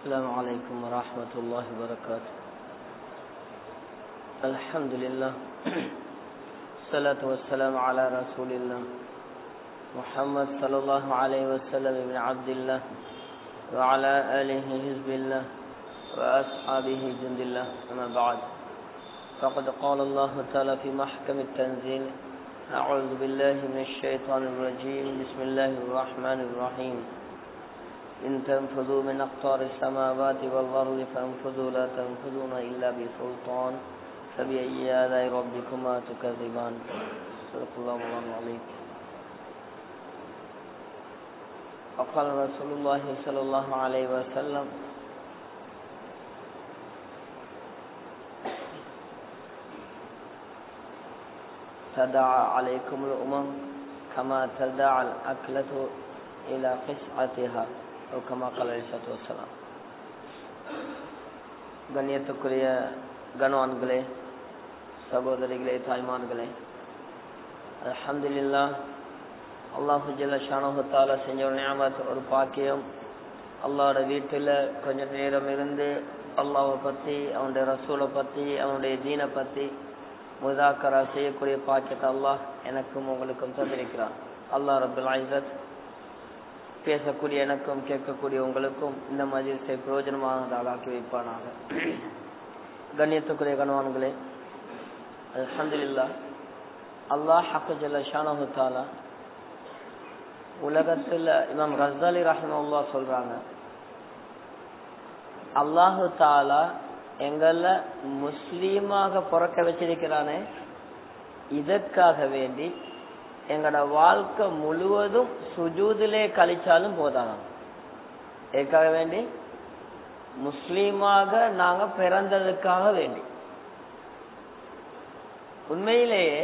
السلام عليكم ورحمة الله وبركاته الحمد لله الصلاة والسلام على رسول الله محمد صلى الله عليه وسلم بن عبد الله وعلى آله حزب الله وأصحابه جند الله أما بعد فقد قال الله تعالى في محكم التنزيل أعوذ بالله من الشيطان الرجيم بسم الله الرحمن الرحيم إن تنفذوا من أقطار السماوات والأرض فانفذوا لا تنفذون إلا بسلطان فبأي آلاء ربكما تكذبان صدق الله مولانا العظيم وقال رسول الله صلى الله عليه وسلم تدعى عليكم الأمم كما تدعى الأكلة إلى قسعتها أو كما قال عليه الصلاة والسلام கண்ணியத்துக்குரிய கணவான்களே சகோதரிகளே தாய்மார்களே அலமதுல்லா அல்லாஹு ஜல்ல ஷானஹத்தால செஞ்ச ஒரு ஞாபகத்து ஒரு பாக்கியம் அல்லாவோட வீட்டில் கொஞ்ச நேரம் இருந்து அல்லாவை பற்றி அவனுடைய ரசூலை பற்றி அவனுடைய தீனை பற்றி முதாக்கரா செய்யக்கூடிய பாக்கியத்தை அல்லாஹ் எனக்கும் உங்களுக்கும் தந்திருக்கிறான் அல்லாஹ் ரபுல் ஐசத் பேசக்கூடிய எனக்கும் கேட்கக்கூடிய உங்களுக்கும் இந்த மஜிலிசை பிரயோஜனமாக ஆளாக்கி வைப்பானாக கண்ணியத்துக்குரிய கணவான்களே அலமதுல்லா அல்லாஹ் ஹக்குஜல்ல ஷானஹு தாலா உலகத்தில் இமாம் ரஸ்தாலி ரஹிமல்லா சொல்றாங்க அல்லாஹு தாலா எங்கள முஸ்லீமாக பிறக்க வச்சிருக்கிறானே இதற்காக வேண்டி எங்களோட வாழ்க்கை முழுவதும் சுஜூதிலே கழிச்சாலும் போதானா எதுக்காக வேண்டி முஸ்லீமாக நாங்க பிறந்ததுக்காக வேண்டி உண்மையிலேயே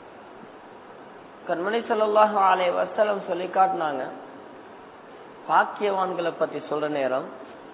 கண்மணி சொல்லாஹ் ஆலே வசலம் சொல்லி காட்டினாங்க பாக்கியவான்களை பத்தி சொல்ற நேரம்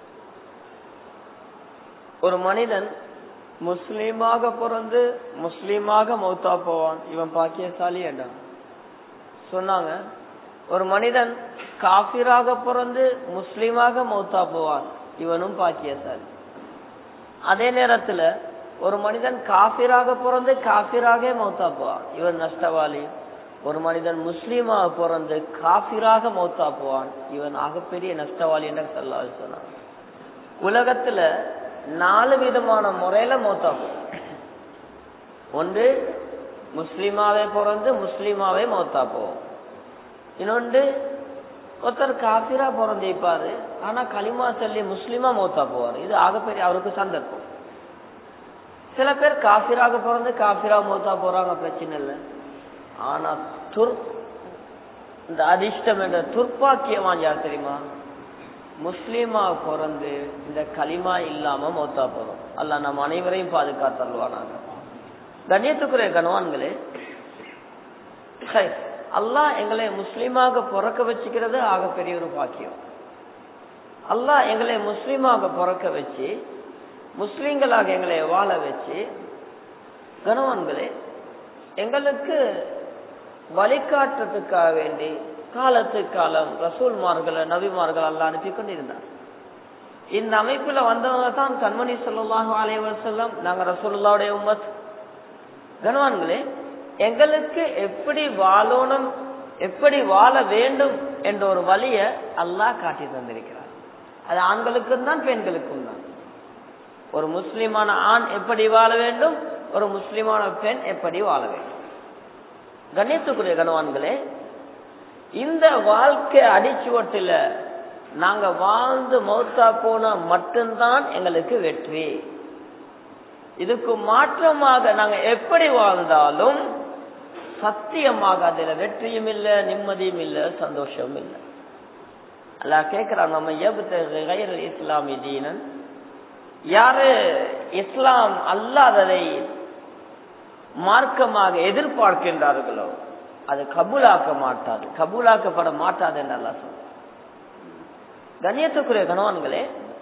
ஒரு மனிதன் முஸ்லீமாக பிறந்து முஸ்லீமாக மௌத்தா போவான் இவன் பாக்கியசாலி என்றான் சொன்னாங்க ஒரு மனிதன் காபிராக பிறந்து முஸ்லீமாக மௌத்தா போவான் இவனும் பாக்கியசாலி அதே நேரத்துல ஒரு மனிதன் காபிராக பிறந்து காபிராக மௌத்தா போவான் இவன் நஷ்டவாளி ஒரு மனிதன் முஸ்லீமாக பிறந்து காபிராக மௌத்தா போவான் இவன் ஆகப்பெரிய நஷ்டவாளி என்று சொல்ல சொன்னான் உலகத்துல நாலு விதமான முறையில மௌத்தா போவான் ஒன்று முஸ்லீமாவே பிறந்து முஸ்லீமாவே மௌத்தா போவோம் இன்னொன்று ஒருத்தர் காபிரா பிறந்திருப்பாரு ஆனா களிமா சொல்லி முஸ்லீமா மௌத்தா போவார் இது ஆகப்பெரிய அவருக்கு சந்தர்ப்பம் சில பேர் காபிராக பிறந்து காபிரா மௌத்தா போறாங்க பிரச்சனை இல்லை ஆனா துர் இந்த அதிர்ஷ்டம் என்ற துர்ப்பாக்கியமா யார் தெரியுமா முஸ்லீமா பிறந்து இந்த களிமா இல்லாம மௌத்தா போறோம் அல்ல நம்ம அனைவரையும் பாதுகாத்தருவானாங்க கண்ணியத்துக்குரிய கணவான்களே அல்லாஹ் எங்களை முஸ்லீமாக பிறக்க வச்சுக்கிறது ஆக பெரிய ஒரு பாக்கியம் அல்லாஹ் எங்களை முஸ்லீமாக பிறக்க வச்சு முஸ்லீம்களாக எங்களை வாழ வச்சு கணவான்களே எங்களுக்கு வழிகாட்டுறதுக்காக வேண்டி காலத்துக்கு காலம் ரசூல்மார்களை நபிமார்கள் எல்லாம் அனுப்பி கொண்டிருந்தார் இந்த அமைப்புல வந்தவங்க தான் கண்மணி சொல்லலாம் அலைவர் செல்லம் நாங்க ரசூல்லாவுடைய உம்மத் கணவான்களே எங்களுக்கு எப்படி வாழணும் எப்படி வாழ வேண்டும் என்ற ஒரு வழிய அல்லாஹ் காட்டி தந்திருக்கிறார் அது ஆண்களுக்கும் தான் பெண்களுக்கும் தான் ஒரு முஸ்லிமான ஆண் எப்படி வாழ வேண்டும் ஒரு முஸ்லிமான பெண் எப்படி வாழ வேண்டும் கண்ணியத்துக்குரிய கணவான்களே இந்த வாழ்க்கை அடிச்சுவட்டில நாங்க வாழ்ந்து மௌத்தா போனா மட்டும்தான் எங்களுக்கு வெற்றி இதுக்கு மாற்றமாக நாங்க எப்படி வாழ்ந்தாலும் சத்தியமாக அதுல வெற்றியும் இல்ல நிம்மதியும் இல்ல சந்தோஷமும் இல்ல அல்ல கேக்குறான் நம்ம எபுத்த இஸ்லாமி தீனன் யாரு இஸ்லாம் அல்லாததை மார்க்கமாக எதிர்பார்க்கின்றார்களோ அது கபூலாக்க மாட்டாது கபூலாக்கப்பட மாட்டாது என்று அல்லா சொல்ல கண்ணியத்துக்குரிய கணவான்களே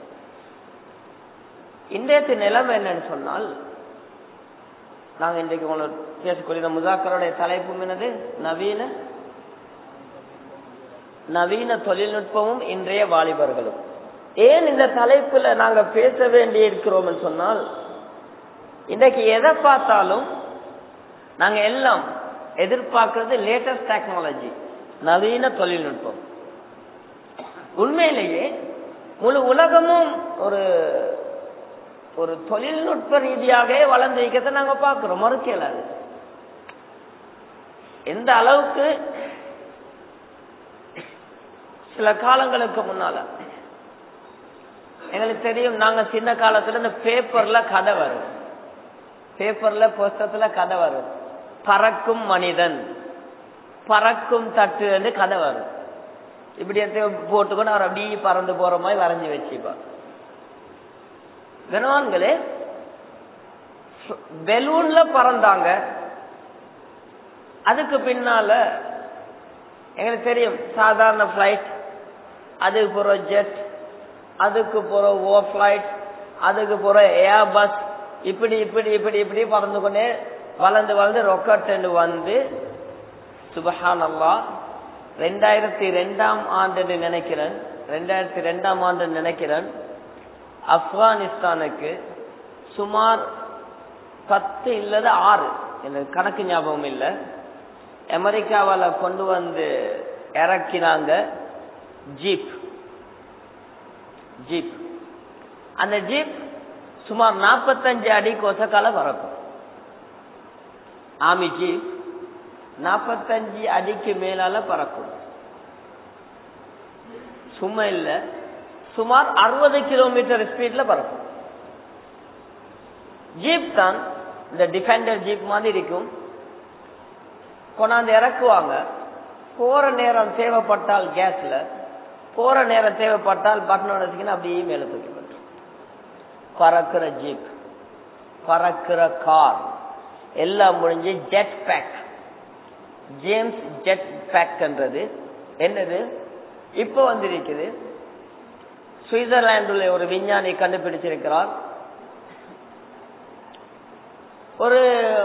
இன்றைய நிலைமை என்னன்னு சொன்னால் நாங்க இன்றைக்கு உங்களோட பேசக்கூடிய முதாக்கருடைய தலைப்பு என்னது நவீன நவீன தொழில்நுட்பமும் இன்றைய வாலிபர்களும் ஏன் இந்த தலைப்புல நாங்க பேச வேண்டி இருக்கிறோம் சொன்னால் இன்றைக்கு எதை பார்த்தாலும் நாங்க எல்லாம் எதிர்பார்க்கிறது லேட்டஸ்ட் டெக்னாலஜி நவீன தொழில்நுட்பம் உண்மையிலேயே முழு உலகமும் ஒரு ஒரு தொழில்நுட்ப ரீதியாக வளர்ந்திருக்கிறத நாங்க பார்க்கிறோம் மறுக்கல அது எந்த அளவுக்கு சில காலங்களுக்கு முன்னால எங்களுக்கு தெரியும் நாங்க சின்ன காலத்துல இந்த பேப்பர்ல கதை வரும் பேப்பர்ல புஸ்தகத்துல கதை வரும் பறக்கும் மனிதன் பறக்கும் தட்டு என்று கதை வரும் இப்படி போட்டுக்கொண்டு அவர் அப்படியே பறந்து போற மாதிரி வரைஞ்சி வச்சுப்பார் கனவான்களே பெலூன்ல பறந்தாங்க அதுக்கு பின்னால எங்களுக்கு தெரியும் சாதாரண பிளைட் அதுக்கு போற ஜெட் அதுக்கு போற ஓ பிளைட் அதுக்கு போற ஏர் பஸ் இப்படி இப்படி இப்படி இப்படி பறந்து கொண்டே வளர்ந்து வளர்ந்து ரொக்கெட் வந்து சுபஹான் அல்லா ரெண்டாயிரத்தி ரெண்டாம் ஆண்டு நினைக்கிறேன் ரெண்டாயிரத்தி ரெண்டாம் ஆண்டு நினைக்கிறேன் ஆப்கானிஸ்தானுக்கு சுமார் பத்து இல்லது ஆறு எனக்கு கணக்கு ஞாபகம் இல்லை அமெரிக்காவால கொண்டு வந்து இறக்கினாங்க ஜீப் ஜீப் அந்த ஜீப் சுமார் நாற்பத்தஞ்சு அடி கொசக்கால பறக்கும் ஆமி ஜீப் நாற்பத்தஞ்சு அடிக்கு மேலால பறக்கும் சும்மா இல்ல சுமார் அறுபது கிலோமீட்டர் ஸ்பீட்ல பறக்கும் ஜீப் தான் இந்த டிஃபெண்டர் ஜீப் மாதிரி இருக்கும் கொண்டாந்து இறக்குவாங்க போற நேரம் தேவைப்பட்டால் கேஸ்ல போற நேரம் தேவைப்பட்டால் பட்டன் வச்சுக்கின்னு அப்படியே மேல தூக்கிப்பட்டு பறக்கிற ஜீப் பறக்கிற கார் எல்லாம் முடிஞ்சு ஜெட் பேக் ஜேம்ஸ் ஜெட் பேக்ன்றது என்னது இப்ப வந்திருக்குது சுவிட்சர்லாந்துல ஒரு விஞ்ஞானி கண்டுபிடிச்சிருக்கிறார் ஒரு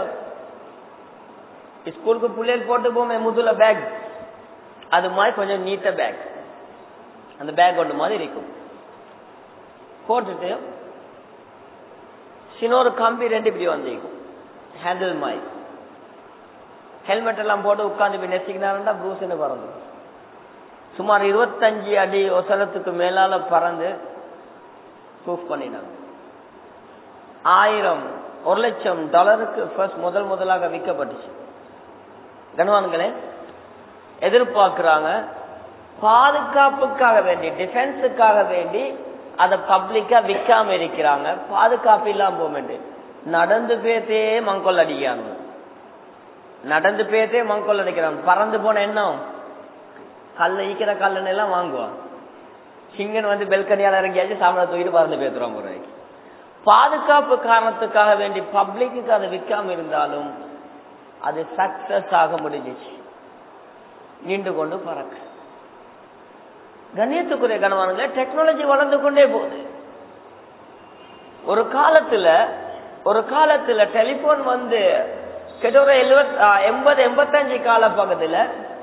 ஸ்கூலுக்கு பிள்ளைகள் போட்டு போமே முதுல பேக் அது மாதிரி கொஞ்சம் நீட்ட பேக் அந்த பேக் ஒன்று மாதிரி இருக்கும் போட்டுட்டு சின்னொரு கம்பி ரெண்டு இப்படி வந்திருக்கும் ஹேண்டில் மாதிரி ஹெல்மெட் எல்லாம் போட்டு உட்காந்து இப்படி நெசிக்கினாருந்தா ப்ரூஸ்ன்னு பறந்து சுமார் இருபத்தஞ்சு அடி ஒசரத்துக்கு மேலால பறந்து ப்ரூஃப் பண்ணினாங்க ஆயிரம் ஒரு லட்சம் டாலருக்கு ஃபர்ஸ்ட் முதல் முதலாக விற்கப்பட்டுச்சு கனவான்களே எதிர்பார்க்கிறாங்க பாதுகாப்புக்காக வேண்டி டிஃபென்ஸுக்காக வேண்டி அதை பப்ளிக்கா விற்காம இருக்கிறாங்க பாதுகாப்பு இல்லாம போக நடந்து பேத்தே மங்கொல் அடிக்கிறாங்க நடந்து பேத்தே மங்கொல் அடிக்கிறாங்க பறந்து போன என்ன கல்ல ஈக்கிற கல்லன் எல்லாம் வாங்குவான் சிங்கன் வந்து பெல்கனியால இறங்கியாச்சு சாமனை தூக்கிட்டு பறந்து பேத்துறோம் முறைக்கு பாதுகாப்பு காரணத்துக்காக வேண்டி பப்ளிக்கு அதை விற்காம இருந்தாலும் அது சக்சஸ் ஆக முடிஞ்சிச்சு நீண்டு கொண்டு பறக்க கண்ணியத்துக்குரிய கணவானுங்களே டெக்னாலஜி வளர்ந்து கொண்டே போகுது ஒரு காலத்துல ஒரு காலத்துல டெலிபோன் வந்து கிட்ட ஒரு எழுபத் எண்பது எண்பத்தஞ்சு கால பக்கத்துல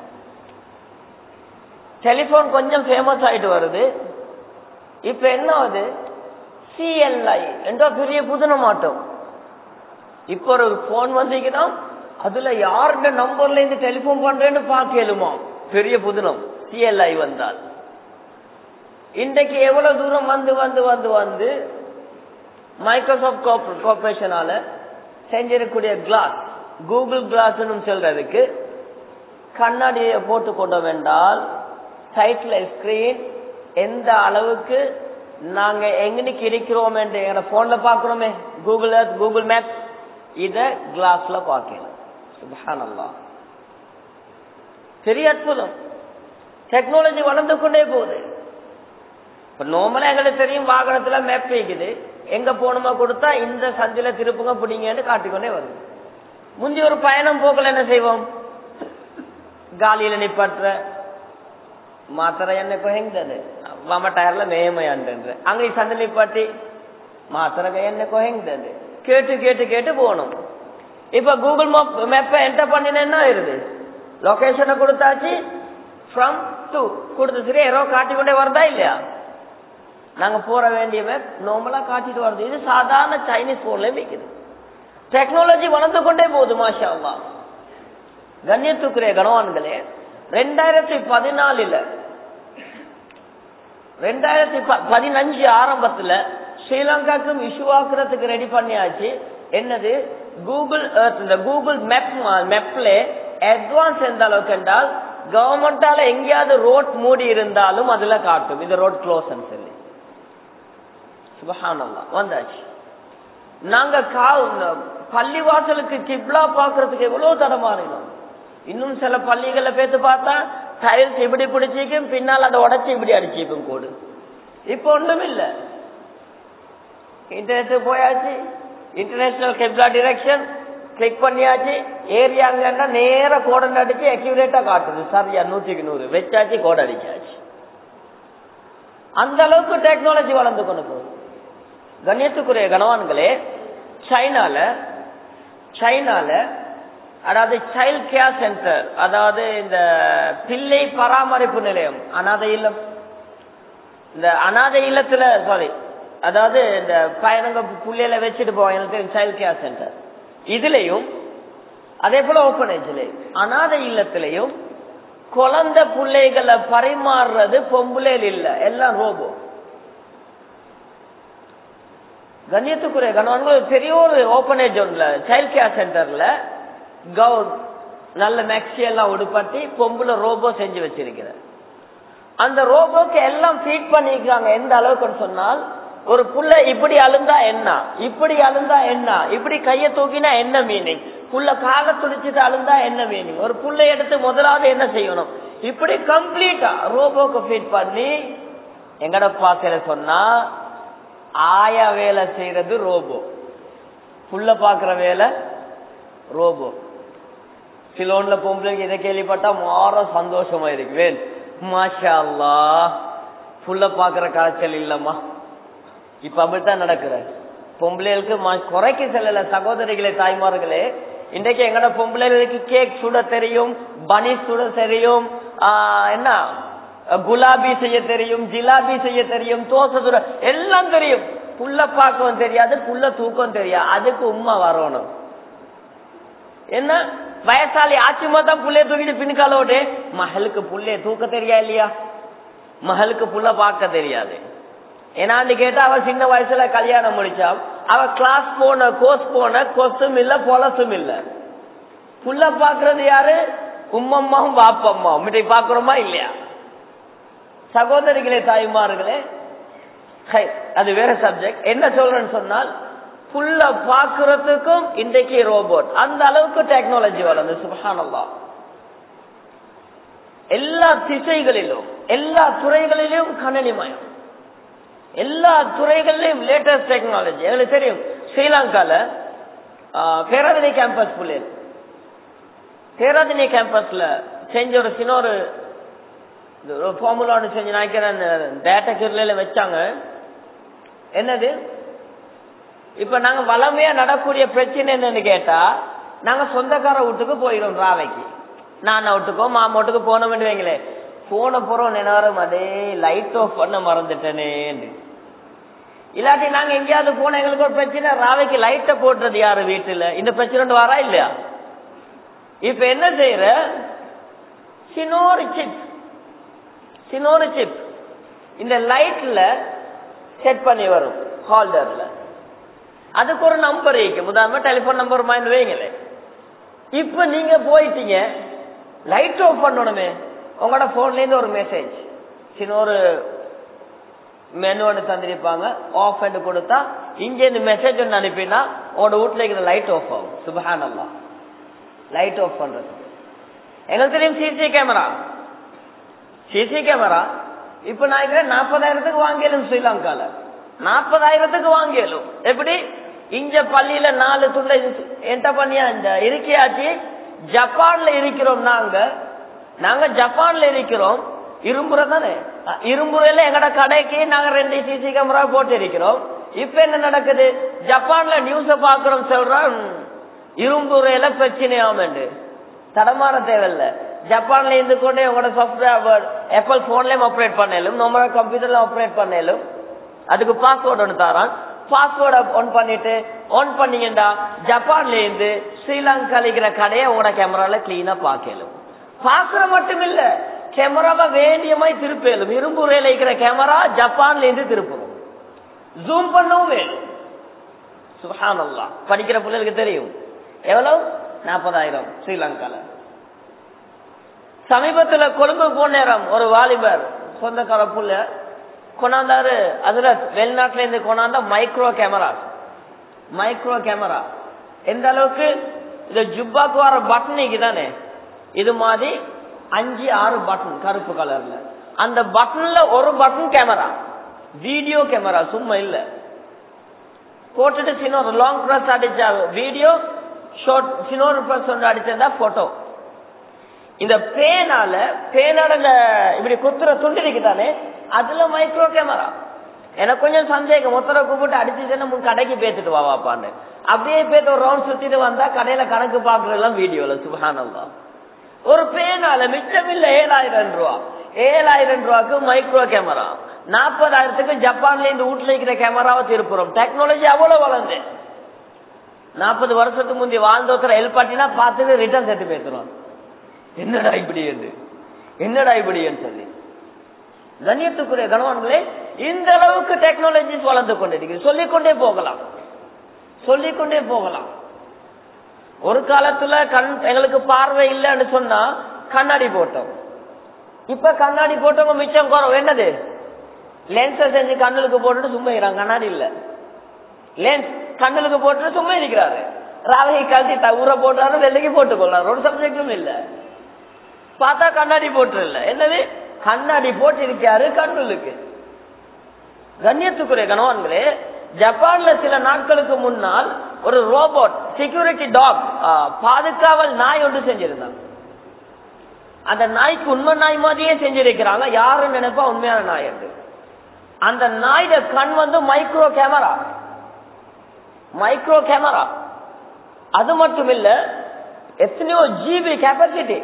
டெலிபோன் கொஞ்சம் ஃபேமஸ் ஆயிட்டு வருது இப்ப என்ன ஆகுது சிஎல்ஐ என்ற பெரிய புதுன மாட்டோம் இப்ப ஒரு போன் வந்தீங்கன்னா அதுல யாருடைய நம்பர்ல இருந்து டெலிபோன் பண்றேன்னு பாக்கலுமா பெரிய புதினம் சிஎல்ஐ வந்தால் இன்றைக்கு எவ்வளவு தூரம் வந்து வந்து வந்து வந்து மைக்ரோசாப்ட் கார்பரேஷனால செஞ்சிருக்கக்கூடிய கிளாஸ் கூகுள் கிளாஸ் சொல்றதுக்கு கண்ணாடியை போட்டு கொண்ட வேண்டால் சைட்ல ஸ்கிரீன் எந்த அளவுக்கு நாங்க எங்கனிக்கு இருக்கிறோம் என்று எங்க போன்ல பாக்குறோமே கூகுள் கூகுள் மேப் இத கிளாஸ்ல பார்க்கலாம் சுபஹானல்லா பெரிய அற்புதம் டெக்னாலஜி வளர்ந்து கொண்டே போகுது இப்ப நார்மலா எங்களுக்கு தெரியும் வாகனத்துல மேப் வைக்குது எங்க போகணுமா கொடுத்தா இந்த சந்தில திருப்புங்க பிடிங்கன்னு காட்டிக்கொண்டே வருது முந்தி ஒரு பயணம் போக்கல என்ன செய்வோம் காலியில நிப்பாட்டுற ಮಾತರ ಎಣ್ಣೆಕೋ ಹೆಂಗ್ದದೆ ವಮಟ ಎಲ್ಲ ನೇಮಯ ಅಂತಂದ್ರೆ அங்கே சந்தில நிப்பாட்டி மாத்திரக எண்ணெக்கோ ಹೆಂಗ್ದದೆ கேட்டு கேட்டு கேட்டு போகணும் இப்ப கூகுள் மேப் மேப்பை என்டர் பண்ணினா இருது லொகேஷனை கொடுத்தாச்சு ஃப்ரம் டு கொடுத்து சரி ஏரோ காட்டிக்கொண்டே வருதா இல்லையா நாங்க போற வேண்டிய மேப் நார்மலா காட்டிட்டு வருது இது சாதாரண சைனீஸ் போன்ல வைக்குது டெக்னாலஜி வளர்ந்து கொண்டே போகுது மாஷா அல்லா கண்ணியத்துக்குரிய கனவான்களே ரெண்டாயிரத்தி பதினாலுல ரெண்டாயிரத்தி பதினஞ்சு ஆரம்பத்துல ஸ்ரீலங்காக்கும் இஷ்யூ ஆக்குறதுக்கு ரெடி பண்ணியாச்சு என்னது கூகுள் எர்த் இந்த கூகுள் மேப் மேப்ல அட்வான்ஸ் எந்த அளவுக்கு என்றால் கவர்மெண்டால எங்கேயாவது ரோட் மூடி இருந்தாலும் அதுல காட்டும் இது ரோட் க்ளோஸ் சொல்லி சுபஹானல்லா வந்தாச்சு நாங்க கா பள்ளிவாசலுக்கு கிப்லா பாக்குறதுக்கு எவ்வளவு தடமாறினோம் இன்னும் சில பள்ளிகளை பேத்து பார்த்தா டைல்ஸ் இப்படி பிடிச்சிக்கும் பின்னால் அதை உடச்சி இப்படி அடிச்சிக்கும் கூடு இப்ப ஒண்ணும் இல்ல இன்டர்நெட் போயாச்சு இன்டர்நேஷனல் கெப்லா டிரெக்ஷன் கிளிக் பண்ணியாச்சு ஏரியாங்கன்னா நேர கோடன் அடிச்சு அக்யூரேட்டா காட்டுது சரியா நூற்றுக்கு நூறு வச்சாச்சு கோட் அடிச்சாச்சு அந்த அளவுக்கு டெக்னாலஜி வளர்ந்து கொண்டு போகுது கண்ணியத்துக்குரிய கணவான்களே சைனால சைனால அதாவது சைல்ட் கேர் சென்டர் அதாவது இந்த பிள்ளை பராமரிப்பு நிலையம் அனாதை இல்லம் இந்த அனாதை இல்லத்துல சாரி அதாவது இந்த பயணங்க புள்ளையில வச்சுட்டு போவாங்க சைல்ட் கேர் சென்டர் இதுலயும் அதே போல ஓப்பனேஜ்லயும் அனாதை இல்லத்திலையும் குழந்தை பிள்ளைகளை பரிமாறுறது பொம்புலேல் இல்ல எல்லாம் ரோபோ கண்ணியத்துக்குரிய கணவன்கள் பெரிய ஒரு ஓப்பனேஜ் ஒன்றுல சைல்ட் கேர் சென்டர்ல கவுன் நல்ல மேக்ஸி எல்லாம் உடுப்பட்டி பொம்புல ரோபோ செஞ்சு வச்சிருக்கிற அந்த ரோபோக்கு எல்லாம் ஃபீட் பண்ணிக்கிறாங்க எந்த அளவுக்கு சொன்னால் ஒரு புள்ள இப்படி அழுந்தா என்ன இப்படி அழுந்தா என்ன இப்படி கைய தூக்கினா என்ன மீனிங் புள்ள கால துடிச்சிட்டு அழுந்தா என்ன மீனிங் ஒரு புள்ள எடுத்து முதலாவது என்ன செய்யணும் இப்படி கம்ப்ளீட்டா ரோபோக்கு ஃபீட் பண்ணி எங்கட பாக்கல சொன்னா ஆயா வேலை செய்யறது ரோபோ புள்ள பாக்குற வேலை ரோபோ சிலோன்ல பொம்பளைக்கு இதை கேள்விப்பட்டா மாற சந்தோஷமா இருக்குவேன் மாஷா அல்லா புள்ள பாக்குற காய்ச்சல் இல்லம்மா இப்ப அப்படித்தான் நடக்கிற பொம்பளைகளுக்கு குறைக்க செல்லல சகோதரிகளே தாய்மார்களே இன்றைக்கு எங்கட பொம்பளைகளுக்கு கேக் சுட தெரியும் பனி சுட தெரியும் என்ன குலாபி செய்ய தெரியும் ஜிலாபி செய்ய தெரியும் தோசை சுட எல்லாம் தெரியும் புள்ள பார்க்கவும் தெரியாது புள்ள தூக்கம் தெரியாது அதுக்கு உண்மை வரணும் என்ன வயசாளி ஆச்சுமா தான் புள்ளைய தூக்கிட்டு பின்காலோடு மகளுக்கு புள்ளைய தூக்க தெரியா இல்லையா மகளுக்கு புள்ள பார்க்க தெரியாது ஏன்னான்னு கேட்டா அவ சின்ன வயசுல கல்யாணம் முடிச்சா அவ கிளாஸ் போன கோர்ஸ் போன கொசும் இல்ல பொலசும் இல்ல புள்ள பாக்குறது யாரு உம்மம்மாவும் பாப்பம்மாவும் இதை பாக்குறோமா இல்லையா சகோதரிகளே தாய்மார்களே அது வேற சப்ஜெக்ட் என்ன சொல்றேன்னு சொன்னால் புள்ள பாக்குறதுக்கும் இன்றைக்கு ரோபோட் அந்த அளவுக்கு டெக்னாலஜி வளர்ந்து சுபஹானல்லா எல்லா திசைகளிலும் எல்லா துறைகளிலும் கணனிமயம் எல்லா துறைகளிலும் லேட்டஸ்ட் டெக்னாலஜி எங்களுக்கு தெரியும் ஸ்ரீலங்கால பேராதினி கேம்பஸ் புள்ளியல் பேராதினி கேம்பஸ்ல செஞ்ச ஒரு சின்ன ஒரு ஃபார்முலா ஒன்று செஞ்சு நினைக்கிறேன் டேட்டா கிருல வச்சாங்க என்னது இப்ப நாங்க வளமையா நடக்கூடிய பிரச்சனை என்னன்னு கேட்டா நாங்க சொந்தக்கார வீட்டுக்கு போயிடும் ராவைக்கு நான் வீட்டுக்கோ மாமா வீட்டுக்கு போன வைங்களே போன போறோம் நினைவரும் அதே லைட் ஆஃப் பண்ண மறந்துட்டேனேன்னு இல்லாட்டி நாங்க எங்கேயாவது போன எங்களுக்கு ஒரு பிரச்சனை ராவைக்கு லைட்டை போட்டுறது யாரு வீட்டுல இந்த பிரச்சனை வரா இல்லையா இப்ப என்ன செய்யற சினோரு சிப் சினோரு சிப் இந்த லைட்ல செட் பண்ணி வரும் ஹால்டர்ல அதுக்கு ஒரு நம்பர் இருக்கு உதாரணமா டெலிபோன் நம்பர் மைண்ட் வைங்களே இப்ப நீங்க போயிட்டீங்க லைட் ஆஃப் பண்ணணுமே உங்களோட போன்ல இருந்து ஒரு மெசேஜ் சின்ன ஒரு மெனு ஒன்று தந்திருப்பாங்க ஆஃப் என்று கொடுத்தா இங்க இருந்து மெசேஜ் ஒன்று அனுப்பினா உங்களோட வீட்டுல இருக்கிற லைட் ஆஃப் ஆகும் சுபஹானல்லா லைட் ஆஃப் பண்றது எங்களுக்கு தெரியும் சிசி கேமரா சிசி கேமரா இப்ப நான் இருக்கிறேன் நாற்பதாயிரத்துக்கு வாங்கியலும் ஸ்ரீலங்கால நாற்பதாயிரத்துக்கு வாங்கியலும் எப்படி இங்க பள்ளியில நாலு துண்டை என்ட பண்ணியா இந்த இருக்கியாச்சு ஜப்பான்ல இருக்கிறோம் நாங்க நாங்க ஜப்பான்ல இருக்கிறோம் இரும்புற தானே இரும்புறையில எங்கட கடைக்கு நாங்க ரெண்டு சிசி கேமரா போட்டு இருக்கிறோம் இப்ப என்ன நடக்குது ஜப்பான்ல நியூஸ பாக்குறோம் சொல்றோம் இரும்புறையில பிரச்சனையாமண்டு தடமான தேவையில்ல ஜப்பான்ல இருந்து கொண்டே உங்களோட சாஃப்ட்வேர் ஆப்பிள் போன்லயும் ஆப்ரேட் பண்ணலும் நம்ம கம்ப்யூட்டர்ல ஆப்ரேட் பண்ணலும் அதுக்கு பாஸ்வேர்டு ஒன்று தரான் பாஸ்வேர்டை ஆன் பண்ணிட்டு ஆன் பண்ணீங்கன்னா ஜப்பான்ல இருந்து ஸ்ரீலங்கால இருக்கிற கடையை உங்களோட கேமரால கிளீனா பார்க்கலும் பாக்குற மட்டும் இல்ல கேமராவை வேண்டியமாய் திருப்பேலும் இரும்புறையில இருக்கிற கேமரா ஜப்பான்ல இருந்து திருப்பணும் ஜூம் பண்ணவும் வேணும் சுஹானல்லா படிக்கிற பிள்ளைகளுக்கு தெரியும் எவ்வளவு நாற்பதாயிரம் ஸ்ரீலங்கால சமீபத்துல கொழும்பு போன நேரம் ஒரு வாலிபர் சொந்தக்கார புள்ள கொண்டாந்தாரு அதுல வெளிநாட்டுல இருந்து கொண்டாந்த மைக்ரோ கேமரா மைக்ரோ கேமரா எந்த அளவுக்கு இந்த ஜுப்பாக்கு வர பட்டனுக்கு தானே இது மாதிரி அஞ்சு ஆறு பட்டன் கருப்பு கலர்ல அந்த பட்டன்ல ஒரு பட்டன் கேமரா வீடியோ கேமரா சும்மா இல்ல போட்டுட்டு சின்ன ஒரு லாங் ப்ரெஸ் அடிச்சா வீடியோ ஷார்ட் சின்னொரு ப்ரெஸ் ஒன்று அடிச்சதா போட்டோ இந்த பேனால பேனால இந்த இப்படி குத்துற துண்டு இருக்குதானே அதுல மைக்ரோ கேமரா எனக்கு கொஞ்சம் சந்தேகம் மொத்தர கூப்பிட்டு அடிச்சுட்டு முன் கடைக்கு பேத்துட்டு வா வாப்பான்னு அப்படியே பேத்து ஒரு ரவுண்ட் சுத்திட்டு வந்தா கடையில கணக்கு பாக்குறதெல்லாம் வீடியோல சுபகானந்தா ஒரு பேனால மிச்சம் இல்ல ஏழாயிரம் ரூபா ஏழாயிரம் ரூபாய்க்கு மைக்ரோ கேமரா நாற்பதாயிரத்துக்கு ஜப்பான்ல இந்த வீட்டுல இருக்கிற கேமராவை திருப்புறோம் டெக்னாலஜி அவ்வளவு வளர்ந்து நாற்பது வருஷத்துக்கு முந்தைய வாழ்ந்தோத்தர ஹெல்ப் பண்ணினா பார்த்துட்டு ரிட்டர்ன் செட்டு பேசுறோம் என்னடா இப்படி என்று என்னடா இப்படி சொல்லி கண்ணியத்துக்குரிய கணவன்களே இந்த அளவுக்கு டெக்னாலஜிஸ் வளர்ந்து கொண்டிருக்கு சொல்லிக்கொண்டே போகலாம் சொல்லிக்கொண்டே போகலாம் ஒரு காலத்துல கண் எங்களுக்கு பார்வை இல்லைன்னு சொன்னா கண்ணாடி போட்டோம் இப்ப கண்ணாடி போட்டவங்க மிச்சம் குறவு என்னது லென்ஸ செஞ்சு கண்ணுக்கு போட்டுட்டு சும்மா இருக்கிறாங்க கண்ணாடி இல்ல லென்ஸ் கண்ணுக்கு போட்டுட்டு சும்மா இருக்கிறாரு ராவகை கழட்டி ஊற போட்டாரு வெள்ளைக்கு போட்டுக்கொள்ளாரு ஒரு சப்ஜெக்டும் இல்ல பார்த்தா கண்ணாடி போட்டு இல்ல என்னது கண்ணாடி போட்டு இருக்காரு கண்ணுக்கு கண்ணியத்துக்குரிய கணவான்களே ஜப்பான்ல சில நாட்களுக்கு முன்னால் ஒரு ரோபோட் செக்யூரிட்டி டாக் பாதுகாவல் நாய் ஒன்று செஞ்சிருந்தாங்க அந்த நாய்க்கு உண்மை நாய் மாதிரியே செஞ்சிருக்கிறாங்க யாரு நினைப்பா உண்மையான நாய் என்று அந்த நாயோட கண் வந்து மைக்ரோ கேமரா மைக்ரோ கேமரா அது மட்டும் இல்ல எத்தனையோ ஜிபி கெப்பாசிட்டி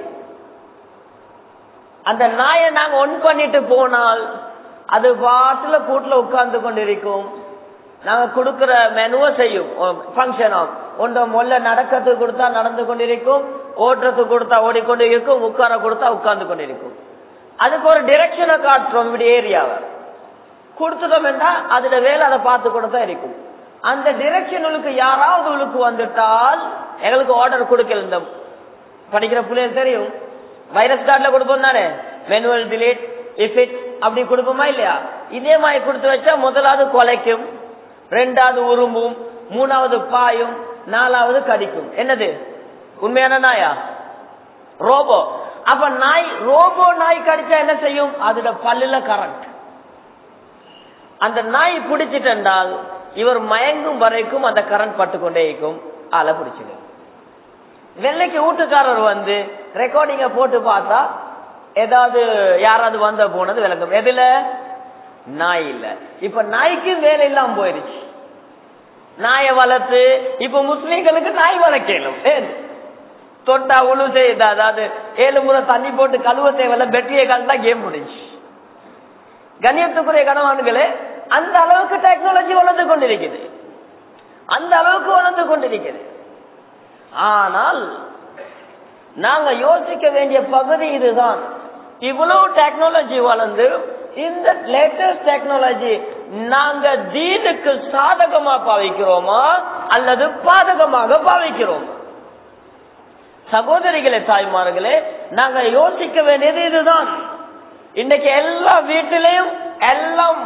அந்த நாயை நாங்க ஒன் பண்ணிட்டு போனால் அது பாட்டுல கூட்டுல உட்கார்ந்து கொண்டிருக்கும் நாங்க கொடுக்கிற மெனுவை செய்யும் பங்கன் ஆகும் ஒன்றை மொல்ல நடக்கிறதுக்கு கொடுத்தா நடந்து கொண்டிருக்கும் ஓட்டுறதுக்கு கொடுத்தா ஓடிக்கொண்டு இருக்கும் உட்கார கொடுத்தா உட்கார்ந்து கொண்டிருக்கும் அதுக்கு ஒரு டிரெக்ஷனை காட்டுறோம் இப்படி ஏரியாவை கொடுத்துட்டோம் என்றா அதுல வேலை அதை பார்த்து கொடுத்தா இருக்கும் அந்த டிரெக்ஷனுக்கு யாராவது உளுக்கு வந்துட்டால் எங்களுக்கு ஆர்டர் கொடுக்கல இந்த படிக்கிற பிள்ளைகள் தெரியும் வைரஸ் கார்டுல கொடுப்போம் தானே மெனுவல் டிலீட் இஃபிட் அப்படி கொடுப்போமா இல்லையா இதே மாதிரி கொடுத்து வச்சா முதலாவது கொலைக்கும் ரெண்டாவது உரும்பும் மூணாவது பாயும் நாலாவது கடிக்கும் என்னது உண்மையான நாயா ரோபோ அப்ப நாய் ரோபோ நாய் கடிச்சா என்ன செய்யும் அதோட பல்லுல கரண்ட் அந்த நாய் பிடிச்சிட்டால் இவர் மயங்கும் வரைக்கும் அந்த கரண்ட் பட்டுக்கொண்டே இருக்கும் ஆளை பிடிச்சிடும் வெள்ளைக்கு வீட்டுக்காரர் வந்து ரெக்கார்டிங்க போட்டு பார்த்தா ஏதாவது யாராவது வந்த போனது விளங்கும் எதுல நாய் இல்ல இப்ப நாய்க்கு வேலை இல்லாம போயிருச்சு நாயை வளர்த்து இப்ப முஸ்லீம்களுக்கு நாய் வளர்க்கணும் தொட்டா உழு செய்த அதாவது ஏழு முறை தண்ணி போட்டு கழுவ தேவையில்ல பெட்டியை கலந்தா கேம் முடிஞ்சு கண்ணியத்துக்குரிய கணவான்களே அந்த அளவுக்கு டெக்னாலஜி வளர்ந்து கொண்டிருக்குது அந்த அளவுக்கு வளர்ந்து கொண்டிருக்கிறது ஆனால் நாங்க யோசிக்க வேண்டிய பகுதி இதுதான் இவ்வளவு டெக்னாலஜி வளர்ந்து இந்த லேட்டஸ்ட் டெக்னாலஜி நாங்க தீனுக்கு சாதகமா பாவிக்கிறோமா அல்லது பாதகமாக பாவிக்கிறோம் சகோதரிகளே தாய்மார்களே நாங்க யோசிக்க வேண்டியது இதுதான் இன்னைக்கு எல்லா வீட்டிலையும் எல்லாம்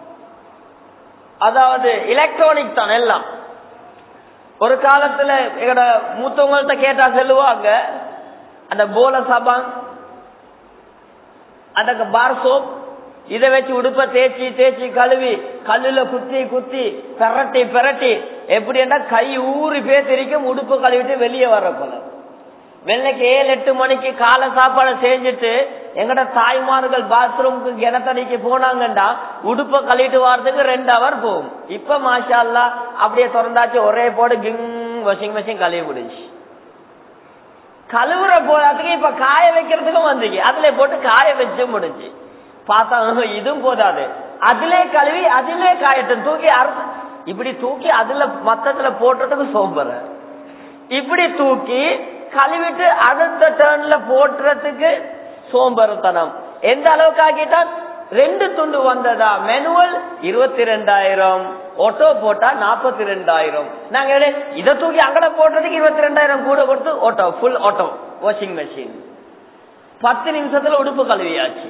அதாவது எலக்ட்ரானிக் தான் எல்லாம் ஒரு காலத்துல எங்கட மூத்தவங்கள்ட்ட கேட்டா சொல்லுவாங்க அந்த போல சபாங் அந்த பார் சோப் இதை வச்சு உடுப்ப தேய்ச்சி தேய்ச்சி கழுவி கல்லுல குத்தி குத்தி பெரட்டி பெரட்டி எப்படின்னா கை ஊறி பேத்திரிக்கும் உடுப்பு கழுவிட்டு வெளியே வர்ற போல வெள்ளைக்கு ஏழு எட்டு மணிக்கு காலை சாப்பாடு செஞ்சுட்டு எங்கட தாய்மார்கள் பாத்ரூமுக்கு கிணத்தடிக்கு போனாங்கண்டா உடுப்ப கழிட்டு வர்றதுக்கு ரெண்டு அவர் போகும் இப்ப மாஷா அல்லா அப்படியே திறந்தாச்சு ஒரே போடு கிங் வாஷிங் மிஷின் கழுவி முடிஞ்சு கழுவுற போதாத்துக்கு இப்ப காய வைக்கிறதுக்கும் வந்துச்சு அதுல போட்டு காய வச்சு முடிஞ்சு பார்த்தா இதுவும் போதாது அதிலே கழுவி அதிலே காயட்டும் தூக்கி அறுத்து இப்படி தூக்கி அதுல மத்தத்துல போட்டுறதுக்கு சோம்பற இப்படி தூக்கி கழுவிட்டு அடுத்த டேர்ன்ல போட்டுறதுக்கு சோம்பருத்தனம் எந்த அளவுக்கு ஆக்கிட்டான் ரெண்டு துண்டு வந்ததா மேனுவல் இருபத்தி ரெண்டாயிரம் ஆட்டோ போட்டா நாற்பத்தி ரெண்டாயிரம் நாங்க எடு- இதை தூக்கி அங்கட போடுறதுக்கு இருபத்தி ரெண்டாயிரம் கூட கொடுத்து auto full auto washing machine பத்து நிமிஷத்துல உடுப்பு கழுவியாச்சு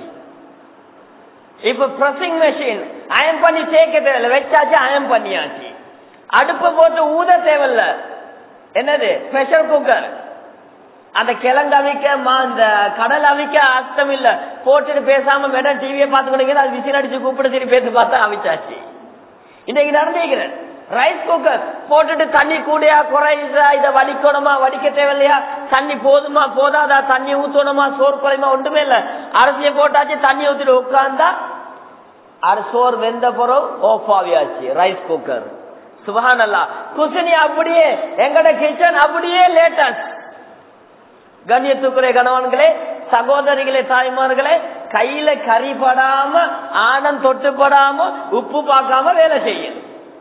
இப்ப பிரசிங் மெஷின் அயன் பண்ணி தேய்க்க தேவையில்ல வச்சாச்சு அயன் பண்ணியாச்சு அடுப்பு போட்டு ஊத தேவையில்ல என்னது பிரஷர் குக்கர் அந்த கிழங்கு அவிக்க மா- அந்த கடல் அவிக்க அர்த்தம் இல்ல போட்டுட்டு பேசாம மேடம் டிவியை பார்த்துக்கிட்டு அது விசில் அடிச்சு கூப்பிட்டு சரி பேசி பார்த்தா அவிச்சாச்சு இன்னைக்கு நடந்திருக்கிறேன் ரைஸ் குக்கர் போட்டுட்டு தண்ணி கூடயா குறையுதா இதை வடிக்கணுமா வடிக்க தேவையில்லையா தண்ணி போதுமா போதாதா தண்ணி ஊத்தணுமா சோறு குறையுமா ஒன்றுமே இல்ல அரிசியை போட்டாச்சு தண்ணி ஊத்திட்டு உட்கார்ந்தா அது சோறு வெந்த பிறகு ஆஃப் ஆகியாச்சு ரைஸ் குக்கர் சுபஹானல்லா குசினி அப்படியே எங்கட கிச்சன் அப்படியே லேட்டஸ்ட் கண்ணியத்துக்குரிய கணவன்களே சகோதரிகளே தாய்மார்களே கையில கறி படாம ஆனம் தொட்டுப்படாம உப்பு பார்க்காம வேலை செய்யும்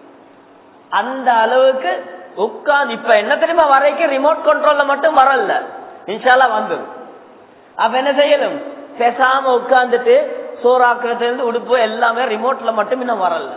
அந்த அளவுக்கு உட்கார்ந்து இப்ப என்ன தெரியுமா வரைக்கும் ரிமோட் கண்ட்ரோல்ல மட்டும் வரல இன்ஷால்லா வந்துடும் அப்ப என்ன செய்யணும் பேசாம உட்கார்ந்துட்டு சோறாக்குறதுல இருந்து உடுப்பு எல்லாமே ரிமோட்ல மட்டும் இன்னும் வரல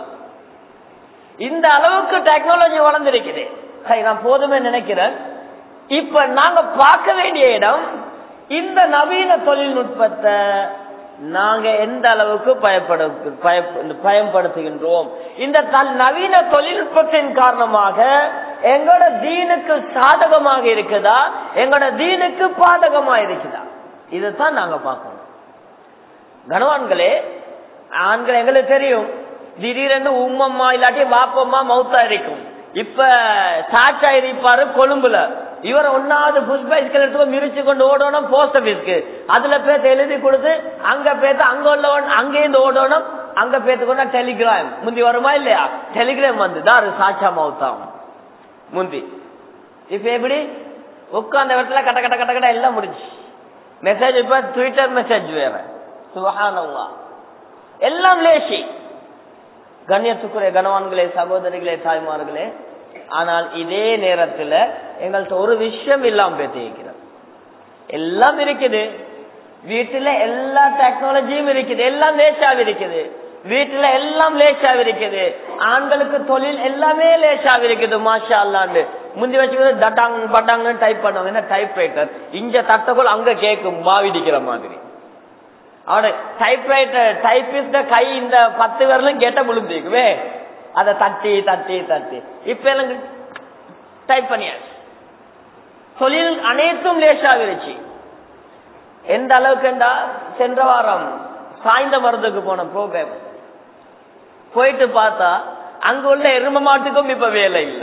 இந்த அளவுக்கு டெக்னாலஜி வளர்ந்திருக்குது சரி நான் போதுமே நினைக்கிறேன் இப்ப நாங்க பார்க்க வேண்டிய இடம் இந்த நவீன தொழில்நுட்பத்தை நாங்க எந்த அளவுக்கு பயப்பட பயப்ப- பயன்படுத்துகின்றோம் இந்த தல்- நவீன தொழில்நுட்பத்தின் காரணமாக எங்களோட தீனுக்கு சாதகமாக இருக்குதா எங்களோட தீனுக்கு பாதகமா இருக்குதா இதைத்தான் நாங்க பார்க்கணும் கனவான்களே ஆண்கள் எங்களுக்கு தெரியும் திடீரென்று உம்மம்மா இல்லாட்டி வாப்பம்மா மவுத்தா இருக்கும் இப்ப சாச்சா இருப்பாரு கொழும்புல இவர் ஒன்னாவது புஷ் பைஸ்கள் எடுத்து மிரிச்சு கொண்டு ஓடணும் போஸ்ட் ஆபீஸ்க்கு அதுல பேத்து எழுதி கொடுத்து அங்க பேத்து அங்க உள்ளவன் அங்கேருந்து ஓடணும் அங்க பேத்து கொண்டா டெலிகிராம் முந்தி வருமா இல்லையா டெலிகிராம் வந்து தாரு சாச்சா மவுத்தாம் முந்தி இப்ப எப்படி உட்கார்ந்த இடத்துல கட்ட கட்ட கட்ட கட்ட எல்லாம் முடிஞ்சு மெசேஜ் இப்ப ட்விட்டர் மெசேஜ் வேற சுபஹானல்லா எல்லாம் லேசி கண்ணியத்துக்குரிய கனவான்களே சகோதரிகளே தாய்மார்களே ஆனால் இதே நேரத்துல எங்கள்கிட்ட ஒரு விஷயம் இல்லாம பேசியிருக்கிறது எல்லாம் இருக்குது வீட்டுல எல்லா டெக்னாலஜியும் இருக்குது எல்லாம் லேசாக இருக்குது வீட்டுல எல்லாம் லேசாக இருக்குது ஆண்களுக்கு தொழில் எல்லாமே லேசாக இருக்குது மாஷா அல்லாண்டு முந்தி வச்சுக்கிறது டட்டாங் பட்டாங்கன்னு டைப் பண்ணுவாங்க என்ன டைப் ரைட்டர் இங்க தட்டக்குள் அங்க கேட்கும் மாவிடிக்கிற மாதிரி அவனு டைப் ரைட்டர் டைப்பிஸ்ட கை இந்த பத்து பேர்லும் கேட்ட முழுந்திருக்குவே அதை தட்டி தட்டி தட்டி இப்ப எல்லாம் டைப் பண்ணியாச்சு தொழில் அனைத்தும் லேசாகிருச்சு எந்த அளவுக்குண்டா சென்ற வாரம் சாய்ந்த மருந்துக்கு போன ப்ரோக்ராம் போயிட்டு பார்த்தா அங்க உள்ள எரும மாட்டுக்கும் இப்ப வேலை இல்ல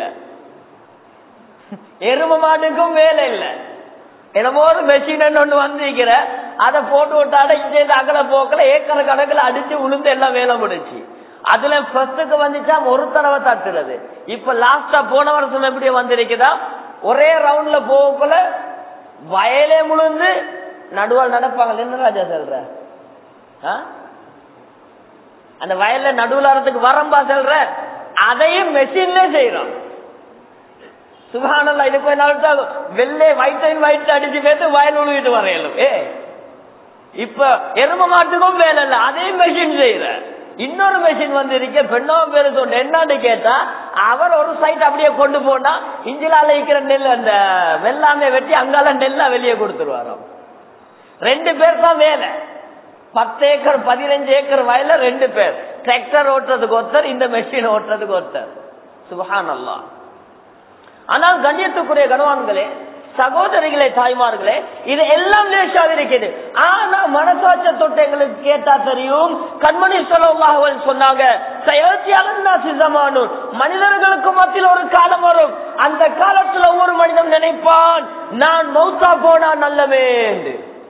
எரும மாட்டுக்கும் வேலை இல்ல என்னமோ ஒரு மெஷின் ஒண்ணு வந்திருக்கிற அதை போட்டு விட்டாட இங்க அகல போக்கல ஏக்கர் கணக்குல அடிச்சு உளுந்து எல்லாம் வேலை முடிச்சு அதுல ஃபர்ஸ்டுக்கு வந்துச்சா ஒரு தடவை தட்டுறது இப்ப லாஸ்டா போன வருஷம் எப்படி வந்திருக்குதா ஒரே ரவுண்ட்ல போகக்குள்ள வயலே முழுந்து நடுவால் நடப்பாங்க என்ன ராஜா சொல்ற ஆ? அந்த வயல்ல நடுவுல வரதுக்கு வரம்பா சொல்ற அதையும் மெஷின்ல செய்யறோம் சுகானல்ல இது போய் நாள் வெள்ளை ஒயிட் அண்ட் ஒயிட் அடிச்சு பேத்து வயல் உழுவிட்டு வரையலும் ஏ இப்ப எரும மாட்டுக்கும் வேலை இல்ல அதே மெஷின் செய்யற இன்னொரு மெஷின் வந்து இருக்க பெண்ணோ பேரு சொன்ன என்னன்னு கேட்டா அவர் ஒரு சைட் அப்படியே கொண்டு போனா இஞ்சிலால இருக்கிற நெல் அந்த வெள்ளாமே வெட்டி அங்கால நெல்லா வெளியே கொடுத்துருவாராம் ரெண்டு பேர் தான் வேலை பத்து ஏக்கர் பதினஞ்சு ஏக்கர் வயல்ல ரெண்டு பேர் டிராக்டர் ஓட்டுறதுக்கு ஒருத்தர் இந்த மெஷின் ஓட்டுறதுக்கு ஒருத்தர் சுபஹான் அல்லா ஆனால் கண்ணியத்துக்குரிய கனவான்களே சகோதரிகளே தாய்மார்களே இது எல்லாம் லேசாக இருக்குது ஆனா மனசாட்ச தொட்டு எங்களுக்கு கேட்டா தெரியும் கண்மணி சொல்லவாக சொன்னாங்க சிசமானும் மனிதர்களுக்கு மத்தியில் ஒரு காலம் வரும் அந்த காலத்துல ஒவ்வொரு மனிதன் நினைப்பான் நான் மௌத்தா போனா நல்லவே என்று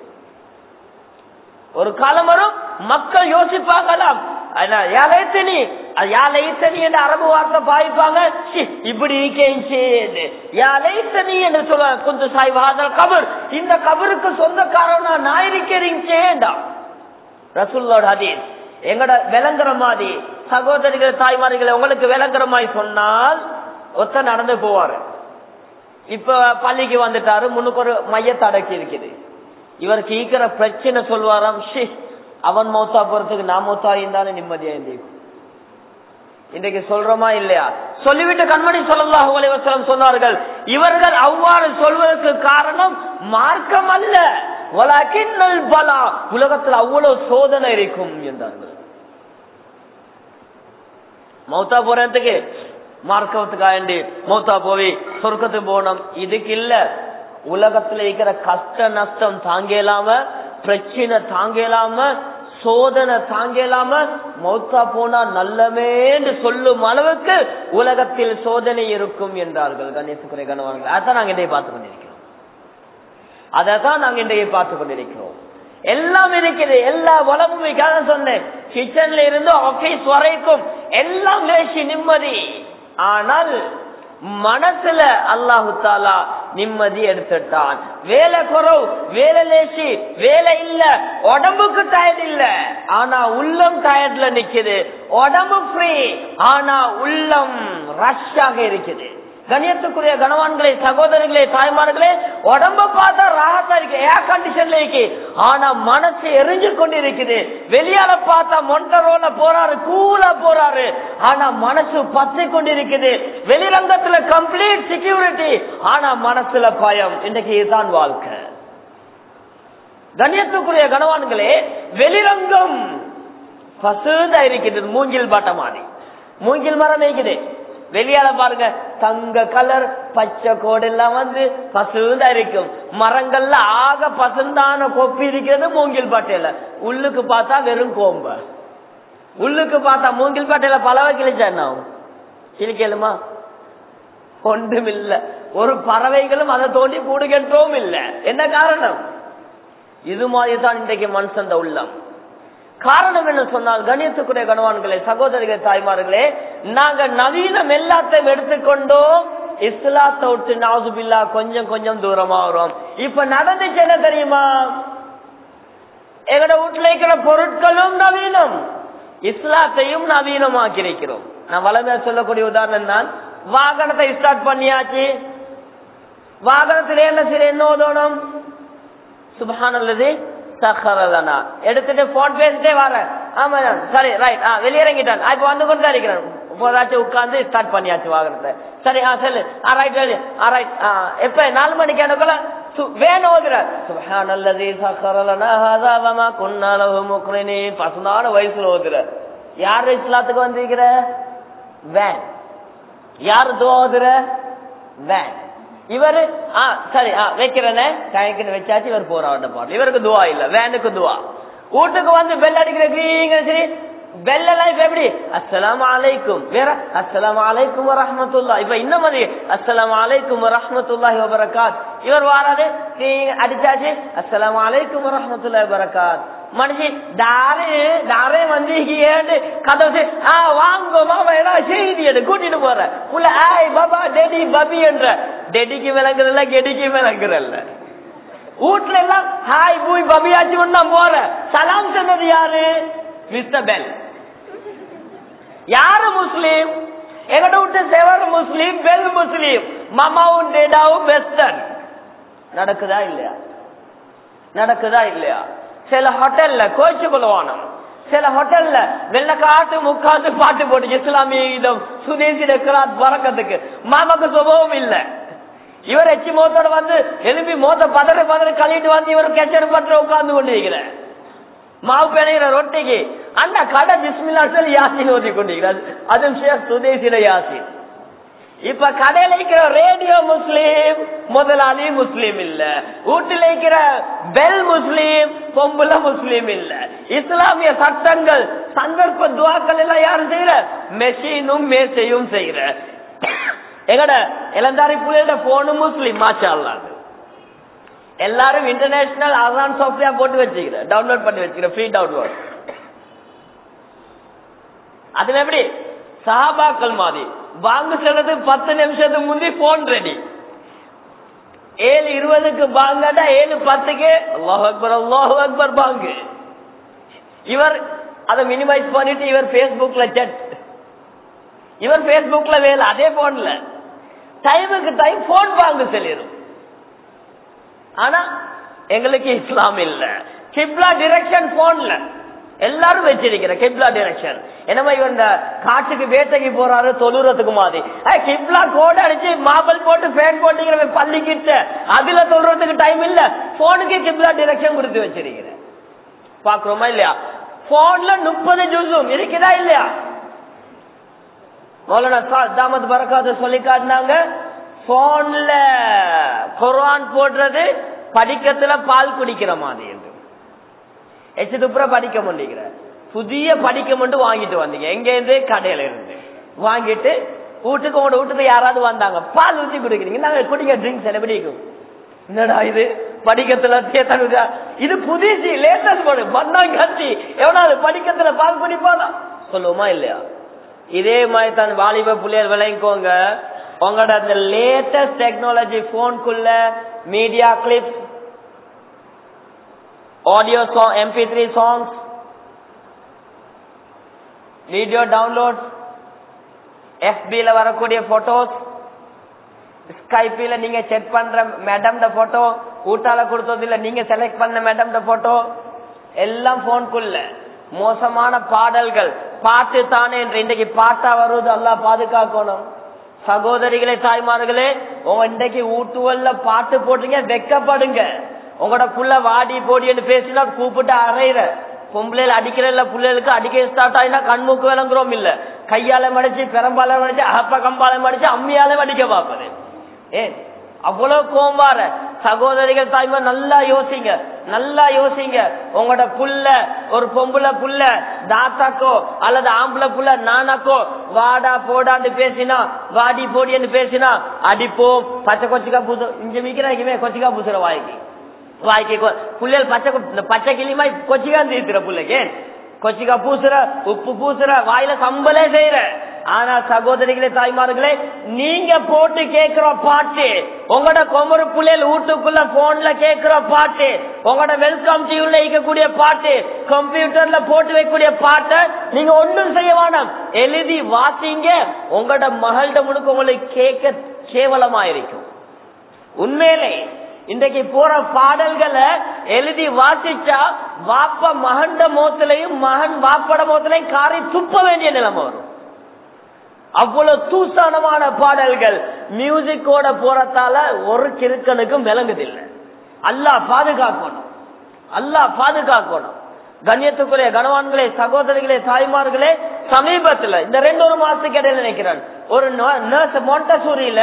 ஒரு காலம் வரும் மக்கள் யோசிப்பாங்களாம் யாழைத்தனி யாழைத்தனி என்ற அரபு வார்த்தை பாய்ப்பாங்க சி, இப்படி இருக்கேன் யாழைத்தனி என்று சொல்ல கொஞ்சம் சாய்வாத கபர் இந்த கபருக்கு சொந்தக்காரன் நான் இருக்கேன்டா ரசூல்லோட ஹதீஸ் எங்கட விளங்குற மாதிரி சகோதரிகள் தாய்மார்கள் உங்களுக்கு விளங்குற மாதிரி சொன்னால் ஒத்த நடந்து போவாரு இப்ப பள்ளிக்கு வந்துட்டாரு முன்னுக்கு ஒரு மையத்தை அடக்கி இருக்குது இவருக்கு ஈக்கிற பிரச்சனை சொல்வாராம் ஷி அவன் மௌத்தா போறதுக்கு நான் மௌத்தா இருந்தாலும் நிம்மதியா இருந்தேன் இன்றைக்கு சொல்றோமா இல்லையா சொல்லிவிட்டு கண்மணி சொல்லலாஹு அலைவசலம் சொன்னார்கள் இவர்கள் அவ்வாறு சொல்வதற்கு காரணம் மார்க்கம் அல்ல வலக்கின்னல் பலா உலகத்தில் அவ்வளவு சோதனை இருக்கும் என்றார்கள் மௌத்தா போறதுக்கு மார்க்கத்துக்காண்டி மௌத்தா போய் சொர்க்கத்துக்கு போனோம் இதுக்கு இல்ல உலகத்துல இருக்கிற கஷ்ட நஷ்டம் தாங்கலாம பிரச்சனை தாங்கலாம சோதனை தாங்கலாம மௌத்தா போனா நல்லமேன்னு சொல்லும் அளவுக்கு உலகத்தில் சோதனை இருக்கும் என்றார்கள் கணேசுக்குறை கணவான்கள் அதான் நாங்க இன்றைய பார்த்து கொண்டிருக்கிறோம் அதைத்தான் நாங்க இன்றைய பார்த்து கொண்டிருக்கிறோம் எல்லாம் இருக்குது எல்லா வளமும் சொன்னேன் கிச்சன்ல இருந்து ஆபீஸ் வரைக்கும் எல்லாம் லேசி நிம்மதி ஆனால் மனசுல அல்லாஹு தாலா நிம்மதி எடுத்துட்டான் வேலை குறவு வேலை லேசி வேலை இல்ல உடம்புக்கு டயர்ட் இல்ல ஆனா உள்ளம் டயர்ட்ல நிக்குது உடம்பு ஃப்ரீ ஆனா உள்ளம் ரஷ்ஷாக இருக்குது கணியத்துக்குரிய கணவான்களே சகோதரர்களே தாய்மார்களே உடம்ப பார்த்தா ராகத்தா இருக்கு ஏர் கண்டிஷன்ல இருக்கு ஆனா மனசு எரிஞ்சு கொண்டு இருக்குது வெளியால பார்த்தா மொண்டரோல போறாரு கூலா போறாரு ஆனா மனசு பச்சை கொண்டு இருக்குது வெளிரங்கத்துல கம்ப்ளீட் செக்யூரிட்டி ஆனா மனசுல பயம் இன்னைக்கு இதுதான் வாழ்க்கை கண்ணியத்துக்குரிய கணவான்களே வெளிரங்கம் பசுதா இருக்குது மூங்கில் பாட்ட மாதிரி மூங்கில் மரம் இருக்குது வெளியால பாருங்க தங்க கலர் பச்சை கோடு எல்லாம் வந்து பசுந்தா இருக்கும் மரங்கள்ல ஆக பசுந்தான கொப்பி இருக்கிறது மூங்கில் பாட்டையில உள்ளுக்கு பார்த்தா வெறும் கோம்ப உள்ளுக்கு பார்த்தா மூங்கில் பாட்டையில பலவை கிழிச்சா என்ன கிழிக்கலுமா ஒன்றும் இல்ல ஒரு பறவைகளும் அதை தோண்டி கூடு கெட்டவும் இல்ல என்ன காரணம் இது மாதிரி தான் இன்றைக்கு மனுஷன் உள்ளம் காரணம் என்ன சொன்னால் கணியத்துக்குரிய கணவான்களே சகோதரிகள் தாய்மார்களே நாங்க நவீனம் எல்லாத்தையும் எடுத்துக்கொண்டோம் இஸ்லாத்தை விட்டு நாசுபில்லா கொஞ்சம் கொஞ்சம் தூரமா வரும் இப்ப நடந்துச்சு என்ன தெரியுமா எங்கட வீட்டுல இருக்கிற பொருட்களும் நவீனம் இஸ்லாத்தையும் நவீனமாக்கி இருக்கிறோம் நான் வளமையா சொல்லக்கூடிய உதாரணம் தான் வாகனத்தை ஸ்டார்ட் பண்ணியாச்சு வாகனத்துல என்ன சரி என்ன ஓதணும் சுபஹானல்லது சஹரலனா எடுத்துட்டு போன் பேசிட்டே வரேன் ஆமா சரி ரைட் ஆ வெளியிறங்கிட்டான் இப்ப வந்து கொண்டு தான் இருக்கிறேன் இப்போதாச்சும் உட்கார்ந்து ஸ்டார்ட் பண்ணியாச்சு வாகனத்தை சரி ஆ சொல்லு ஆ ரைட் ஆ ரைட் எப்ப நாலு மணிக்கு அனுப்பல வேணும் ஓதுற சுபஹானல்லதி சஹரலனா ஹாதா வமா குன்னா லஹு முக்ரினீன் பசுனான வயசுல ஓதுற யார் இஸ்லாத்துக்கு வந்திருக்கிற வேன் யாரு துவா ஓதுற வேன் இவரு ஆ சரி ஆ வைக்கிறேனே கணக்குன்னு வச்சாச்சு இவர் போறாட்ட பாட்டு இவருக்கு துவா இல்ல வேனுக்கு துவா வீட்டுக்கு வந்து பெல் அடிக்கிற கிரீங்க சரி பெல் எல்லாம் இப்ப எப்படி அஸ்லாம் அலைக்கும் வேற அஸ்லாம் அலைக்கும் வரமத்துல்லா இப்ப இன்னும் மாதிரி அஸ்லாம் அலைக்கும் வரமத்துல்லாஹி வபரகாத் இவர் வாராது அடிச்சாச்சு அஸ்லாம் அலைக்கும் வரமத்துல்லாஹி வபரகாத் மனுஷி தாரே தாரே வந்து ஏண்டு கதவு ஆ வாங்க மாமா ஏதா செய்தி எடு கூட்டிட்டு போற உள்ள ஆய் பாபா டெடி பபி என்ற டெடிக்கு விளங்குறல்ல கெடிக்கு விளங்குறல்ல வீட்டுல எல்லாம் ஹாய் பூய் பபியாச்சு தான் போற சலாம் சொன்னது யாரு மிஸ்டர் பெல் யாரு முஸ்லீம் எங்கட விட்டு செவர் முஸ்லீம் பெல் முஸ்லீம் மாமாவும் டேடாவும் வெஸ்டர்ன் நடக்குதா இல்லையா நடக்குதா இல்லையா சில ஹோட்டல்ல கோச்சு கொள்வானம் சில ஹோட்டல்ல வெள்ளக்காட்டு முக்காட்டு பாட்டு போட்டு இஸ்லாமிய இதம் சுதேசி டெக்கராத் பறக்கத்துக்கு மாமாக்கு சுபவம் இல்ல இவர் எச்சி மோத்தோட வந்து எலும்பி மோத்த பதற பதற கழிட்டு வந்து இவர் கெச்சடு பற்ற உட்கார்ந்து கொண்டிருக்கிறார் மாவு பிணைகிற ரொட்டிக்கு அந்த கடை பிஸ்மில்லா சொல்லி யாசின் ஓதி கொண்டிருக்கிறார் அதுவும் ஷேக் சுதேசில யாசின் இப்ப கடையில இருக்கிற ரேடியோ முஸ்லீம் முதலாளி முஸ்லீம் இல்ல வீட்டில் இருக்கிற பெல் முஸ்லீம் பொம்புல முஸ்லீம் இல்ல இஸ்லாமிய சட்டங்கள் சந்தர்ப்ப துவாக்கள் எல்லாம் யாரும் செய்யற மெஷினும் மேசையும் செய்யற எங்கட இளந்தாரி புள்ளையோட போனும் முஸ்லீம் மாச்சா அல்லாது எல்லாரும் இன்டர்நேஷனல் அசான் சாஃப்ட்வேர் போட்டு வச்சுக்கிற டவுன்லோட் பண்ணி வச்சுக்கிற ஃப்ரீ டவுன்லோட் அதுல எப்படி சஹாபாக்கள் மாதிரி வாங்க சொன்னது பத்து நிமிஷத்துக்கு முந்தி போன் ரெடி ஏழு இருபதுக்கு பாங்கடா ஏழு பத்துக்கு அல்லாஹ் அக்பர் அல்லாஹ் அக்பர் பாங்கு இவர் அதை மினிமைஸ் பண்ணிட்டு இவர் பேஸ்புக்ல செட் இவர் பேஸ்புக்ல வேலை அதே போன்ல டைமுக்கு டைம் போன் வாங்க சொல்லிடும் ஆனா எங்களுக்கு இஸ்லாம் இல்ல கிப்லா டிரெக்ஷன் போன்ல எல்லாரும் வச்சிருக்கிற கிப்லா டிரெக்ஷன் என்னமா இவன் இந்த காட்டுக்கு வேட்டைக்கு போறாரு தொழுறதுக்கு மாதிரி கிப்லா கோட் அடிச்சு மாபல் போட்டு ஃபேன் போட்டுக்கிற பள்ளிக்கிட்ட அதுல தொழுறதுக்கு டைம் இல்ல போனுக்கு கிப்லா டிரெக்ஷன் கொடுத்து வச்சிருக்கிற பாக்குறோமா இல்லையா போன்ல முப்பது ஜூஸும் இருக்குதா இல்லையா மௌலானா தாமத் பரக்காத சொல்லி காட்டினாங்க போன்ல குரான் போடுறது படிக்கத்துல பால் குடிக்கிற மாதிரி என்று எச்சு துப்புற படிக்க முடிக்கிற புதிய படிக்க மட்டும் வாங்கிட்டு வந்தீங்க எங்க இருந்து கடையில இருந்து வாங்கிட்டு வீட்டுக்கு உங்களோட வீட்டுக்கு யாராவது வந்தாங்க பால் ஊற்றி குடிக்கிறீங்க நாங்க குடிக்க ட்ரிங்க்ஸ் என்ன பிடிக்கும் என்னடா இது படிக்கத்துல தேத்தனுக்கா இது புதுசு லேட்டஸ்ட் போடு பண்ணாங்க கட்சி எவனாவது படிக்கத்துல பால் குடிப்பானா சொல்லுவோமா இல்லையா இதே மாதிரி தான் வாலிப புள்ளையர் விளைங்கோங்க உங்களோட அந்த லேட்டஸ்ட் டெக்னாலஜி போனுக்குள்ள media clip audio song MP three songs video download எஃபில வரக்கூடிய போட்டோஸ் ஸ்கைப்பில நீங்க செக் பண்ற மேடம் போட்டோ ஊட்டால கொடுத்தது இல்ல நீங்க செலக்ட் பண்ண மேடம் போட்டோ எல்லாம் போனுக்குள்ள மோசமான பாடல்கள் பாட்டு தானே என்று இன்றைக்கு பாட்டா வருவது எல்லாம் பாதுகாக்கணும் சகோதரிகளே தாய்மார்களே உங்க இன்றைக்கு ஊட்டுவல்ல பாட்டு போட்டீங்க வெக்கப்படுங்க உங்களோட புள்ள வாடி போடின்னு பேசினா கூப்பிட்டு அறையிற பொம்பளையில அடிக்கிறல்ல பிள்ளைகளுக்கு அடிக்க ஸ்டார்ட் ஆயினா கண்மூக்கு விளங்குறோம் இல்ல கையால மடிச்சு பெரம்பால மடிச்சு அகப்ப கம்பால மடிச்சு அம்மியால மடிக்க பார்ப்பது ஏன் அவ்வளவு கோம்பார சகோதரிகள் தாய்மார் நல்லா யோசிங்க நல்லா யோசிங்க உங்களோட புள்ள ஒரு பொம்புல புள்ள தாத்தாக்கோ அல்லது ஆம்பளை புள்ள நானாக்கோ வாடா போடான்னு பேசினா வாடி போடின்னு பேசினா அடிப்போம் பச்சை கொச்சிக்கா பூச இங்க மிக்கிறாங்க கொச்சிக்கா பூசுற வாய்க்கு வாய்க்கு புள்ளைகள் பச்சை பச்சை கிளிமா கொச்சிக்கா தீர்த்துற புள்ளைக்கு கொச்சிக்கா பூசுற உப்பு பூசுற வாயில சம்பளே செய்யற ஆனா சகோதரிகளே தாய்மார்களே நீங்க போட்டு கேக்குற பாட்டு உங்களோட கொமரு புள்ளைகள் வீட்டுக்குள்ள போன்ல கேக்குற பாட்டு உங்களோட வெல்கம் டியூல இருக்கக்கூடிய பாட்டு கம்ப்யூட்டர்ல போட்டு வைக்கக்கூடிய பாட்டை நீங்க ஒன்றும் செய்ய வேணாம் எழுதி வாசிங்க உங்களோட மகள்கிட்ட முழுக்க உங்களுக்கு கேட்க கேவலமா இருக்கும் உண்மையிலே இன்றைக்கு போற பாடல்களை எழுதி வாசிச்சா வாப்ப மகண்ட மோத்திலையும் மகன் வாப்பட மோத்திலையும் காரை துப்ப வேண்டிய நிலைமை வரும் அவ்வளவு தூசானமான பாடல்கள் மியூசிக்கோட போறதால ஒரு கிறுக்கனுக்கும் விளங்குதில்லை அல்லாஹ் பாதுகாக்கணும் அல்லாஹ் பாதுகாக்கணும் கண்ணியத்துக்குரிய கனவான்களே சகோதரிகளே தாய்மார்களே சமீபத்துல இந்த ரெண்டு ஒரு மாசத்துக்கு இடையில நினைக்கிறேன் ஒரு நர்ஸ் மொண்டசூரியில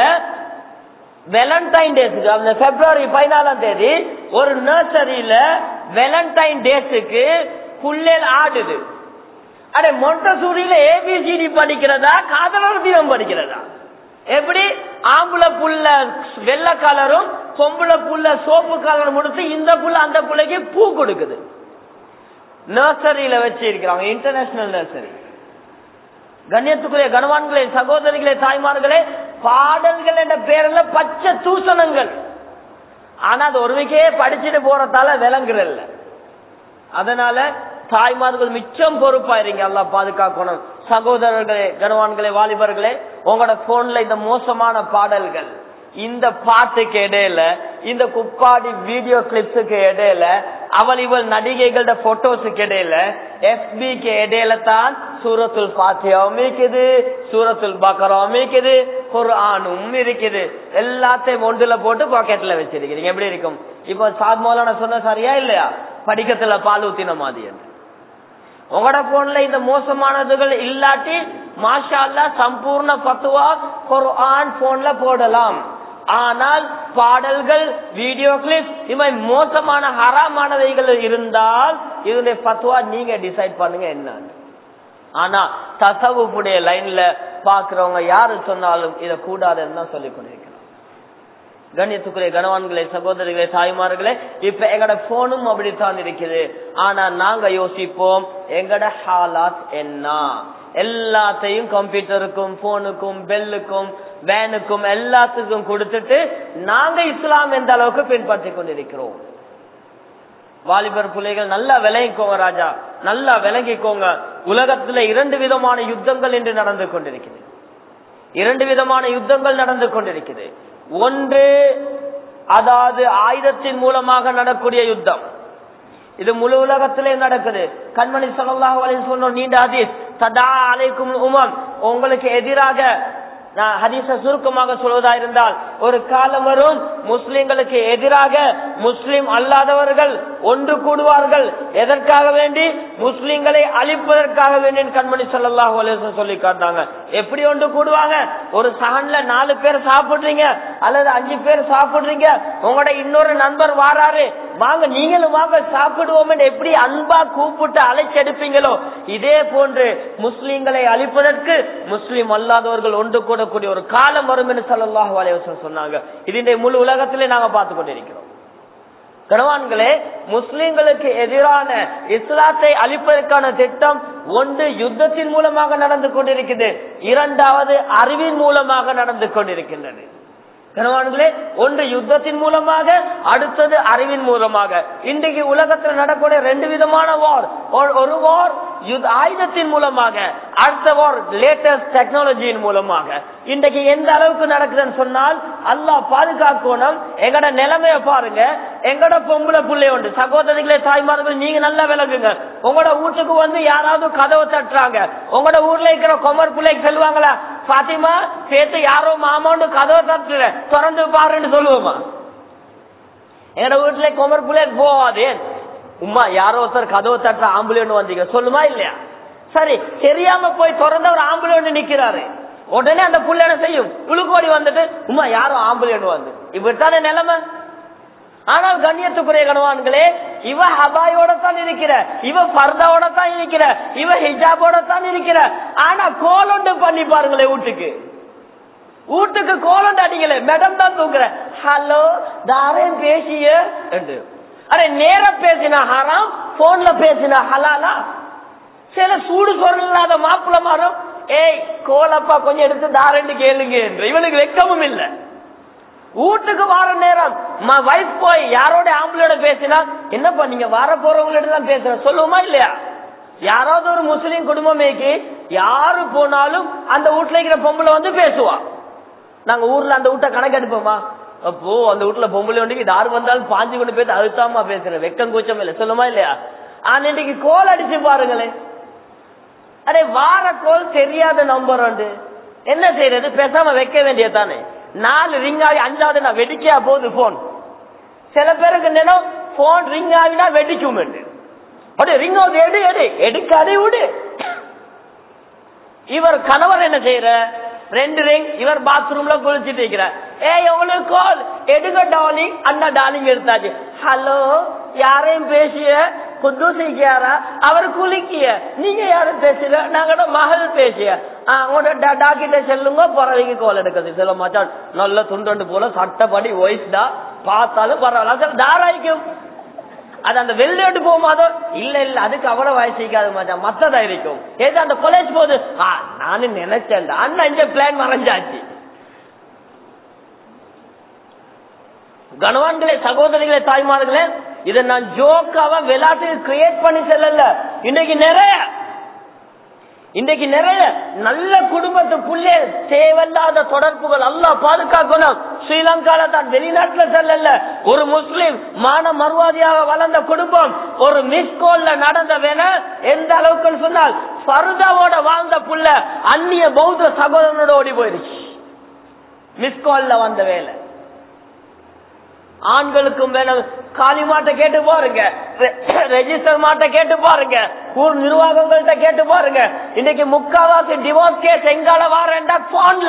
வெலண்டைன் டேஸுக்கு அந்த பிப்ரவரி பதினாலாம் தேதி ஒரு நர்சரியில வெலண்டைன் டேஸுக்கு புள்ளேல் ஆடுது அடே மொண்டசூரியில ஏபிசிடி படிக்கிறதா காதலர் தீபம் படிக்கிறதா எப்படி ஆம்பளை புள்ள வெள்ளை கலரும் பொம்பளை புள்ள சோப்பு கலர் முடித்து இந்த புள்ள அந்த புள்ளைக்கு பூ கொடுக்குது நர்சரியில வச்சு இருக்கிறாங்க இன்டர்நேஷனல் நர்சரி கண்ணியத்துக்குரிய கனவான்களே சகோதரிகளே தாய்மார்களே பாடல்கள் என்ற பேர்ல பச்சை தூசணங்கள் ஆனா அது ஒருவைக்கே படிச்சுட்டு போறதால விளங்குறல்ல அதனால தாய்மார்கள் மிச்சம் பொறுப்பா இருங்க எல்லாம் பாதுகாக்கணும் சகோதரர்களே கனவான்களே வாலிபர்களே உங்களோட போன்ல இந்த மோசமான பாடல்கள் இந்த பாட்டுக்கு இடையில இந்த குப்பாடி வீடியோ கிளிப்ஸுக்கு இடையில அவள் இவள் நடிகைகளோட போட்டோஸுக்கு இடையில எஃபிக்கு இடையில தான் சூரத்துல் பாத்தியாவும் இருக்குது சூரத்துல் பக்கராவும் இருக்குது குர்ஆனும் இருக்குது எல்லாத்தையும் ஒன்றுல போட்டு பாக்கெட்ல வச்சிருக்கிறீங்க எப்படி இருக்கும் இப்போ சாத்மோலான சொன்ன சரியா இல்லையா படிக்கத்துல பால் ஊத்தின மாதிரி உங்களோட போன்ல இந்த மோசமானதுகள் இல்லாட்டி மாஷா அல்லா சம்பூர்ண பத்துவா குர்ஆன் போன்ல போடலாம் ஆனால் பாடல்கள் வீடியோ கிளிப் இவை மோசமான ஹராமானவைகள் இருந்தால் இதனுடைய பத்துவா நீங்க டிசைட் பண்ணுங்க என்னன்னு ஆனா தசவுடைய லைன்ல பாக்குறவங்க யாரு சொன்னாலும் இத கூடாதுன்னு தான் சொல்லிக் கொண்டிருக்கிறோம் கண்ணியத்துக்குரிய கனவான்களே சகோதரிகளே தாய்மார்களே இப்ப எங்கட போனும் அப்படித்தான் இருக்குது ஆனா நாங்க யோசிப்போம் எங்கட ஹாலாத் என்ன எல்லாத்தையும் கம்ப்யூட்டருக்கும் போனுக்கும் பெல்லுக்கும் வேனுக்கும் எல்லாத்துக்கும் கொடுத்துட்டு நாங்க இஸ்லாம் எந்த அளவுக்கு பின்பற்றி கொண்டிருக்கிறோம் வாலிபர் பிள்ளைகள் நல்லா விளைவிக்கோங்க ராஜா நல்லா விளங்கிக்கோங்க உலகத்துல இரண்டு விதமான யுத்தங்கள் என்று நடந்து கொண்டிருக்கிறது இரண்டு விதமான யுத்தங்கள் நடந்து கொண்டிருக்கிறது ஒன்று அதாவது ஆயுதத்தின் மூலமாக நடக்கூடிய யுத்தம் இது முழு உலகத்திலே நடக்குது கண்மணி சொல்லலாம் சொன்ன நீண்ட ஹதீஸ் சதா அலைக்கும் உமம் உங்களுக்கு எதிராக நான் ஹதீச சுருக்கமாக சொல்வதா இருந்தால் ஒரு காலம் வரும் முஸ்லிம்களுக்கு எதிராக முஸ்லிம் அல்லாதவர்கள் ஒன்று கூடுவார்கள் எதற்காக வேண்டி முஸ்லிம்களை அழிப்பதற்காக வேண்டி கண்மணி சொல்லலாம் சொல்லி காட்டாங்க எப்படி ஒன்று கூடுவாங்க ஒரு சகன்ல நாலு பேர் சாப்பிடுறீங்க அல்லது அஞ்சு பேர் சாப்பிடுறீங்க உங்களோட இன்னொரு நண்பர் வாராரு வாங்க நீங்களும் வாங்க சாப்பிடுவோம் எப்படி அன்பா கூப்பிட்டு அழைச்செடுப்பீங்களோ இதே போன்று முஸ்லிம்களை அழிப்பதற்கு முஸ்லிம் அல்லாதவர்கள் ஒன்று கூடக்கூடிய ஒரு காலம் வரும் என்று சல்லாஹூ அலைவசம் சொன்னாங்க இது இன்றைய முழு உலகத்திலே நாங்க பார்த்து கொண்டிருக்கிறோம் கணவான்களே முஸ்லிம்களுக்கு எதிரான இஸ்லாத்தை அழிப்பதற்கான திட்டம் ஒன்று யுத்தத்தின் மூலமாக நடந்து கொண்டிருக்கிறது இரண்டாவது அறிவின் மூலமாக நடந்து கொண்டிருக்கின்றது கணவான்களே ஒன்று யுத்தத்தின் மூலமாக அடுத்தது அறிவின் மூலமாக இன்றைக்கு உலகத்தில் நடக்கூடிய ரெண்டு விதமான வார் ஒரு வார் ஆயுதத்தின் மூலமாக அடுத்த வார் லேட்டஸ்ட் டெக்னாலஜியின் மூலமாக இன்றைக்கு எந்த அளவுக்கு நடக்குதுன்னு சொன்னால் அல்லா பாதுகாக்கணும் எங்கட நிலைமைய பாருங்க எங்கட பொம்பளை பிள்ளை உண்டு சகோதரிகளே தாய்மார்கள் நீங்க நல்லா விளங்குங்க உங்களோட வீட்டுக்கு வந்து யாராவது கதவை தட்டுறாங்க உங்களோட ஊர்ல இருக்கிற கொமர் பிள்ளைக்கு சொல்லுவாங்களா பாத்திமா சேர்த்து யாரோ மாமான்னு கதவை தட்டுற திறந்து பாருன்னு சொல்லுவோமா எங்கட வீட்டுல கொமர் பிள்ளை போவாது உமா யாரோ ஒருத்தர் கதவை தட்டுற ஆம்புலன்ஸ் வந்தீங்க சொல்லுமா இல்லையா சரி தெரியாம போய் திறந்த ஒரு ஆம்புலன்ஸ் நிக்கிறாரு உடனே அந்த புள்ள என்ன செய்யும் புழுக்கோடி வந்துட்டு உமா யாரோ ஆம்புலன்ஸ் வந்து இப்படித்தானே நிலைமை ஆனால் கண்ணியத்துக்குரிய கணவான்களே இவ ஹபாயோட தான் இருக்கிற இவ பர்தாவோட தான் இருக்கிற இவ ஹிஜாபோட தான் இருக்கிற ஆனா கோலொண்டு பண்ணி பாருங்களேன் வீட்டுக்கு வீட்டுக்கு கோலண்டு அடிக்கல மேடம் தான் தூக்குற ஹலோ தாரேன் பேசிய என்று அரே நேர பேசினா ஹராம் போன்ல பேசினா ஹலாலா சில சூடு சொல்லாத மாப்பிள்ள மாறும் ஏய் கோலப்பா கொஞ்சம் எடுத்து தாரேன்னு கேளுங்க என்று இவனுக்கு வெக்கமும் இல்லை வீட்டுக்கு வார நேரம் வைஃப் போய் யாரோட ஆம்பளோட பேசினா என்னப்பா நீங்க வர போறவங்களோட தான் பேசுற சொல்லுவோமா இல்லையா யாராவது ஒரு முஸ்லீம் குடும்பமேக்கு யாரு போனாலும் அந்த வீட்டுல இருக்கிற பொம்பளை வந்து பேசுவா நாங்க ஊர்ல அந்த வீட்டை கணக்கெடுப்போமா அப்போ அந்த வீட்டுல பொம்பளை வண்டிக்கு யாரு வந்தாலும் பாஞ்சு கொண்டு போயிட்டு அதுதாமா பேசுறேன் வெக்கம் கூச்சம் இல்லை சொல்லுமா இல்லையா ஆனா இன்னைக்கு கோல் அடிச்சு பாருங்களேன் அடே வார கோல் தெரியாத நம்பர் உண்டு என்ன செய்யறது பேசாம வைக்க வேண்டியதானே நாலு ரிங் ஆகி அஞ்சாவது நான் வெடிக்கையா போகுது போன் சில பேருக்கு நினைவு போன் ரிங் ஆகினா வெடிக்கும் அப்படியே ரிங் ஆகுது எடு எடு எடுக்காதே விடு இவர் கணவர் என்ன செய்யற ரெண்டு ரிங் இவர் பாத்ரூம்ல குளிச்சுட்டு இருக்கிறார் ஏய் உங்களுக்கு கால் எடுங்க டார்லிங் அண்ணா டார்லிங் எடுத்தாச்சு ஹலோ யாரையும் பேசிய குத்தூசிக்காரா அவர் குளிக்கிய நீங்க யாரும் பேசல நாங்க மகள் பேசிய உங்களோட டாக்கிட்ட செல்லுங்க பிறவைக்கு கோல் எடுக்குது சில மச்சான் நல்ல துண்டு போல சட்டப்படி ஒய்ஸ்டா பார்த்தாலும் பரவாயில்ல தாராய்க்கும் அது அந்த வெளிநாட்டு போகும்போதோ இல்ல இல்ல அதுக்கு அவ்வளவு வயசிக்காது மச்சான் மத்ததா இருக்கும் ஏதோ அந்த காலேஜ் போகுது நானும் நினைச்சேன் அண்ணன் இந்த பிளான் மறைஞ்சாச்சு கணவான்களே சகோதரிகளே தாய்மார்களே இதை நான் ஜோக்காவா விளையாட்டுக்கு கிரியேட் பண்ணி செல்லல இன்னைக்கு நிறைய இன்னைக்கு நிறைய நல்ல குடும்பத்துக்குள்ளே தேவையில்லாத தொடர்புகள் அல்லா பாதுகாக்கணும் ஸ்ரீலங்கால தான் வெளிநாட்டுல செல்லல ஒரு முஸ்லிம் மான மறுவாதியாக வளர்ந்த குடும்பம் ஒரு மிஸ் கோல்ல நடந்த வேலை எந்த அளவுக்கு சொன்னால் பருதாவோட வாழ்ந்த புள்ள அந்நிய பௌத்த சகோதரனோட ஓடி போயிருச்சு மிஸ் கால்ல வந்த வேலை ஆண்களுக்கும் வேணும் காலி மாட்டை கேட்டு பாருங்க ரெஜிஸ்டர் மாட்டை கேட்டு பாருங்க ஊர் நிர்வாகங்கள்ட்ட கேட்டு பாருங்க இன்னைக்கு முக்காவாசி டிவோர்ஸ் கேஸ் எங்கால வாரண்டா போன்ல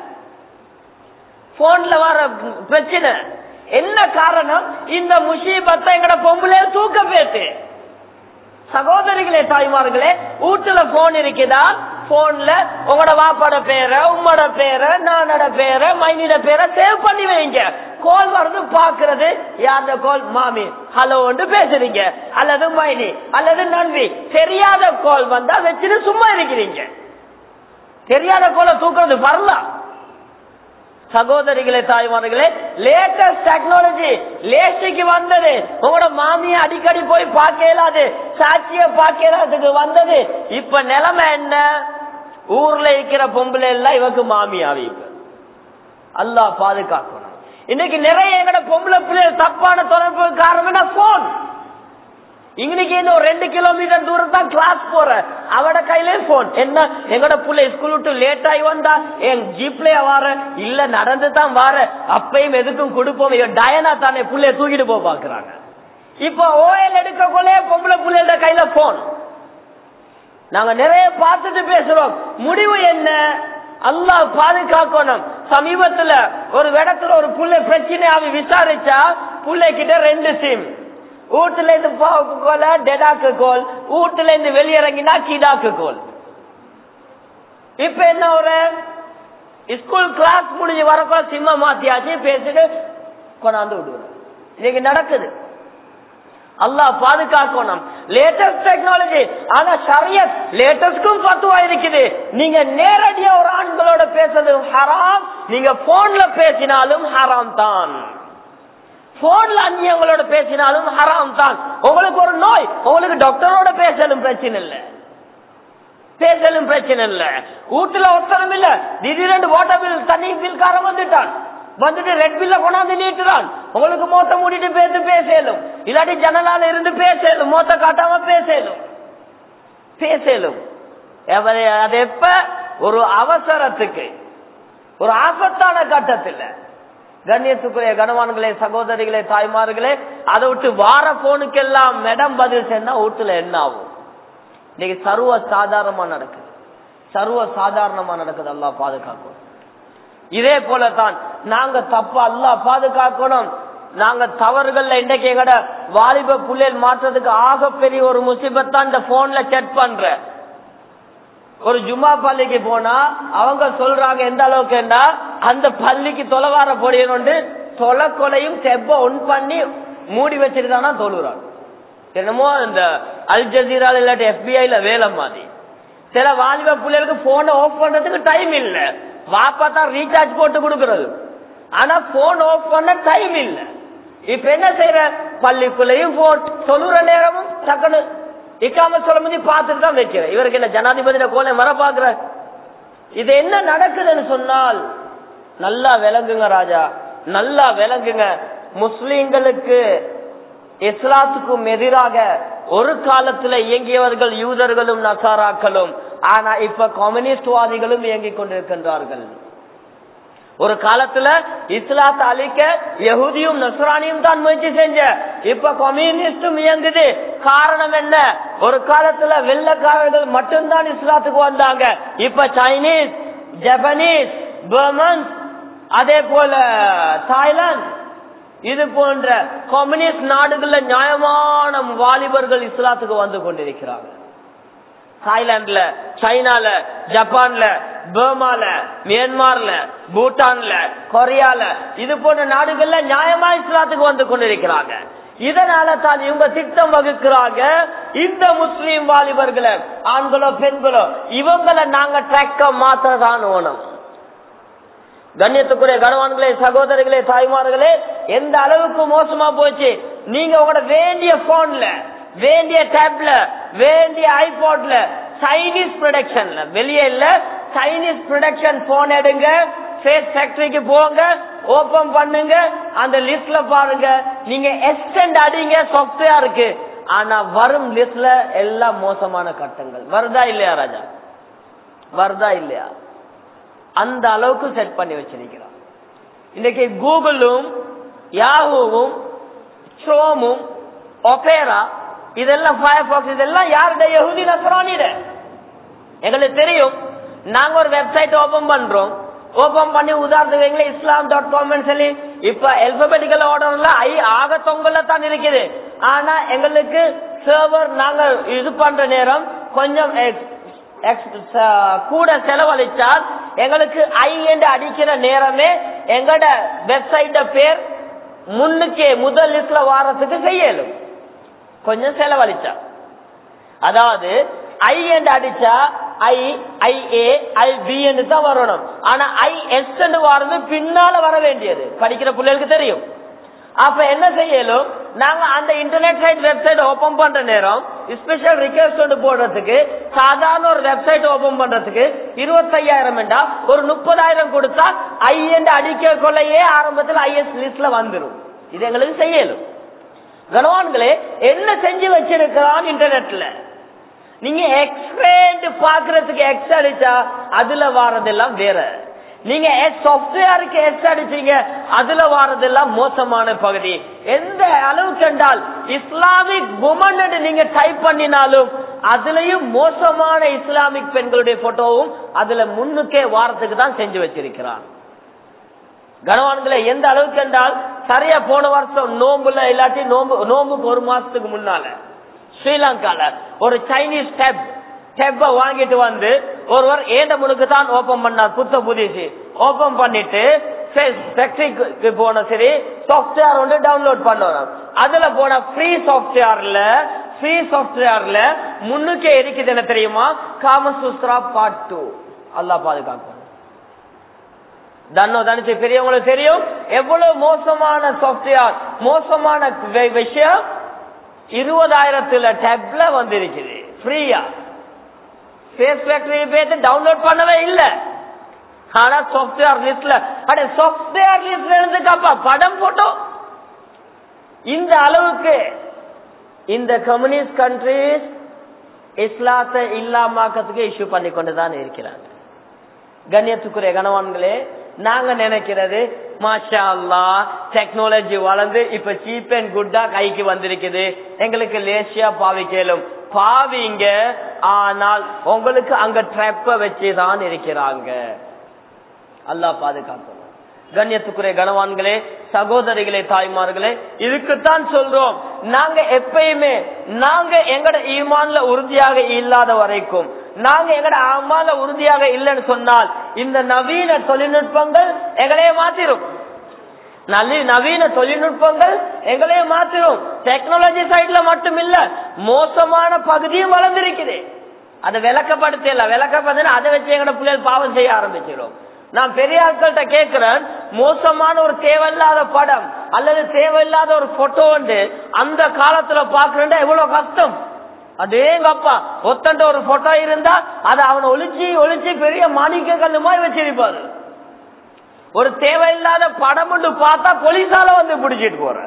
போன்ல வர பிரச்சனை என்ன காரணம் இந்த முசீபத்தை எங்கட பொம்பளை தூக்க பேசு சகோதரிகளே தாய்மார்களே வீட்டுல போன் இருக்குதா போன்ல உங்களோட வாப்பாட பேரை உம்மோட பேரை நானோட பேரை மைனிட பேரை சேவ் பண்ணி வைங்க கோல் வருது பாக்குறது யார்த கோல் மாமி ஹலோ பேசுறீங்க அல்லது மைனி அல்லது நன்றி தெரியாத கோல் வந்தா வச்சுட்டு சும்மா இருக்கிறீங்க தெரியாத கோலை தூக்குறது வரலாம் சகோதரிகளே தாய்மார்களே லேட்டஸ்ட் டெக்னாலஜி லேசிக்கு வந்தது உங்களோட மாமியை அடிக்கடி போய் பார்க்க இயலாது சாட்சிய பார்க்க இயலாததுக்கு வந்தது இப்ப நிலைமை என்ன ஊர்ல இருக்கிற பொம்பளை எல்லாம் இவக்கு மாமியாவி இப்ப அல்லாஹ் பாதுகாக்கணும் இன்னைக்கு நிறைய எங்கட பொம்பளை பிள்ளைகள் தப்பான தொடர்பு காரணம் என்ன போன் இன்னைக்கு இந்த ஒரு ரெண்டு கிலோமீட்டர் தூரம் தான் கிளாஸ் போற அவட கையிலே போன் என்ன எங்கட புள்ள ஸ்கூல் விட்டு லேட் ஆகி வந்தா என் ஜீப்லயே வார இல்ல நடந்து தான் வார அப்பயும் எதுக்கும் கொடுப்போம் இவன் டயனா தானே புள்ளைய தூக்கிட்டு போக பாக்குறாங்க இப்ப ஓஎல் எடுக்கக்குள்ளே பொம்பளை புள்ளையோட கையில போன் நாங்க நிறைய பார்த்துட்டு பேசுறோம் முடிவு என்ன அல்லாஹ் பாதுகாக்கணும் சமீபத்துல ஒரு இடத்துல ஒரு புள்ளை பிரச்சனையாவி விசாரிச்சா புள்ளை கிட்ட ரெண்டு சிம் வீட்டுல இருந்து பாவுக்கு கோல டெடாக்கு கோல் வீட்டுல இருந்து வெளியிறங்கினா கிடாக்கு கோல் இப்ப என்ன ஒரு ஸ்கூல் கிளாஸ் முடிஞ்சு வரப்போ சிம்ம மாத்தியாச்சு பேசிட்டு கொண்டாந்து விடுவோம் இன்னைக்கு நடக்குது அல்லாஹ் பாதுகாக்கணும் லேட்டஸ்ட் டெக்னாலஜி ஆனா சரியத் லேட்டஸ்டும் பத்துவா இருக்குது நீங்க நேரடியா ஒரு ஆண்களோட பேசுறது ஹராம் நீங்க போன்ல பேசினாலும் ஹராம் தான் போன்ல அந்நியவங்களோட பேசினாலும் ஹராம் தான் உங்களுக்கு ஒரு நோய் உங்களுக்கு டாக்டரோட பேசலும் பிரச்சனை இல்லை பேசலும் பிரச்சனை இல்ல வீட்டுல ஒருத்தரும் இல்ல திடீரென்று வாட்டர் பில் தண்ணி பில்காரன் வந்துட்டான் வந்துட்டு ரெட் பில்ல கொண்டாந்து நீட்டுறான் உங்களுக்கு மோத்த மூடிட்டு பேசி பேசலும் இல்லாட்டி ஜனலால இருந்து பேசலும் மோத்த காட்டாம பேசலும் பேசலும் அது எப்ப ஒரு அவசரத்துக்கு ஒரு ஆபத்தான கட்டத்தில் கண்ணியத்துக்குரிய கனவான்களே சகோதரிகளே தாய்மார்களே அதை விட்டு வார போனுக்கெல்லாம் மெடம் பதில் சென்னா வீட்டுல என்ன ஆகும் இன்னைக்கு சர்வ சாதாரணமா நடக்குது சர்வ சாதாரணமா நடக்குது அல்லா பாதுகாக்கணும் இதே போலதான் நாங்க தப்ப அல்லா பாதுகாக்கணும் நாங்க தவறுகள்ல இன்றைக்கு எங்கட வாலிப புள்ளைகள் மாற்றத்துக்கு ஆகப்பெரிய ஒரு முசிபத் தான் இந்த போன்ல செட் பண்ற ஒரு ஜும்மா பள்ளிக்கு போனா அவங்க சொல்றாங்க எந்த அளவுக்கு அந்த பள்ளிக்கு தொலைவார பொடியனு தொலை கொலையும் செப்ப ஒன் பண்ணி மூடி வச்சுட்டு தானா தொழுறாங்க என்னமோ இந்த அல் ஜசீரா இல்லாட்டி எஃபிஐல வேலை மாதிரி சில வாலிப பிள்ளைகளுக்கு போனை ஆஃப் பண்றதுக்கு டைம் இல்ல வாப்பா தான் ரீசார்ஜ் போட்டு கொடுக்கறது ஆனா போன் ஆஃப் பண்ண டைம் இல்ல இப்ப என்ன செய்யற பள்ளிக்குள்ளேயும் போன் சொல்லுற நேரமும் டக்குனு இக்காம சொல்ல முடிஞ்சு பார்த்துட்டு தான் வைக்கிறேன் இவருக்கு என்ன ஜனாதிபதி கோலை மர பாக்குற இது என்ன நடக்குதுன்னு சொன்னால் நல்லா விளங்குங்க ராஜா நல்லா விளங்குங்க முஸ்லிம்களுக்கு இஸ்லாத்துக்கும் எதிராக ஒரு காலத்துல இயங்கியவர்கள் யூதர்களும் நசாராக்களும் ஆனா இப்ப கம்யூனிஸ்ட்வாதிகளும் இயங்கிக் கொண்டிருக்கின்றார்கள் ஒரு காலத்துல இஸ்லாத்தை அழிக்க யகுதியும் நசுரானியும் தான் முயற்சி செஞ்ச இப்ப கம்யூனிஸ்டும் இயங்குது காரணம் என்ன ஒரு காலத்துல வெள்ளக்காரர்கள் மட்டும்தான் இஸ்லாத்துக்கு வந்தாங்க இப்ப சைனீஸ் ஜப்பனீஸ் பர்மன்ஸ் அதே போல தாய்லாந்து இது போன்ற கம்யூனிஸ்ட் நாடுகள்ல நியாயமான வாலிபர்கள் இஸ்லாத்துக்கு வந்து கொண்டிருக்கிறாங்க தாய்லாந்துல சைனால ஜப்பான்ல பர்மால மியான்மர்ல பூட்டான்ல கொரியால இது போன்ற நாடுகள்ல நியாயமா இஸ்லாத்துக்கு வந்து கொண்டிருக்கிறாங்க இதனால தான் இவங்க திட்டம் வகுக்கிறாங்க இந்த முஸ்லீம் வாலிபர்களை ஆண்களோ பெண்களோ இவங்களை நாங்க ட்ராக்க மாத்திரதான் ஓணும் கண்ணியத்துக்குரிய கனவான்களே சகோதரிகளே தாய்மார்களே எந்த அளவுக்கு மோசமா போச்சு நீங்க உங்களோட வேண்டிய போன்ல வேண்டிய டேப்ல வேண்டிய ஐபோட்ல சைனீஸ் ப்ரொடக்ஷன்ல வெளியே இல்ல சைனீஸ் ப்ரொடக்ஷன் போன் எடுங்க ஃபேஸ் ஃபேக்டரிக்கு போங்க ஓபன் பண்ணுங்க அந்த லிஸ்ட்ல பாருங்க நீங்க எக்ஸ்டெண்ட் அடிங்க சாஃப்ட்வேர் இருக்கு ஆனா வரும் லிஸ்ட்ல எல்லாம் மோசமான கட்டங்கள் வருதா இல்லையா ராஜா வருதா இல்லையா அந்த அளவுக்கு செட் பண்ணி வச்சிருக்கிறான் இன்னைக்கு கூகுளும் யாஹூவும் க்ரோமும் ஒபேரா இதெல்லாம் ஃபயர்பாக்ஸ் இதெல்லாம் யாருடைய யகுதி நசரானிட எங்களுக்கு தெரியும் நாங்க ஒரு வெப்சைட் ஓபன் பண்றோம் ஓபன் பண்ணி உதாரணத்துக்கு இஸ்லாம் டாட் காம் சொல்லி இப்ப எல்பபெட்டிக்கல் ஆர்டர்ல ஐ ஆக தொங்கல தான் இருக்குது ஆனா எங்களுக்கு சர்வர் நாங்க இது பண்ற நேரம் கொஞ்சம் கூட செலவழிச்சால் எங்களுக்கு ஐ என்று அடிக்கிற நேரமே எங்கட வெப்சைட் பேர் முன்னுக்கே முதல் லிஸ்ட்ல வாரத்துக்கு செய்யலும் கொஞ்சம் செலவழிச்சா அதாவது ஐ என்று அடிச்சா ஐ ஐ ஏ ஐ பி தான் வரணும் ஆனா ஐ எஸ் வரது பின்னால வர வேண்டியது படிக்கிற பிள்ளைகளுக்கு தெரியும் அப்ப என்ன செய்யலும் நாங்க அந்த இன்டர்நெட் சைட் வெப்சைட் ஓபன் பண்ற நேரம் ஸ்பெஷல் ரிக்வெஸ்ட் ஒன்று போடுறதுக்கு சாதாரண ஒரு வெப்சைட் ஓபன் பண்றதுக்கு இருபத்தையாயிரம் என்றா ஒரு முப்பதாயிரம் கொடுத்தா ஐ என்று அடிக்க கொள்ளையே ஆரம்பத்தில் ஐஎஸ் லிஸ்ட்ல வந்துடும் இது எங்களுக்கு செய்யலும் கனவான்களே என்ன செஞ்சு வச்சிருக்கிறான் இன்டர்நெட்ல நீங்க எக்ஸ்ரே பாக்குறதுக்கு எக்ஸ் அடிச்சா அதுல வாரதெல்லாம் வேற நீங்க சாப்ட்வேருக்கு எஸ் அடிச்சீங்க அதுல வாரதெல்லாம் மோசமான பகுதி எந்த அளவுக்கு என்றால் இஸ்லாமிக் உமன் நீங்க டைப் பண்ணினாலும் அதுலயும் மோசமான இஸ்லாமிக் பெண்களுடைய போட்டோவும் அதுல முன்னுக்கே வாரத்துக்கு தான் செஞ்சு வச்சிருக்கிறான் கனவான்களை எந்த அளவுக்கு என்றால் சரியா போன வருஷம் நோம்புல இல்லாட்டி நோம்பு நோம்புக்கு ஒரு மாசத்துக்கு முன்னால ஸ்ரீலங்கால ஒரு சைனீஸ் டெப் டெப்ப வாங்கிட்டு வந்து ஒருவர் ஏண்ட முழுக்கு தான் ஓபன் பண்ணார் புத்த புதிச்சு ஓபன் பண்ணிட்டு ஃபேக்டரிக்கு போன சரி சாப்ட்வேர் வந்து டவுன்லோட் பண்ணுவோம் அதுல போன ஃப்ரீ சாப்ட்வேர்ல ஃப்ரீ சாப்ட்வேர்ல முன்னுக்கே இருக்குது என்ன தெரியுமா காமசூத்ரா பார்ட் டூ அல்லா பாதுகாக்கும் தன்னோ தனிச்சு பெரியவங்களுக்கு தெரியும் எவ்வளவு மோசமான சாப்ட்வேர் மோசமான விஷயம் இருபதாயிரத்துல டேப்ல வந்திருக்குது ஃப்ரீயா ஃபேஸ் ஃபேக்டரி பேத்து டவுன்லோட் பண்ணவே இல்ல ஆனா சாப்ட்வேர் லிஸ்ட்ல அட சாப்ட்வேர் லிஸ்ட்ல இருந்து காப்பா படம் போட்டோ இந்த அளவுக்கு இந்த கம்யூனிஸ்ட் கண்ட்ரிஸ் இஸ்லாத்தை இல்லாமாக்கிறதுக்கு இஷ்யூ பண்ணி கொண்டுதான் இருக்கிறாங்க கண்ணியத்துக்குரிய கணவான்களே நாங்க நினைக்கிறது மாஷா அல்லா டெக்னாலஜி வளர்ந்து இப்ப சீப் அண்ட் குட்டா கைக்கு வந்திருக்குது எங்களுக்கு லேசியா பாவிக்கலும் பாவிங்க ஆனால் உங்களுக்கு அங்க ட்ரெப்ப வச்சுதான் இருக்கிறாங்க அல்லா பாதுகாக்கணும் கண்ணியத்துக்குரிய கனவான்களே சகோதரிகளே தாய்மார்களே இதுக்குத்தான் சொல்றோம் நாங்க எப்பயுமே நாங்க எங்கட ஈமான்ல உறுதியாக இல்லாத வரைக்கும் நாங்க எங்கட ஆமால உறுதியாக இல்லைன்னு சொன்னால் இந்த நவீன தொழில்நுட்பங்கள் எங்களையே மாத்திரும் நல்ல நவீன தொழில்நுட்பங்கள் எங்களையே மாத்திரும் டெக்னாலஜி சைட்ல மட்டும் இல்ல மோசமான பகுதியும் வளர்ந்திருக்குது அதை விளக்கப்படுத்தல விளக்கப்படுத்தினா அதை வச்சு எங்கட பிள்ளைகள் பாவம் செய்ய ஆரம்பிச்சிடும் நான் பெரிய ஆட்கள்கிட்ட கேட்கிறேன் மோசமான ஒரு தேவையில்லாத படம் அல்லது தேவையில்லாத ஒரு போட்டோ வந்து அந்த காலத்துல பாக்குறேன் எவ்வளவு கஷ்டம் அதேங்கப்பா ஒத்தண்ட ஒரு போட்டோ இருந்தா அதை அவனை ஒளிச்சு ஒளிச்சு பெரிய மாணிக்க கல்லு மாதிரி வச்சிருப்பாரு ஒரு தேவையில்லாத படம் ஒன்று பார்த்தா போலீஸால வந்து பிடிச்சிட்டு போற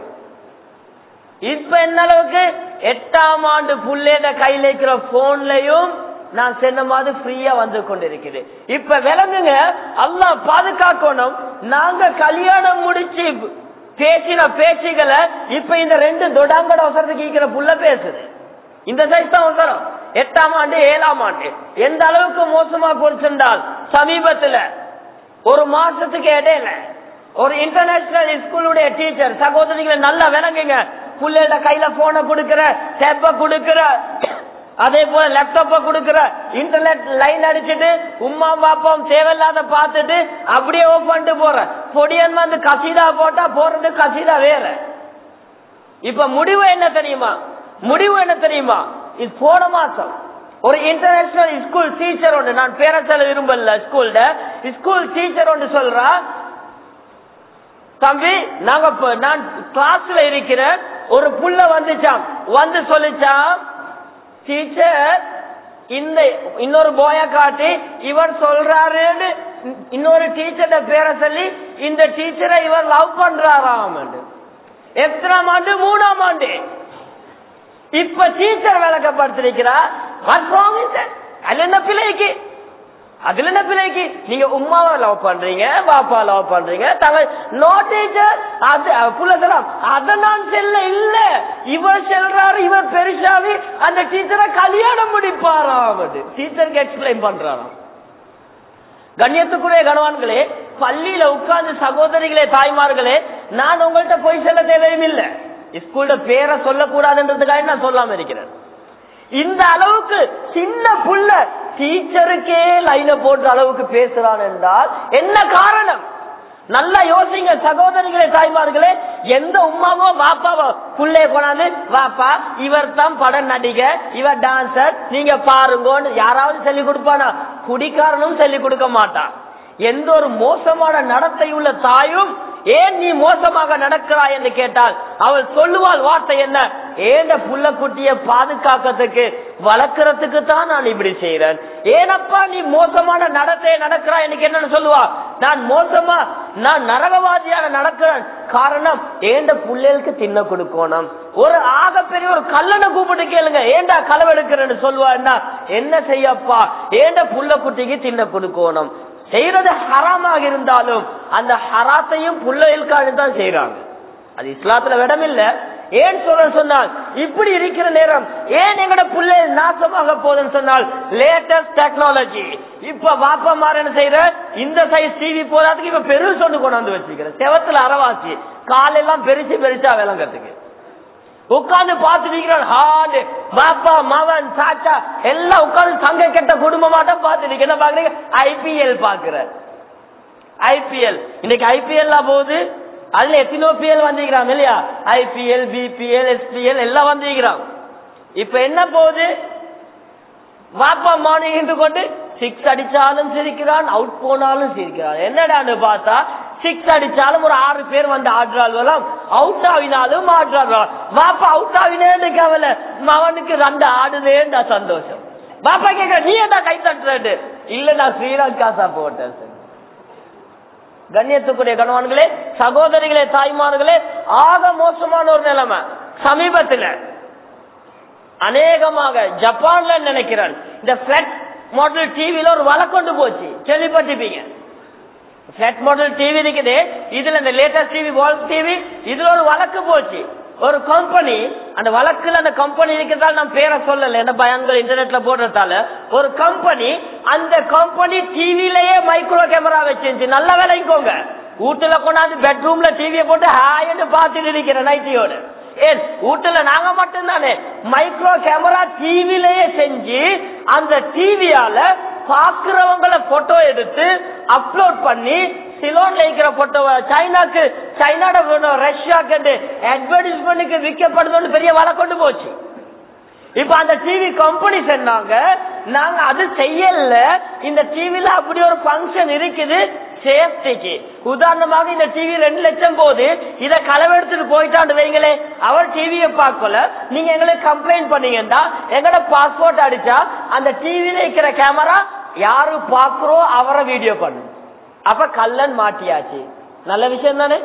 இப்ப என்ன அளவுக்கு எட்டாம் ஆண்டு புள்ளேட கையில இருக்கிற போன்லயும் நான் சொன்ன மாதிரி ஃப்ரீயா வந்து கொண்டிருக்குது இப்ப விளங்குங்க அல்லா பாதுகாக்கணும் நாங்க கல்யாணம் முடிச்சு பேசின பேச்சுகளை இப்ப இந்த ரெண்டு தொடாங்கட அவசரத்துக்கு ஈக்கிற புள்ள பேசுது இந்த சைஸ் தான் அவசரம் எட்டாம் ஆண்டு ஏழாம் ஆண்டு எந்த அளவுக்கு மோசமா போச்சுண்டால் சமீபத்துல ஒரு மாசத்துக்கு இடையில ஒரு இன்டர்நேஷனல் ஸ்கூலுடைய டீச்சர் சகோதரிகளை நல்லா விளங்குங்க புள்ளையோட கையில போனை கொடுக்கிற டெப்ப கொடுக்கிற அதே போல லேப்டாப்ப கொடுக்கிற இன்டர்நெட் லைன் அடிச்சுட்டு உமா பாப்பம் தேவையில்லாத பார்த்துட்டு அப்படியே ஓப் பண்ணிட்டு போற பொடியன் வந்து கசிதா போட்டா போறது கசிதா வேற இப்ப முடிவு என்ன தெரியுமா முடிவு என்ன தெரியுமா இது போன மாசம் ஒரு இன்டர்நேஷனல் ஸ்கூல் டீச்சர் ஒன்று நான் பேர சொல்ல விரும்பல ஸ்கூல்ல ஸ்கூல் டீச்சர் ஒன்று சொல்றா தம்பி நாங்க நான் கிளாஸ்ல இருக்கிற ஒரு புள்ள வந்துச்சாம் வந்து சொல்லிச்சாம் டீச்சர் இந்த இன்னொரு போய காட்டி இவர் சொல்றாருன்னு இன்னொரு டீச்சர்ட பேரை சொல்லி இந்த டீச்சரை இவர் லவ் பண்றாராம் எத்தனாம் ஆண்டு மூணாம் ஆண்டு இப்ப டீச்சர் விளக்கப்படுத்திருக்கிறார் அதுல என்ன பிள்ளைக்கு அதுல என்ன பிள்ளைக்கு நீங்க உமாவை லவ் பண்றீங்க பாப்பா லவ் பண்றீங்க தங்க நோ டீச்சர் அது புள்ளதெல்லாம் அத நான் செல்ல இல்ல இவர் செல்றாரு இவர் பெருசாவி அந்த டீச்சரை கல்யாணம் முடிப்பாராம் டீச்சருக்கு எக்ஸ்பிளைன் பண்றாராம் கண்ணியத்துக்குரிய கணவான்களே பள்ளியில உட்கார்ந்து சகோதரிகளே தாய்மார்களே நான் உங்கள்கிட்ட போய் செல்ல தேவையும் இல்லை ஸ்கூல்ல பேரை சொல்லக்கூடாதுன்றதுக்காக நான் சொல்லாம இருக்கிறேன் இந்த அளவுக்கு சின்ன புள்ள டீச்சருக்கே லைன போன்ற அளவுக்கு பேசுறான் என்றால் என்ன காரணம் நல்லா யோசிங்க சகோதரிகளே தாய்மார்களே எந்த உமாவோ வாப்பாவோ புள்ளைய கொண்டாந்து வாப்பா இவர் தான் படம் நடிக இவர் டான்சர் நீங்க பாருங்கன்னு யாராவது சொல்லி கொடுப்பானா குடிக்காரனும் சொல்லி கொடுக்க மாட்டான் எந்த ஒரு மோசமான நடத்தை உள்ள தாயும் ஏன் நீ மோசமாக நடக்கிறாய் என்று கேட்டால் அவள் சொல்லுவாள் வார்த்தை என்ன ஏண்ட புள்ள குட்டிய பாதுகாக்கிறதுக்கு வளர்க்கறதுக்கு தான் நான் இப்படி செய்யறேன் ஏனப்பா நீ மோசமான நடத்தைய நடக்கிறாய் எனக்கு என்னன்னு சொல்லுவா நான் மோசமா நான் நரகவாதியாக நடக்கிறேன் காரணம் ஏண்ட புள்ளைகளுக்கு தின்ன கொடுக்கணும் ஒரு ஆகப்பெரிய ஒரு கல்லனை கூப்பிட்டு கேளுங்க ஏண்டா களவெடுக்கிறேன்னு சொல்லுவா என்ன செய்யப்பா ஏண்ட புள்ள குட்டிக்கு தின்ன கொடுக்கணும் செய்யறது ஹராமாக இருந்தாலும் அந்த ஹராத்தையும் புள்ளைகளுக்காக தான் செய்யறாங்க அது இஸ்லாத்துல விடம் இல்ல ஏன் சொல்ல சொன்னால் இப்படி இருக்கிற நேரம் ஏன் எங்கட புள்ளை நாசமாக போகுதுன்னு சொன்னால் லேட்டஸ்ட் டெக்னாலஜி இப்ப வாப்பா மாற என்ன செய்யற இந்த சைஸ் டிவி போதாதுக்கு இப்ப பெருசு ஒன்று கொண்டு வந்து வச்சுக்கிற செவத்துல அறவாசி காலெல்லாம் பெருசு பெருசா விளங்கறதுக்கு உட்கார்ந்து பார்த்து ஹாடு பாப்பா மவன் சாச்சா எல்லாம் உட்கார்ந்து சங்க கெட்ட குடும்பமாட்டம் பார்த்து என்ன பாக்குறீங்க ஐபிஎல் பாக்குற ஐபிஎல் இன்னைக்கு ஐபிஎல் போகுது அதுல எத்தனோ பிஎல் வந்திருக்கிறாங்க இல்லையா ஐபிஎல் பிபிஎல் எஸ்பிஎல் எல்லாம் வந்திருக்கிறாங்க இப்ப என்ன போகுது வாப்பா மார்னிங் கொண்டு சிக்ஸ் அடிச்சாலும் சிரிக்கிறான் அவுட் போனாலும் சிரிக்கிறான் என்னடான்னு பார்த்தா சிக்ஸ் அடிச்சாலும் ஒரு ஆறு பேர் வந்து ஆடுறாள்வலாம் அவுட் ஆவினாலும் ஆடுறாள் வாப்பா அவுட் ஆவினேன்னு கவலை அவனுக்கு ரெண்டு ஆடுதேண்டா சந்தோஷம் பாப்பா கேட்க நீ என்ன கை தட்டுறது இல்ல நான் ஸ்ரீலங்கா போட்டேன் கண்ணியத்துக்குரிய கணவான்களே சகோதரிகளே தாய்மார்களே ஆக மோசமான ஒரு நிலைமை சமீபத்தில் அநேகமாக ஜப்பான்ல நினைக்கிறேன் இந்த பிளட் மாடல் டிவில ஒரு வழக்கு கொண்டு போச்சு கேள்விப்பட்டிருப்பீங்க பிளட் மாடல் டிவி இருக்குது இதுல இந்த லேட்டஸ்ட் டிவி வால் டிவி இதுல ஒரு வழக்கு போச்சு ஒரு கம்பெனி அந்த வழக்குல அந்த கம்பெனி இருக்கிறதால நான் பேரை சொல்லல என்ன பயன்கள் இன்டர்நெட்ல போடுறதால ஒரு கம்பெனி அந்த கம்பெனி டிவிலேயே மைக்ரோ கேமரா வச்சிருந்துச்சு நல்ல விலைக்கோங்க வீட்டுல கொண்டாந்து பெட்ரூம்ல டிவியை போட்டு ஹாய்னு பார்த்துட்டு இருக்கிற நைட்டியோட ஏன் வீட்டுல நாங்க மட்டும்தானே மைக்ரோ கேமரா டிவிலேயே செஞ்சு அந்த டிவியால பாக்குறவங்களை போட்டோ எடுத்து அப்லோட் பண்ணி சிலோன்ல இருக்கிற போட்டோ சைனாக்கு சைனாட ரஷ்யாக்கு அட்வர்டைஸ்மெண்ட்டுக்கு விற்கப்படுதுன்னு பெரிய வலை கொண்டு போச்சு இப்ப அந்த டிவி கம்பெனி சொன்னாங்க நாங்க அது செய்யல இந்த டிவில அப்படி ஒரு பங்கன் இருக்குது சேஃப்டிக்கு உதாரணமாக இந்த டிவி ரெண்டு லட்சம் போது இத களவெடுத்துட்டு போயிட்டான்னு வைங்களே அவர் டிவியை பார்க்கல நீங்க எங்களுக்கு கம்ப்ளைண்ட் பண்ணீங்கன்னா எங்கட பாஸ்போர்ட் அடிச்சா அந்த டிவில இருக்கிற கேமரா யாரு பாக்குறோ அவரை வீடியோ பண்ணு அப்ப கல்லன் மாட்டியாச்சு நல்ல விஷயம் தானே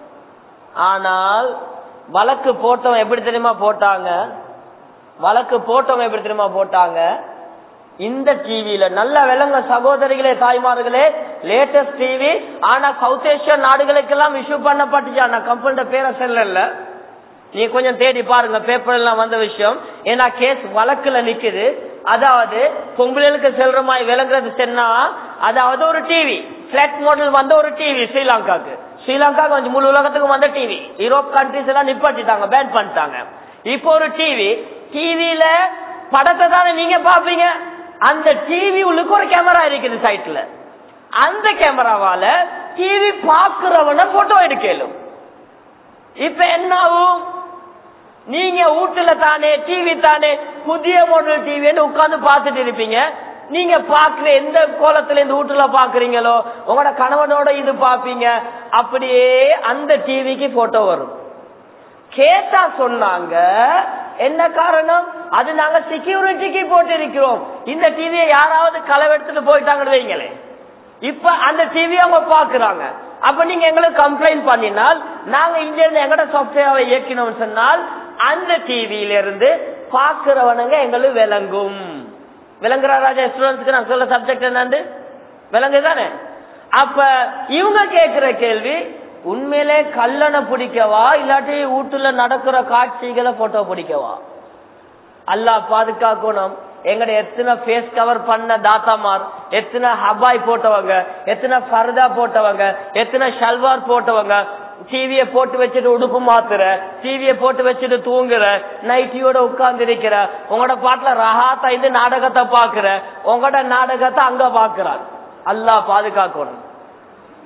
ஆனால் வழக்கு போட்டவன் எப்படி தெரியுமா போட்டாங்க வழக்கு போட்டவங்க எப்படி தெரியுமா போட்டாங்க இந்த டிவியில நல்ல விலங்க சகோதரிகளே தாய்மார்களே லேட்டஸ்ட் டிவி ஆனா சவுத் ஏசியா நாடுகளுக்கெல்லாம் இஷ்யூ பண்ணப்பட்டுச்சு ஆனா கம்பெனியோட பேரை சொல்லல நீ கொஞ்சம் தேடி பாருங்க பேப்பர் எல்லாம் வந்த விஷயம் ஏன்னா கேஸ் வழக்குல நிக்குது அதாவது பொங்கலுக்கு செல்ற மாதிரி விளங்குறது சென்னா அதாவது ஒரு டிவி பிளாட் மாடல் வந்த ஒரு டிவி ஸ்ரீலங்காக்கு ஸ்ரீலங்கா கொஞ்சம் முழு உலகத்துக்கு வந்த டிவி யூரோப் கண்ட்ரிஸ் எல்லாம் நிப்பாட்டிட்டாங்க பேன் பண்ணிட்டாங்க இப்போ ஒரு டிவி டிவியில படத்தை தானே நீங்க பாப்பீங்க அந்த டிவி உள்ளுக்கு ஒரு கேமரா இருக்குது சைட்ல அந்த கேமராவால டிவி பாக்குறவன போட்டோ எடுக்கலும் இப்ப என்ன ஆகும் நீங்க வீட்டுல தானே டிவி தானே புதிய மாடல் டிவின்னு உட்கார்ந்து பார்த்துட்டு இருப்பீங்க நீங்க பாக்குற எந்த கோலத்துல இந்த வீட்டுல பாக்குறீங்களோ உங்களோட கணவனோட இது பாப்பீங்க அப்படியே அந்த டிவிக்கு போட்டோ வரும் கேட்டா சொன்னாங்க என்ன காரணம் அது நாங்க செக்யூரிட்டிக்கு போட்டு இருக்கிறோம் இந்த டிவியை யாராவது களவெடுத்துட்டு போயிட்டாங்கன்னு வைங்களே இப்ப அந்த டிவி அவங்க பாக்குறாங்க அப்ப நீங்க எங்களுக்கு கம்ப்ளைண்ட் பண்ணினால் நாங்க இங்க இருந்து எங்கட சாப்ட்வேரை இயக்கினோம் சொன்னால் அந்த டிவியில இருந்து பாக்குறவனுங்க எங்களுக்கு விளங்கும் விளங்குறா ராஜா ஸ்டூடெண்ட்ஸ்க்கு நான் சொல்ல சப்ஜெக்ட் என்னண்டு விளங்குதானே அப்ப இவங்க கேக்குற கேள்வி உண்மையிலே கல்லணை பிடிக்கவா இல்லாட்டி வீட்டுல நடக்கிற காட்சிகளை போட்டோ பிடிக்கவா அல்லா பாதுகாக்கணும் எங்கட எத்தனை ஃபேஸ் கவர் பண்ண தாத்தாமார் எத்தனை ஹபாய் போட்டவங்க எத்தனை ஃபர்தா போட்டவங்க எத்தனை ஷல்வார் போட்டவங்க டிவிய போட்டு வச்சுட்டு உடுப்பு மாத்துற டிவிய போட்டு வச்சுட்டு தூங்குற நைட்டியோட உட்கார்ந்து இருக்கிற உங்களோட பாட்டுல ரஹாத்தா இந்த நாடகத்தை பாக்குற உங்களோட நாடகத்தை அங்க பாக்குறான் அல்லா பாதுகாக்கணும்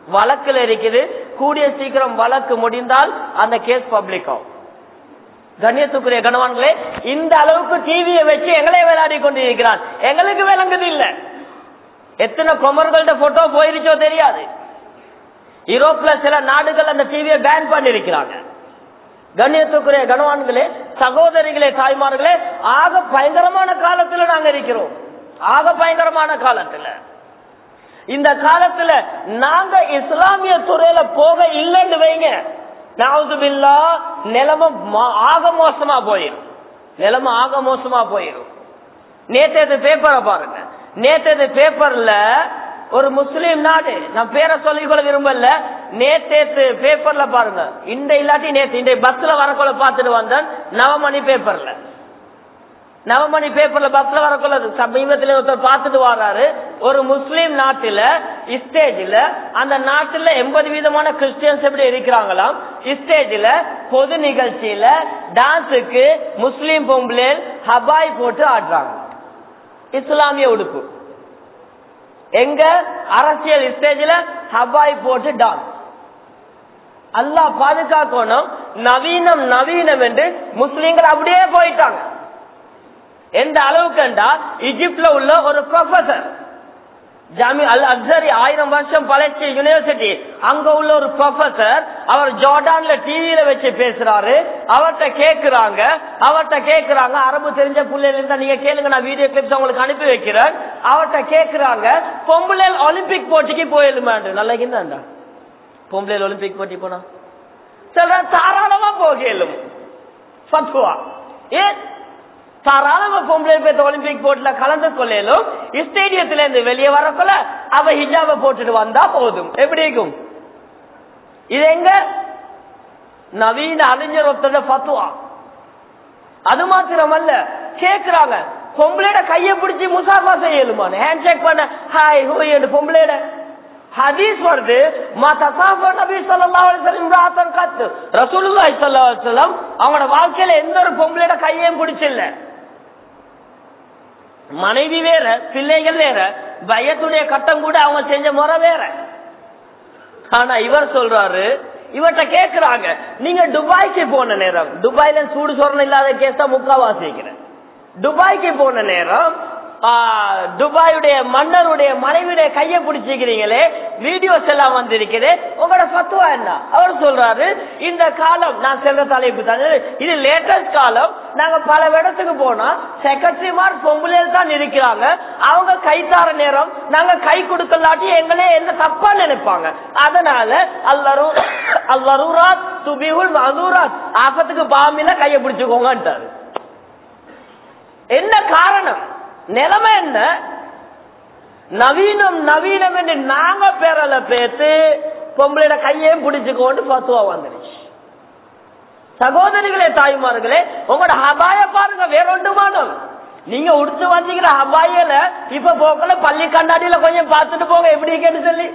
வழக்குல இருக்குது கூடிய சீக்கிரம் வழக்கு முடிந்தால் அந்த கேஸ் பப்ளிக் ஆகும் கண்ணியத்துக்குரிய கணவான்களே இந்த அளவுக்கு டிவியை வச்சு எங்களே விளையாடி கொண்டு இருக்கிறான் எங்களுக்கு விளங்குது இல்ல எத்தனை குமர்கள்ட்ட போட்டோ போயிருச்சோ தெரியாது யூரோப்ல சில நாடுகள் அந்த டிவியை பேன் பண்ணிருக்கிறாங்க கண்ணியத்துக்குரிய கணவான்களே சகோதரிகளே தாய்மார்களே ஆக பயங்கரமான காலத்துல நாங்க இருக்கிறோம் ஆக பயங்கரமான காலத்துல இந்த காலத்துல நாங்க இஸ்லாமிய துறையில போக இல்லைன்னு வைங்க நாவுதுபில்லா நிலைமை மா- ஆக மோசமா போயிடும் நிலைமை ஆக மோசமா போயிடும் நேற்று பேப்பரை பாருங்க நேற்று பேப்பர்ல ஒரு முஸ்லீம் நாடு நான் பேரை சொல்லிக்கொள்ள விரும்பல நேற்று பேப்பர்ல பாருங்க இந்த இல்லாட்டி நேற்று இந்த பஸ்ல வரக்குள்ள பார்த்துட்டு வந்தேன் நவமணி பேப்பர்ல நவமணி பேப்பர்ல பஸ்ல வரக்குள்ள சமீபத்தில் ஒருத்தர் பார்த்துட்டு வர்றாரு ஒரு முஸ்லீம் நாட்டுல ஸ்டேஜ்ல அந்த நாட்டுல எண்பது வீதமான கிறிஸ்டியன்ஸ் எப்படி இருக்கிறாங்களாம் ஸ்டேஜ்ல பொது நிகழ்ச்சியில டான்ஸுக்கு முஸ்லீம் பொம்பளை ஹபாய் போட்டு ஆடுறாங்க இஸ்லாமிய உடுப்பு எங்க அரசியல் ஸ்டேஜ்ல ஹபாய் போட்டு டான்ஸ் அல்லாஹ் பாதுகாக்கணும் நவீனம் நவீனம் என்று முஸ்லீம்கள் அப்படியே போயிட்டாங்க எந்த அளவுக்குண்டா இஜிப்ட்ல உள்ள ஒரு ப்ரொஃபசர் ஜாமி அல் அக்சரி ஆயிரம் வருஷம் பழைய யூனிவர்சிட்டி அங்க உள்ள ஒரு ப்ரொஃபசர் அவர் ஜோர்டான்ல டிவியில வச்சு பேசுறாரு அவர்கிட்ட கேக்குறாங்க அவர்கிட்ட கேக்குறாங்க அரபு தெரிஞ்ச பிள்ளைல இருந்தா நீங்க கேளுங்க நான் வீடியோ கிளிப்ஸ் உங்களுக்கு அனுப்பி வைக்கிறேன் அவர்கிட்ட கேக்குறாங்க பொம்பளை ஒலிம்பிக் போட்டிக்கு போயிடுமாண்டு நல்லா இருந்தா பொம்பளை ஒலிம்பிக் போட்டி போனா சொல்ற தாராளமா போகலும் ஃபத்வா ஏன் தாராளமா பொம்பளை பேர் ஒலிம்பிக் போட்டில கலந்து கொள்ளலும் ஸ்டேடியத்துல இருந்து வெளியே வரக்குள்ள அவ ஹிஜாப போட்டுட்டு வந்தா போதும் எப்படி இருக்கும் இது எங்க நவீன அறிஞர் ஒருத்தர பத்துவா அது மாத்திரமல்ல கேக்குறாங்க பொம்பளையோட கைய பிடிச்சி முசாஃபா செய்யலுமான ஹேண்ட் ஷேக் பண்ண ஹாய் ஹூய் என்று பொம்பளையோட ஹதீஸ் வருது மா தசாஃபா நபி ஸல்லல்லாஹு அலைஹி வஸல்லம் இம்ராஅத்தன் கத் ரசூலுல்லாஹி ஸல்லல்லாஹு அலைஹி வஸல்லம் அவங்களோட வாழ்க்கையில எந்த ஒரு பொம்பளையோட கையையும் பிடிச்சில்ல மனைவி வேற பிள்ளைகள் வேற பயத்துடைய கட்டம் கூட அவங்க செஞ்ச முறை வேற ஆனா இவர் சொல்றாரு இவர்கிட்ட கேக்குறாங்க நீங்க துபாய்க்கு போன நேரம் துபாய்ல சூடு சொரணம் இல்லாத கேஸ் தான் முக்காவாசிக்கிறேன் துபாய்க்கு போன நேரம் ஆ, துபாயுடைய மன்னருடைய மனைவியுடைய கையை பிடிச்சிக்கிறீங்களே வீடியோஸ் எல்லாம் வந்திருக்குது உங்களோட பத்துவா என்ன அவர் சொல்றாரு இந்த காலம் நான் செல்ற தலைப்பு தான் இது லேட்டஸ்ட் காலம் நாங்க பல இடத்துக்கு போனா செக்ரட்டரிமார் பொம்பளையில் தான் இருக்கிறாங்க அவங்க கை தார நேரம் நாங்க கை கொடுக்கலாட்டி எங்களே என்ன தப்பா நினைப்பாங்க அதனால அல்லரு அல்லருராத் துபிகுல் மதுராத் ஆபத்துக்கு பாமில கையை பிடிச்சுக்கோங்கன்ட்டாரு என்ன காரணம் நிலைமை என்ன நவீனம் நவீனம் என்று நாங்க பேரல பேத்து பொம்பளையோட கையையும் பிடிச்சுக்கோண்டு பத்துவா வந்துருச்சு சகோதரிகளே தாய்மார்களே உங்களோட ஹபாய பாருங்க வேற ஒன்றுமானம் நீங்க உடுத்து வந்தீங்கிற ஹபாயில இப்ப போக்கல பள்ளி கண்ணாடியில கொஞ்சம் பார்த்துட்டு போங்க எப்படி கேட்டு சொல்லி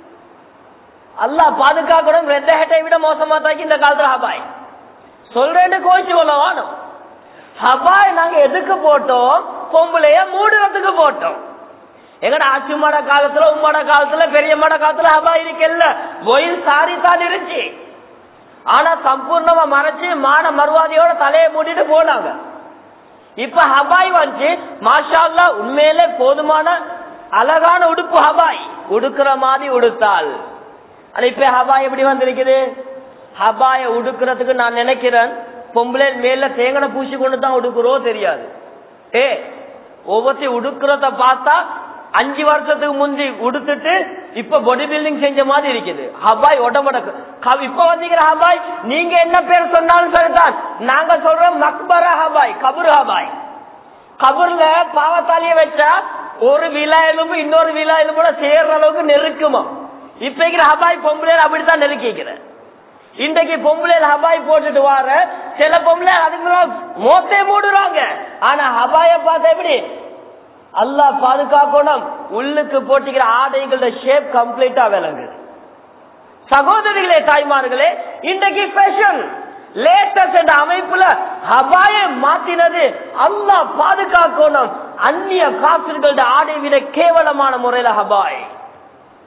அல்லாஹ் பாதுகாக்கணும் ரெட்ட ஹெட்டை விட மோசமா தாக்கி இந்த காலத்துல ஹபாய் சொல்றேன்னு கோச்சு வானம் ஹபாய் நாங்க எதுக்கு போட்டோம் பொம்பளைய மூடுறதுக்கு போட்டோம் எங்கட ஆச்சிமாட காலத்துல உம்மாட காலத்துல பெரியம்மாட காலத்துல ஹபாய் இருக்கல்ல ஒயில் சாரி தான் இருந்துச்சு ஆனா சம்பூர்ணமா மறைச்சு மான மறுவாதியோட தலையை மூடிட்டு போனாங்க இப்ப ஹபாய் வந்து மாஷா அல்லாஹ் உண்மையிலே போதுமான அழகான உடுப்பு ஹபாய் உடுக்கிற மாதிரி உடுத்தாள் ஆனா இப்ப ஹபாய் எப்படி வந்திருக்குது ஹபாய உடுக்கிறதுக்கு நான் நினைக்கிறேன் பொம்பளை மேல தேங்கனை பூசி கொண்டு தான் உடுக்குறோ தெரியாது ஏ ஒவ்வொருத்தையும் உடுக்கிறத பார்த்தா அஞ்சு வருஷத்துக்கு முந்தி உடுத்துட்டு இப்ப பாடி பில்டிங் செஞ்ச மாதிரி இருக்குது ஹபாய் உடம்புடக்கு க- இப்ப வந்தீங்கிற ஹபாய் நீங்க என்ன பேர் சொன்னாலும் சரிதான் நாங்க சொல்றோம் மக்பரா ஹபாய் கபுர் ஹபாய் கபூர்ல பாவத்தாலிய வச்சா ஒரு விழா எலும்பு இன்னொரு விழா எலும்போட சேர்ற அளவுக்கு நெருக்குமா இப்ப இருக்கிற ஹபாய் பொம்பளையில அப்படித்தான் நெருக்கிக்கிறேன் இன்றைக்கு பொம்பளையில ஹபாய் போட்டுட்டு வார சில பொம்பளை அதுக்கு மோத்தே மூடுறாங்க ஆனா ஹபாய பார்த்தா எப்படி அல்லாஹ் பாதுகாக்கணும் உள்ளுக்கு போட்டிக்கிற ஆடைகளோட ஷேப் கம்ப்ளீட்டா விளங்குது சகோதரிகளே தாய்மார்களே இன்றைக்கு ஃபேஷன் லேட்டஸ்ட் என்ற அமைப்புல ஹபாய மாத்தினது அல்லாஹ் பாதுகாக்கணும் அந்நிய காப்பிர்களோட ஆடை விட கேவலமான முறையில ஹபாய்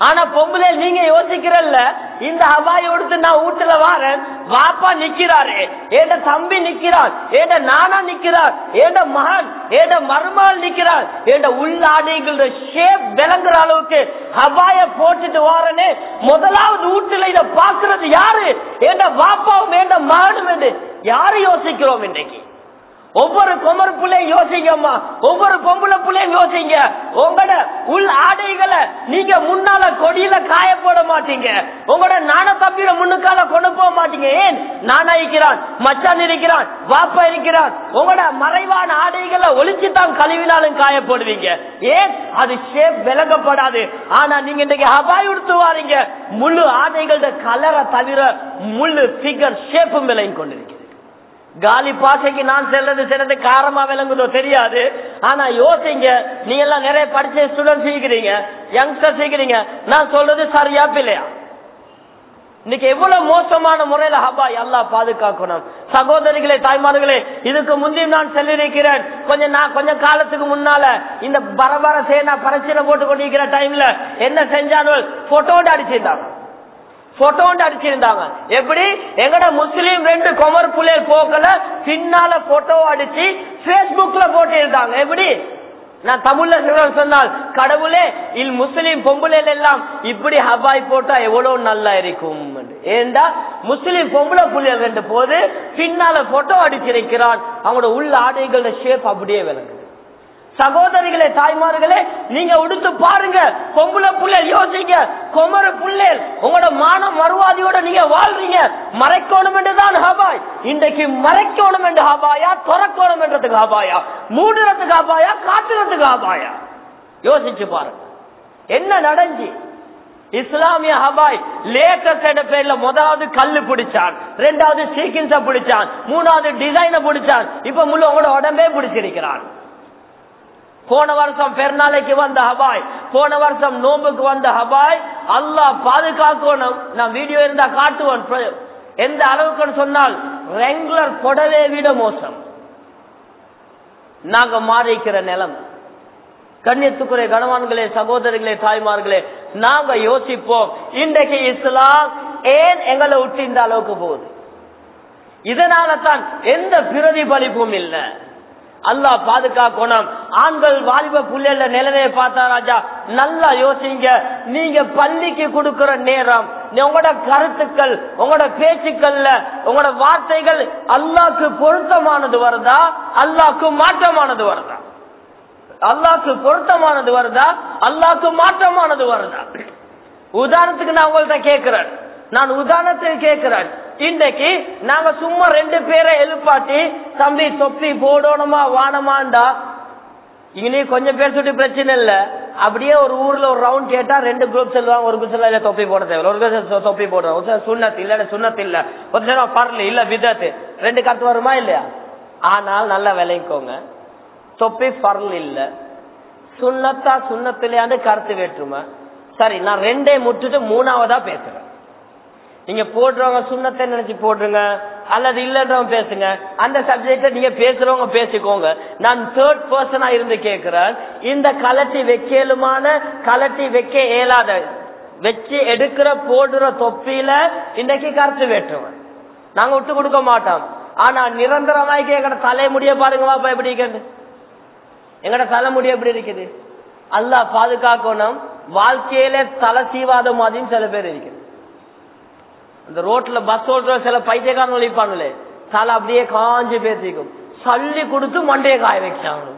ஆனா பொம்பளை நீங்க யோசிக்கிறல்ல இந்த ஹவாய் எடுத்து நான் வீட்டுல வாரேன் வாப்பா நிக்கிறாரு ஏட தம்பி நிக்கிறான் ஏட நானா நிக்கிறார் ஏட மகன் ஏட மருமாள் நிக்கிறார் ஏட உள்ளாடைகளோட ஷேப் விளங்குற அளவுக்கு ஹவாய போட்டுட்டு வாரனே முதலாவது வீட்டுல இத பாக்குறது யாரு ஏண்ட வாப்பாவும் ஏண்ட மகனும் என்று யாரு யோசிக்கிறோம் இன்றைக்கு ஒவ்வொரு குமர் பிள்ளையும் யோசிங்கம்மா ஒவ்வொரு பொம்பளை பிள்ளையும் யோசிங்க உங்களோட உள் ஆடைகளை நீங்க முன்னால கொடியில காய போட மாட்டீங்க உங்களோட நான தம்பியோட முன்னுக்கால கொண்டு போக மாட்டீங்க ஏன் நானா இருக்கிறான் மச்சான் இருக்கிறான் வாப்பா இருக்கிறான் உங்களோட மறைவான ஆடைகளை ஒளிச்சு தான் கழுவினாலும் காய போடுவீங்க ஏன் அது ஷேப் விலகப்படாது ஆனா நீங்க இன்னைக்கு ஹபாய் உடுத்து வாரீங்க முழு ஆடைகளோட கலரை தவிர முழு பிகர் ஷேப்பும் விலையும் கொண்டிருக்கிறது காலி பாசைக்கு நான் செல்றது சிலது காரமா விளங்குதோ தெரியாது ஆனா யோசிங்க நீங்க எல்லாம் நிறைய படிச்ச ஸ்டூடெண்ட் சீக்கிறீங்க யங்ஸ்டர் சீக்கிறீங்க நான் சொல்றது சரியா பிள்ளையா இன்னைக்கு எவ்வளவு மோசமான முறையில ஹபா எல்லாம் பாதுகாக்கணும் சகோதரிகளே தாய்மார்களே இதுக்கு முந்தைய நான் சொல்லியிருக்கிறேன் கொஞ்சம் நான் கொஞ்சம் காலத்துக்கு முன்னால இந்த பரபர சேனா பிரச்சனை போட்டு கொண்டிருக்கிற டைம்ல என்ன செஞ்சாலும் போட்டோட அடிச்சிருந்தாங்க போட்டோண்டு அடிச்சிருந்தாங்க எப்படி எங்கட முஸ்லீம் ரெண்டு கொமர் புள்ளையர் போக்கல பின்னால போட்டோ அடிச்சு பேஸ்புக்ல போட்டு இருந்தாங்க எப்படி நான் தமிழ்ல சொல்றேன் சொன்னால் கடவுளே இல் முஸ்லீம் பொம்பளைல எல்லாம் இப்படி ஹபாய் போட்டா எவ்வளவு நல்லா இருக்கும் ஏண்டா முஸ்லீம் பொம்பளை புள்ளையர் ரெண்டு போது பின்னால போட்டோ அடிச்சிருக்கிறான் அவங்களோட உள்ள ஆடைகளோட ஷேப் அப்படியே விளங்குது சகோதரிகளே தாய்மார்களே நீங்க உடுத்து பாருங்க பொம்பளை புள்ள யோசிங்க கொமர புள்ளேல் உங்களோட மான மறுவாதியோட நீங்க வாழ்றீங்க மறைக்கணும் என்றுதான் ஹபாய் இன்றைக்கு மறைக்கணும் என்று ஹபாயா துறக்கணும் என்றதுக்கு ஹபாயா மூடுறதுக்கு ஹபாயா காட்டுறதுக்கு ஹபாயா யோசிச்சு பாருங்க என்ன நடஞ்சி இஸ்லாமிய ஹபாய் லேட்டஸ்ட் பேர்ல முதலாவது கல்லு பிடிச்சான் ரெண்டாவது சீக்கின்ஸ பிடிச்சான் மூணாவது டிசைனை பிடிச்சான் இப்ப முழு உங்களோட உடம்பே பிடிச்சிருக்கிறான் போன வருஷம் பெருநாளைக்கு வந்த ஹபாய் போன வருஷம் நோம்புக்கு வந்த ஹபாய் அல்லாஹ் பாதுகாக்கணும் நான் வீடியோ இருந்தா காட்டுவேன் எந்த அளவுக்கு சொன்னால் ரெகுலர் புடவை விட மோசம் நாங்க மாறிக்கிற நிலம் கண்ணியத்துக்குரிய கணவான்களே சகோதரிகளே தாய்மார்களே நாங்க யோசிப்போம் இன்றைக்கு இஸ்லாம் ஏன் எங்களை விட்டு இந்த அளவுக்கு போகுது இதனால தான் எந்த பிரதிபலிப்பும் இல்லை அல்லாஹ் பாதுகாக்கணும் ஆண்கள் வாலிப புள்ளைல நிலைமையை பார்த்தா ராஜா நல்லா யோசிங்க நீங்க பள்ளிக்கு கொடுக்கிற நேரம் உங்களோட கருத்துக்கள் உங்களோட பேச்சுக்கள்ல உங்களோட வார்த்தைகள் அல்லாக்கு பொருத்தமானது வருதா அல்லாக்கு மாற்றமானது வருதா அல்லாக்கு பொருத்தமானது வருதா அல்லாக்கு மாற்றமானது வருதா உதாரணத்துக்கு நான் உங்கள்கிட்ட கேட்கிறேன் நான் உதாரணத்துக்கு கேட்கிறேன் இன்றைக்கு நாங்க சும்மா ரெண்டு பேரை எழுப்பாட்டி தம்பி தொப்பி போடணுமா வானமாண்டா இங்கே கொஞ்சம் பேர் சுட்டு பிரச்சனை இல்ல அப்படியே ஒரு ஊர்ல ஒரு ரவுண்ட் கேட்டா ரெண்டு குரூப் சொல்லுவாங்க ஒரு குரூப் சொல்ல தொப்பி போட தேவை ஒரு குரூப் தொப்பி போடுறோம் ஒரு சில சுண்ணத்து இல்ல சுண்ணத்து இல்ல ஒரு சில பரல இல்ல விதத்து ரெண்டு கருத்து வருமா இல்லையா ஆனால் நல்லா விளைக்கோங்க தொப்பி பரல் இல்ல சுண்ணத்தா சுண்ணத்திலேயாண்டு கருத்து வேற்றுமை சரி நான் ரெண்டே முட்டுட்டு மூணாவதா பேசுறேன் நீங்க போடுறவங்க சுண்ணத்தை நினைச்சு போடுங்க அல்லது இல்லன்றவங்க பேசுங்க அந்த சப்ஜெக்ட நீங்க பேசுறவங்க பேசிக்கோங்க நான் தேர்ட் பர்சனா இருந்து கேட்கிறேன் இந்த கலட்டி வைக்கலுமான கலட்டி வைக்க இயலாத வச்சு எடுக்கிற போடுற தொப்பியில இன்னைக்கு கருத்து வேற்றுவன் நாங்க விட்டு கொடுக்க மாட்டோம் ஆனா நிரந்தரமாய் கேட்கிற தலைமுடிய பாருங்க பாப்பா எப்படி இருக்குது எங்கட தலைமுடி எப்படி இருக்குது அல்லாஹ் பாதுகாக்கணும் வாழ்க்கையில தலை சீவாத மாதிரியும் சில பேர் இருக்குது இந்த ரோட்ல பஸ் ஓட்டுற சில பைத்தியக்காரன் ஒழிப்பாங்களே தலை அப்படியே காஞ்சு பேசிக்கும் சல்லி கொடுத்து மண்டையை காய வைச்சாங்க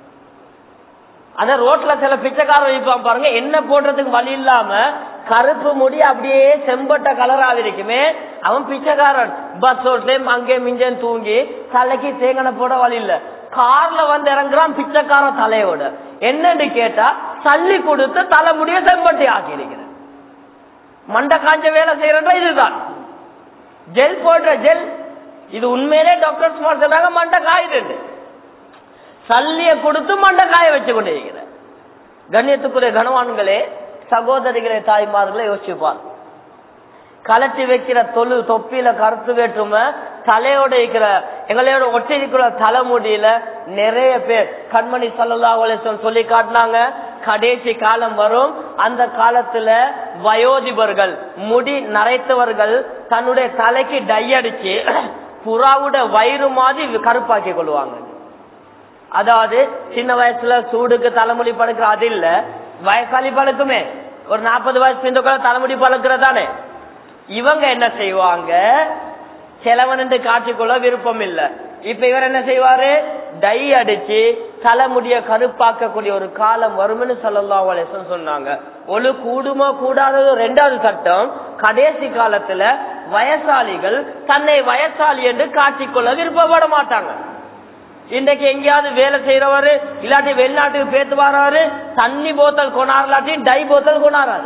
அத ரோட்ல சில பிச்சைக்காரன் ஒழிப்பான் பாருங்க என்ன போடுறதுக்கு வழி இல்லாம கருப்பு முடி அப்படியே செம்பட்ட கலராக இருக்குமே அவன் பிச்சைக்காரன் பஸ் ஓட்டுலயும் அங்கே மிஞ்சன் தூங்கி தலைக்கு தேங்கனை போட வழி இல்ல கார்ல வந்து இறங்குறான் பிச்சைக்காரன் தலையோட என்னன்னு கேட்டா சல்லி கொடுத்து தலைமுடிய செம்பட்டி ஆக்கி இருக்கிறேன் மண்டை காஞ்ச வேலை செய்யறா இதுதான் ஜெல் போடுற ஜெல் இது உண்மையிலே டாக்டர் சொல்றாங்க மண்டை காயுது சல்லிய கொடுத்து மண்டை காய வச்சு கொண்டு இருக்கிற கண்ணியத்துக்குரிய கனவான்களே சகோதரிகளே தாய்மார்களே யோசிச்சுப்பார் கலட்டி வைக்கிற தொழு தொப்பியில கருத்து வேற்றுமை தலையோட இருக்கிற எங்களோட ஒட்டி இருக்கிற தலைமுடியில நிறைய பேர் கண்மணி சல்லா சொல்லி காட்டினாங்க கடைசி காலம் வரும் அந்த காலத்துல வயோதிபர்கள் முடி நரைத்தவர்கள் தன்னுடைய தலைக்கு டை அடிச்சு புறாவோட வயிறு மாதிரி கருப்பாக்கி கொள்வாங்க அதாவது சின்ன வயசுல சூடுக்கு தலைமுடி பழுக்கிற அது இல்ல வயசாளி பழுக்குமே ஒரு நாற்பது வயசு பிந்துக்குள்ள தலைமுடி பழுக்கிறதானே இவங்க என்ன செய்வாங்க செலவன் காட்சிக்குள்ள விருப்பம் இல்ல இப்ப இவர் என்ன செய்வாரு டை அடிச்சு தலைமுடிய கருப்பாக்கக்கூடிய ஒரு காலம் வரும்னு சொல்லலாம் அலிசன் சொன்னாங்க ஒழு கூடுமா கூடாதது ரெண்டாவது சட்டம் கடைசி காலத்துல வயசாளிகள் தன்னை வயசாளி என்று காட்டிக்கொள்ள விருப்பப்பட மாட்டாங்க இன்றைக்கு எங்கேயாவது வேலை செய்யறவரு இல்லாட்டி வெளிநாட்டுக்கு பேத்து வர்றவரு தண்ணி போத்தல் கொண்டாரு இல்லாட்டி டை போத்தல் கொண்டாடுறாரு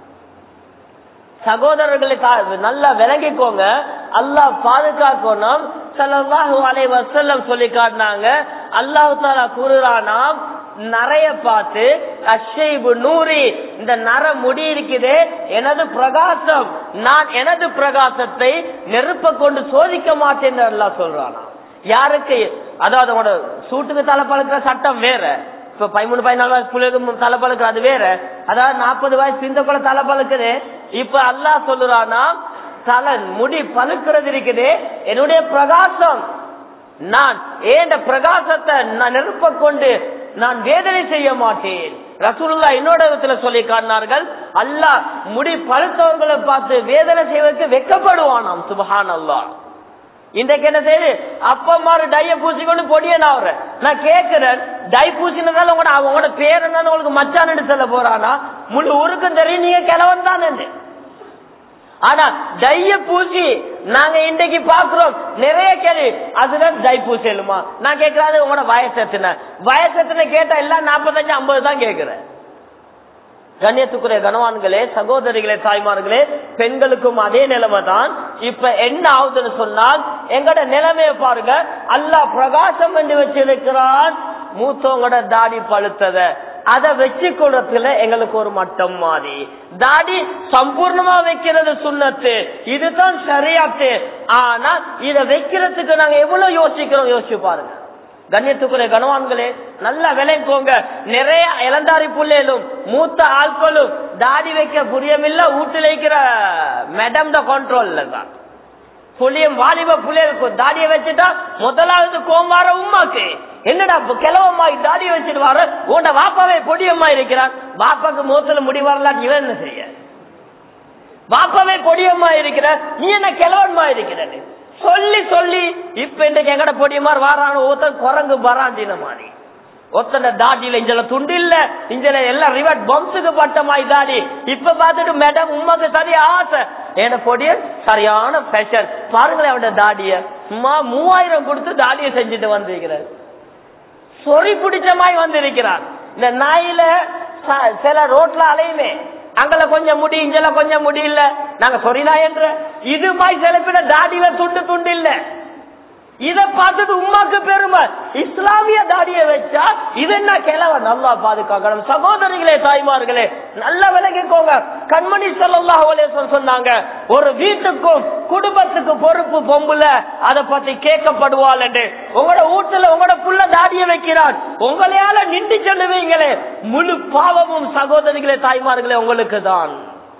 சகோதரர்களை நல்லா விளங்கிக்கோங்க அல்லாஹ் பாதுகாக்கணும் சல்லாஹூ அலை வசல்லம் சொல்லி காட்டினாங்க அல்லாஹு தாலா கூறுறானாம் நரைய பார்த்து அஷைபு நூறி இந்த நர முடி இருக்குது எனது பிரகாசம் நான் எனது பிரகாசத்தை நெருப்ப கொண்டு சோதிக்க மாட்டேன் அல்லாஹ் சொல்றானா யாருக்கு அதாவது உங்களோட சூட்டுக்கு தலை பழக்கிற சட்டம் வேற இப்ப பதிமூணு பதினாலு வயசு பிள்ளைக்கு தலை பழுக்குற அது வேற அதாவது நாற்பது வயசு இந்த கூட தலை பழுக்குது இப்ப அல்லாஹ் சொல்லுறானா தலை முடி பழுக்கிறது இருக்குது என்னுடைய பிரகாசம் நான் ஏண்ட பிரகாசத்தை நான் நெருப்ப கொண்டு நான் வேதனை செய்ய மாட்டேன் ரசூலுல்லா இன்னொரு இடத்துல சொல்லி காட்டினார்கள் அல்லாஹ் முடி பழுத்தவர்களை பார்த்து வேதனை செய்வதற்கு வெக்கப்படுவானாம் சுபஹான் அல்லாஹ் இன்றைக்கு என்ன செய்யுது அப்பா மாறு டைய பூசிக்கொண்டு பொடிய நான் நான் கேட்கிறேன் டை பூசினதால உங்களோட அவங்களோட பேர் என்னன்னு உங்களுக்கு மச்சான்னு சொல்ல போறானா முழு ஊருக்கும் தெரியும் நீங்க கிழவன் தான் ஆனா டைய பூசி நாங்க இன்றைக்கு பாக்குறோம் நிறைய கேள்வி அதுதான் டை பூசலுமா நான் கேட்கறாது உங்களோட வயசு எத்தனை வயசு எத்தனை கேட்டா எல்லாம் நாற்பத்தஞ்சு ஐம்பது தான் கேட்கிறேன் கண்ணியத்துக்குரிய கனவான்களே சகோதரிகளே தாய்மார்களே பெண்களுக்கும் அதே நிலைமை தான் இப்ப என்ன ஆகுதுன்னு சொன்னால் எங்கட நிலைமையை பாருங்க அல்லா பிரகாசம் என்று வச்சிருக்கிறான் மூத்தவங்களோட தாடி பழுத்தத அதை வச்சு கொள்றதுல எங்களுக்கு ஒரு மட்டம் மாறி தாடி சம்பூர்ணமா வைக்கிறது சுண்ணத்து இதுதான் சரியாத்து ஆனா இதை வைக்கிறதுக்கு நாங்க எவ்வளவு யோசிக்கிறோம் யோசிச்சு பாருங்க கண்ணியத்துக்குரிய கனவான்களே நல்லா விளைக்கோங்க நிறைய இளந்தாரி புள்ளைகளும் மூத்த ஆட்களும் தாடி வைக்க புரியமில்ல வீட்டுல வைக்கிற மேடம் த கண்ட்ரோல்ல தான் புளியம் வாலிப புள்ளைகளுக்கு தாடிய வச்சுட்டா முதலாவது கோமார உமாக்கு என்னடா கிளவம்மாய் தாடிய வச்சுட்டு வர உன்ட வாப்பாவே பொடியம்மா இருக்கிறான் வாப்பாக்கு மூத்தல முடி வரலான்னு இவன் என்ன செய்ய வாப்பாவே பொடியம்மா இருக்கிற நீ என்ன கிழவன்மா இருக்கிறது சொல்லி சொல்லி இப்ப இன்றைக்கு எங்கட பொடியமார் வாரான ஒருத்தன் குரங்கு பராண்டின மாதிரி ஒத்தன தாடியில இஞ்சல துண்டு இல்ல இஞ்சல எல்லாம் ரிவர்ட் பம்ஸுக்கு பட்ட மாதிரி தாடி இப்ப பார்த்துட்டு மேடம் உமாக்கு சரி ஆசை என்ன பொடிய சரியான ஃபேஷன் பாருங்களேன் அவட தாடிய சும்மா மூவாயிரம் கொடுத்து தாடியை செஞ்சுட்டு வந்திருக்கிறார் சொறி பிடிச்ச மாதிரி வந்திருக்கிறார் இந்த நாயில சில ரோட்ல அலையுமே அங்கல கொஞ்சம் முடி இஞ்சல கொஞ்சம் முடி இல்ல நாங்க சொரினா என்ற இது மாதிரி சில பேர் தாடியில துண்டு துண்டு இல்ல இத பார்த்துட்டு உமாக்கு பெருமை இஸ்லாமிய தாடியை வச்சா இது என்ன கிழவ நல்லா பாதுகாக்கணும் சகோதரிகளே தாய்மார்களே நல்ல விலகிக்கோங்க கண்மணி சொல்லலாம் சொன்னாங்க ஒரு வீட்டுக்கும் குடும்பத்துக்கு பொறுப்பு பொம்புல அதை பத்தி கேட்கப்படுவாள் என்று உங்களோட வீட்டுல உங்களோட புள்ள தாடிய வைக்கிறான் உங்களையால நின்று சொல்லுவீங்களே முழு பாவமும் சகோதரிகளே தாய்மார்களே உங்களுக்கு தான்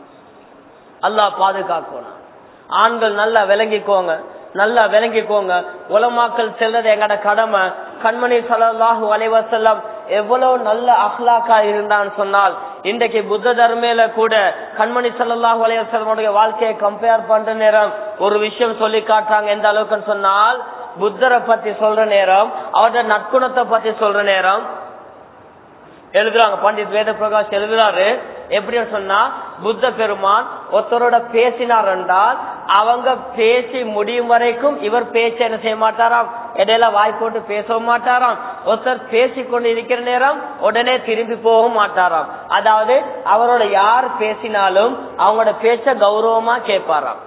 அல்லாஹ் பாதுகாக்கணும் ஆண்கள் நல்லா விளங்கிக்கோங்க நல்லா விளங்கிக்கோங்க உலமாக்கள் செல்றது எங்கட கடமை கண்மணி சல்லாஹு அலைவசல்லம் எவ்வளவு நல்ல அஹ்லாக்கா இருந்தான்னு சொன்னால் இன்றைக்கு புத்த தர்மையில கூட கண்மணி சல்லாஹூ அலைவசல்லமுடைய வாழ்க்கையை கம்பேர் பண்ற நேரம் ஒரு விஷயம் சொல்லி காட்டுறாங்க எந்த அளவுக்குன்னு சொன்னால் புத்தரை பத்தி சொல்ற நேரம் அவருடைய நற்குணத்தை பத்தி சொல்ற நேரம் எழுதுறாங்க பண்டித் வேத பிரகாஷ் எழுதுறாரு எப்படின்னு சொன்னா புத்த பெருமான் ஒருத்தரோட பேசினார் என்றால் அவங்க பேசி முடியும் வரைக்கும் இவர் பேச்ச என்ன செய்ய மாட்டாராம் இடையில வாய் போட்டு பேசவும் மாட்டாராம் ஒருத்தர் பேசி கொண்டு இருக்கிற நேரம் உடனே திரும்பி போகவும் மாட்டாராம் அதாவது அவரோட யார் பேசினாலும் அவங்களோட பேச்ச கௌரவமா கேட்பாராம்